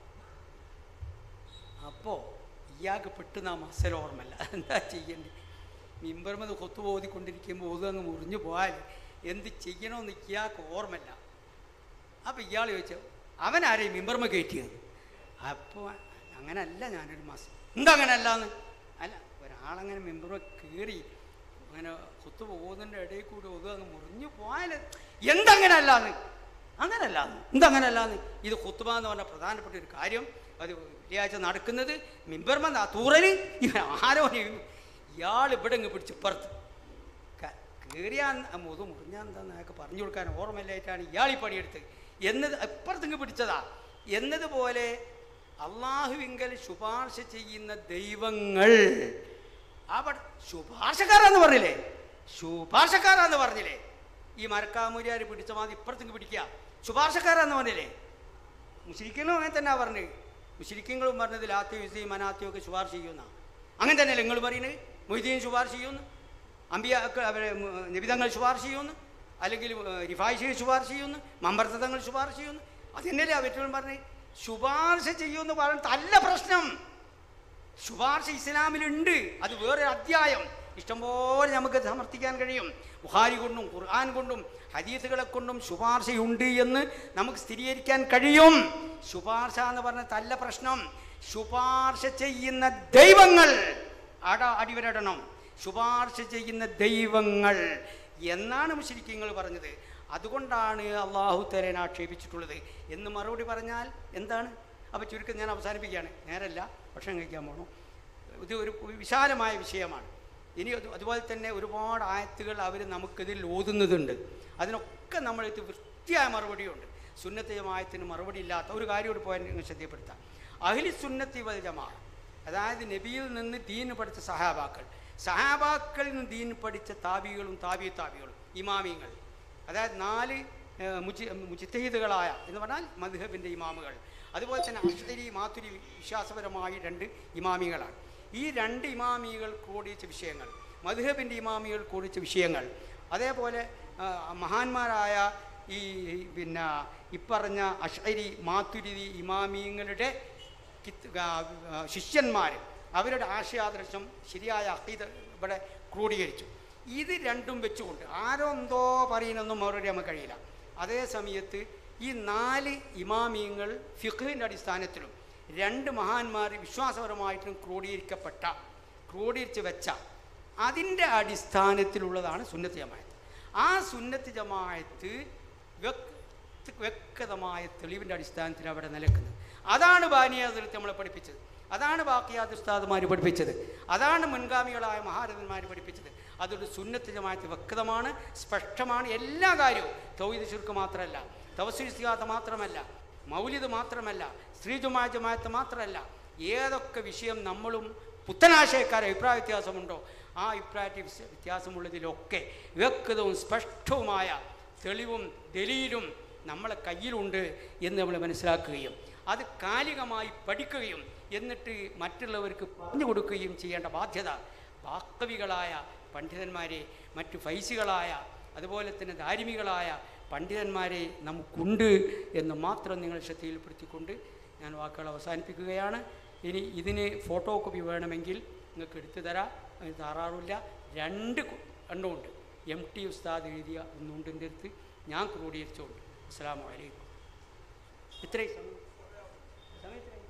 അപ്പോൾ ഇയാൾക്ക് പെട്ടെന്ന് ആ മസൽ ഓർമ്മല്ല എന്താ ചെയ്യേണ്ടത് മിമ്പർമെന്ന് കൊത്തു ഓതിക്കൊണ്ടിരിക്കുമ്പോൾ ഒതു അങ്ങ് മുറിഞ്ഞു പോയാൽ എന്ത് ചെയ്യണമെന്ന് ഇയാൾക്ക് ഓർമ്മല്ല അപ്പോൾ ഇയാൾ ചോദിച്ചു അവൻ ആരെയും മിമ്പർമ കയറ്റിയത് അപ്പോൾ അങ്ങനല്ല ഞാനൊരു മാസം എന്താ അങ്ങനല്ലാന്ന് അല്ല ഒരാളങ്ങനെ മിമ്പർമ കയറി അങ്ങനെ കുത്തു പോകുന്നതിൻ്റെ ഇടയിൽ കൂടി ഒതു അങ്ങ് മുറിഞ്ഞു പോയാൽ എന്തങ്ങനല്ലാന്ന് അങ്ങനല്ലാന്ന് എന്തങ്ങനല്ലാന്ന് ഇത് കുത്തുബ എന്ന് പറഞ്ഞ പ്രധാനപ്പെട്ട ഒരു കാര്യം അത് വെള്ളിയാഴ്ച നടക്കുന്നത് മിമ്പർമ തൂറല് ഇവൻ ആരോ ഇയാൾ ഇവിടെ ഇങ്ങ് പിടിച്ച് പുറത്ത് കയറിയാൻ മുതു മുറിഞ്ഞാൽ എന്താന്ന് അയാൾക്ക് പറഞ്ഞു കൊടുക്കാൻ ഓർമ്മയില്ലായിട്ടാണ് ഇയാൾ ഈ പണിയെടുത്ത് എന്നത് ഇപ്പുറത്തിങ്ങ് പിടിച്ചതാ എന്നതുപോലെ അള്ളാഹുവിങ്കൽ ശുപാർശ ചെയ്യുന്ന ദൈവങ്ങൾ അവിടെ ശുപാർശക്കാരാന്ന് പറഞ്ഞില്ലേ ശുപാർശക്കാരാന്ന് പറഞ്ഞില്ലേ ഈ മരക്കാമൂരിയാർ പിടിച്ച മാതിരി ഇപ്പുറത്തേക്ക് പിടിക്കുക ശുപാർശക്കാരാന്ന് പറഞ്ഞില്ലേ മുസ്ലിങ്ങളും അങ്ങനെ തന്നെ പറഞ്ഞത് മുസ്ലിങ്ങളും പറഞ്ഞത് ലാത്തിയോ യുസയും മനാത്തിയോ ഒക്കെ ശുപാർശ ചെയ്യുന്ന അങ്ങനെ തന്നെയല്ലേ നിങ്ങൾ പറയുന്നത് മൊയ്തീൻ ശുപാർശ ചെയ്യുന്നു അമ്പിയ അവരെ നിബിതങ്ങൾ ശുപാർശ ചെയ്യുന്നു അല്ലെങ്കിൽ റിഫായിഷയെ ശുപാർശ ചെയ്യുന്നു മമ്പർത്തങ്ങൾ ശുപാർശ ചെയ്യുന്നു അതന്നെയല്ലേ അവറ്റോളും പറഞ്ഞത് ശുപാർശ ചെയ്യുമെന്ന് പറഞ്ഞിട്ട് അല്ല പ്രശ്നം ശുപാർശ ഇസ്ലാമിലുണ്ട് അത് വേറെ അധ്യായം ഇഷ്ടംപോലെ നമുക്ക് സമർത്ഥിക്കാൻ കഴിയും ബുഹാരി കൊണ്ടും ഖുർആൻ കൊണ്ടും ഹദീസുകളെ കൊണ്ടും ശുപാർശയുണ്ട് എന്ന് നമുക്ക് സ്ഥിരീകരിക്കാൻ കഴിയും ശുപാർശ എന്ന് പറഞ്ഞതല്ല പ്രശ്നം ശുപാർശ ചെയ്യുന്ന ദൈവങ്ങൾ അട അടിവരടണം ശുപാർശ ചെയ്യുന്ന ദൈവങ്ങൾ എന്നാണ് മുസ്ലിക്കങ്ങൾ പറഞ്ഞത് അതുകൊണ്ടാണ് അള്ളാഹു തലേനെ ആക്ഷേപിച്ചിട്ടുള്ളത് എന്ന് മറുപടി പറഞ്ഞാൽ എന്താണ് അപ്പോൾ ചുരുക്കം ഞാൻ അവസാനിപ്പിക്കുകയാണ് നേരല്ല ഭക്ഷണം കഴിക്കാൻ പോകണം ഇത് ഒരു വിശാലമായ വിഷയമാണ് ഇനി അത് അതുപോലെ തന്നെ ഒരുപാട് ആയത്തുകൾ അവർ നമുക്കിതിൽ ഓതുന്നതുണ്ട് അതിനൊക്കെ നമ്മളിത് വൃത്തിയായ മറുപടിയുണ്ട് സുന്നത്തി ജമായത്തിന് മറുപടി ഇല്ലാത്ത ഒരു കാര്യം കൂടി പോയാൽ നിങ്ങൾ ശ്രദ്ധപ്പെടുത്താം അഹ്ലി സുന്നത്തി വൽ ജമാ അതായത് നബിയിൽ നിന്ന് ദീൻ പഠിച്ച സഹാബാക്കൾ സഹാബാക്കളിൽ നിന്ന് ദീൻ പഠിച്ച താബികളും താബി താബികളും ഇമാമിങ്ങൾ അതായത് നാല് ഏഹ്, മുജി മുജിത്തഹീദുകളായ എന്ന് പറഞ്ഞാൽ മദ്ഹബിൻ്റെ ഇമാമുകൾ അതുപോലെ തന്നെ അഷ്തരി മാതുരി വിശ്വാസപരമായ രണ്ട് ഇമാമികളാണ് ഈ രണ്ട് ഇമാമികൾ കൂടിച്ച വിഷയങ്ങൾ മദ്ഹബിൻ്റെ ഇമാമികൾ കൂടിച്ച വിഷയങ്ങൾ അതേപോലെ ആ, മഹാന്മാരായ ഈ പിന്നെ ഇപ്പറഞ്ഞ അഷ്അരി മാതുരി ഇമാമിങ്ങളുടെ കിത്ത് ശിഷ്യന്മാർ അവരുടെ ആശയാദർശം ശരിയായ അഹീദ ഇവിടെ ക്രോഡീകരിച്ചു ഇത് രണ്ടും വെച്ചുകൊണ്ട് ആരോ എന്തോ പറയുന്നൊന്നും മറുപടി നമുക്ക് കഴിയില്ല അതേ സമയത്ത് ഈ നാല് ഇമാമിയങ്ങൾ ഫിഖിൻ്റെ അടിസ്ഥാനത്തിലും രണ്ട് മഹാന്മാർ വിശ്വാസപരമായിട്ടും ക്രോഡീകരിക്കപ്പെട്ട ക്രോഡീകരിച്ച് വെച്ച അതിൻ്റെ അടിസ്ഥാനത്തിലുള്ളതാണ് സുന്നത്ത് ജമായത്ത് ആ സുന്നത്ത് ജമായത്ത് വ്യക്ത വ്യക്തമായ തെളിവിൻ്റെ അടിസ്ഥാനത്തിൽ അവിടെ നിലക്കുന്നത് അതാണ് ബാനിയാതിർത്തി നമ്മളെ പഠിപ്പിച്ചത് അതാണ് ബാക്കിയാദുസ്താദുമാർ പഠിപ്പിച്ചത് അതാണ് മുൻഗാമികളായ മഹാരഥന്മാർ പഠിപ്പിച്ചത് അതൊരു സുന്നത്ത് ജമായത്ത് വ്യക്തമാണ് സ്പഷ്ടമാണ് എല്ലാ കാര്യവും തൗഹീദ് ശുർക്ക് മാത്രമല്ല തവസ്വീസ്തികാത്ത മാത്രമല്ല മൗലിദ് മാത്രമല്ല സ്ത്രീ ജുമാ ജമായത്ത് മാത്രമല്ല ഏതൊക്കെ വിഷയം നമ്മളും പുത്തനാശയക്കാരെ അഭിപ്രായ വ്യത്യാസമുണ്ടോ ആ അഭിപ്രായ വ്യത്യാ- വ്യത്യാസമുള്ളതിലൊക്കെ വ്യക്തവും സ്പഷ്ടവുമായ തെളിവും ദലീലും നമ്മളെ കയ്യിലുണ്ട് എന്ന് നമ്മൾ മനസ്സിലാക്കുകയും അത് കാലികമായി പഠിക്കുകയും എന്നിട്ട് മറ്റുള്ളവർക്ക് പറഞ്ഞു കൊടുക്കുകയും ചെയ്യേണ്ട ബാധ്യത വാസ്തവികളായ പണ്ഡിതന്മാരെ മറ്റു ഫൈസികളായ അതുപോലെ തന്നെ ധാർമ്മികളായ പണ്ഡിതന്മാരെ നമുക്കുണ്ട് എന്ന് മാത്രം നിങ്ങൾ ശ്രദ്ധയിൽപ്പെടുത്തിക്കൊണ്ട് ഞാൻ വാക്കുകൾ അവസാനിപ്പിക്കുകയാണ് ഇനി ഇതിന് ഫോട്ടോ കോപ്പി വേണമെങ്കിൽ നിങ്ങൾക്ക് എടുത്തു തരാം അത് താറാറില്ല രണ്ട് കു- എണ്ണമുണ്ട് എം ടി ഉസ്താദ് എഴുതിയ ഒന്നുണ്ട് എൻ്റെ അടുത്ത് ഞാൻ ക്രോഡീകരിച്ചുകൊണ്ട് അസ്സാം വലൈക്കും ഇത്രയും സമയം സമയത്തിനായി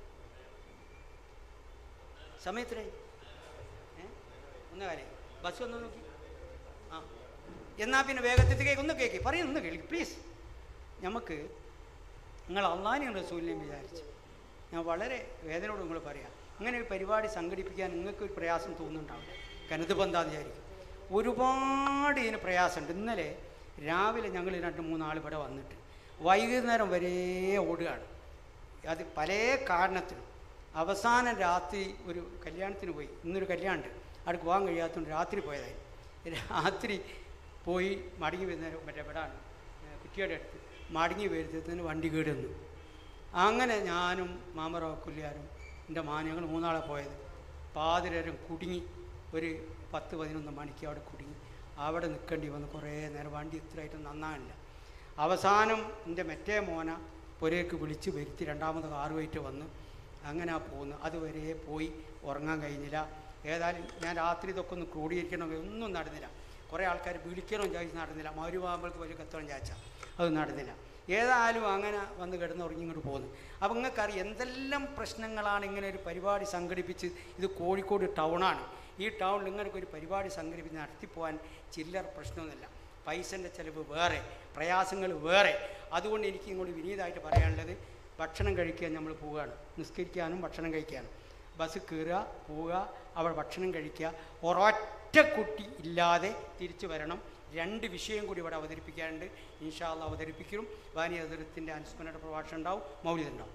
സമയത്തിനായി ഏ ഒന്ന് കാര്യം ബസ് ഒന്ന് നോക്കി ആ എന്നാൽ പിന്നെ വേഗത്തിൽ കേക്ക് ഒന്ന് കേക്ക് പറയുന്നു ഒന്ന് കേൾക്ക് പ്ലീസ് നമുക്ക് നിങ്ങൾ അള്ളാനെയും റസൂലിനെയും വിചാരിച്ചു ഞാൻ വളരെ വേദനയോട് നിങ്ങൾ പറയാം അങ്ങനെ ഒരു പരിപാടി സംഘടിപ്പിക്കാൻ നിങ്ങൾക്ക് ഒരു പ്രയാസം തോന്നുന്നുണ്ടാവില്ല കനത് എന്താന്ന് വിചാരിക്കും ഒരുപാട് ഇതിന് പ്രയാസമുണ്ട് ഇന്നലെ രാവിലെ ഞങ്ങൾ രണ്ട് മൂന്നാൾ ഇവിടെ വന്നിട്ട് വൈകുന്നേരം വരെ ഓടുകയാണ് അത് പല കാരണത്തിനും അവസാനം രാത്രി ഒരു കല്യാണത്തിന് പോയി ഇന്നൊരു കല്യാണമുണ്ട് അവിടെ പോകാൻ കഴിയാത്തതുകൊണ്ട് രാത്രി പോയതായി രാത്രി പോയി മടങ്ങി വരുന്നേരം മറ്റേ ഇവിടാണ് കുറ്റിയുടെ അടുത്ത് മടങ്ങി വരുന്നതിന് വണ്ടി കേട് വന്നു അങ്ങനെ ഞാനും മാമറോക്കുല്യാരും എൻ്റെ മാന്യങ്ങൾ മൂന്നാളെ പോയത് പാതിരരും കുടുങ്ങി ഒരു പത്ത് പതിനൊന്ന് മണിക്ക് അവിടെ കുടുങ്ങി അവിടെ നിൽക്കേണ്ടി വന്ന് കുറേ നേരം വണ്ടി ഇത്രയായിട്ട് നന്നാകില്ല അവസാനം എൻ്റെ മറ്റേ മോന പുരയ്ക്ക് വിളിച്ച് വരുത്തി രണ്ടാമത് കാറുമായിട്ട് വന്ന് അങ്ങനെ ആ പോകുന്നു അതുവരെ പോയി ഉറങ്ങാൻ കഴിഞ്ഞില്ല ഏതായാലും ഞാൻ രാത്രി ഇതൊക്കെ ഒന്ന് ക്രോഡീകരിക്കണമെങ്കിൽ ഒന്നും നടന്നില്ല കുറേ ആൾക്കാർ വിളിക്കണം ചോദിച്ച് നടന്നില്ല മരുവാകുമ്പോഴേക്ക് വലിയ കത്തോളം ചാച്ച അത് നടന്നില്ല ഏതായാലും അങ്ങനെ വന്ന് കിടന്നുറങ്ങി ഇങ്ങോട്ട് പോകുന്നു അപ്പം നിങ്ങൾക്കറിയാം എന്തെല്ലാം പ്രശ്നങ്ങളാണ് ഇങ്ങനെ ഒരു പരിപാടി സംഘടിപ്പിച്ച് ഇത് കോഴിക്കോട് ടൗണാണ് ഈ ടൗണിൽ ഇങ്ങനെ ഒരു പരിപാടി സംഘടിപ്പിച്ച് നടത്തിപ്പോകാൻ ചില്ലറ പ്രശ്നമൊന്നുമില്ല പൈസൻ്റെ ചിലവ് വേറെ പ്രയാസങ്ങൾ വേറെ അതുകൊണ്ട് എനിക്ക് ഇങ്ങോട്ട് വിനീതമായിട്ട് പറയാനുള്ളത് ഭക്ഷണം കഴിക്കാൻ നമ്മൾ പോവുകയാണ് നിസ്കരിക്കാനും ഭക്ഷണം കഴിക്കാനും ബസ് കയറുക പോവുക അവിടെ ഭക്ഷണം കഴിക്കുക ഒരൊറ്റ കുട്ടി ഇല്ലാതെ തിരിച്ചു വരണം രണ്ട് വിഷയം കൂടി ഇവിടെ അവതരിപ്പിക്കാനുണ്ട് ഇൻഷാല്ല അവതരിപ്പിക്കും വാനി അതിരത്തിൻ്റെ അനുസ്മരണ പ്രഭാഷണം ഉണ്ടാവും മൗലിക ഉണ്ടാവും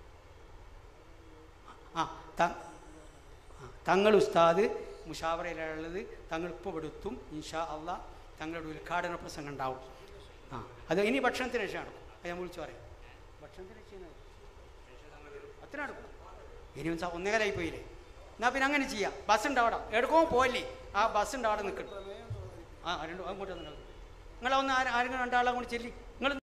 ആ ത ആ, തങ്ങൾ ഉസ്താദ് മുഷാവറയിലുള്ളത് തങ്ങൾ ഇപ്പോൾ എടുത്തും ഇൻഷാ അല്ല തങ്ങളുടെ ഉദ്ഘാടന പ്രസംഗം ഉണ്ടാവും ആ അത് ഇനി ഭക്ഷണത്തിന് ശേഷം നടക്കും അത് ഞാൻ വിളിച്ചു പറയാം ഭക്ഷണത്തിന് ശേഷം അത്ര നടക്കും ഇനി ഒന്ന് ഒന്നേകാലായി പോയില്ലേ എന്നാൽ പിന്നെ അങ്ങനെ ചെയ്യാം ബസ് ഉണ്ട് അവിടെ എടുക്കുമ്പോൾ പോയില്ലേ ആ ബസ് ഉണ്ട് അവിടെ നിൽക്കണം ആ രണ്ട് അങ്ങോട്ട് നിങ്ങൾ ഒന്ന് ആരെങ്കിലും രണ്ടാളെ കൊണ്ട് ചെല്ലി നിങ്ങൾ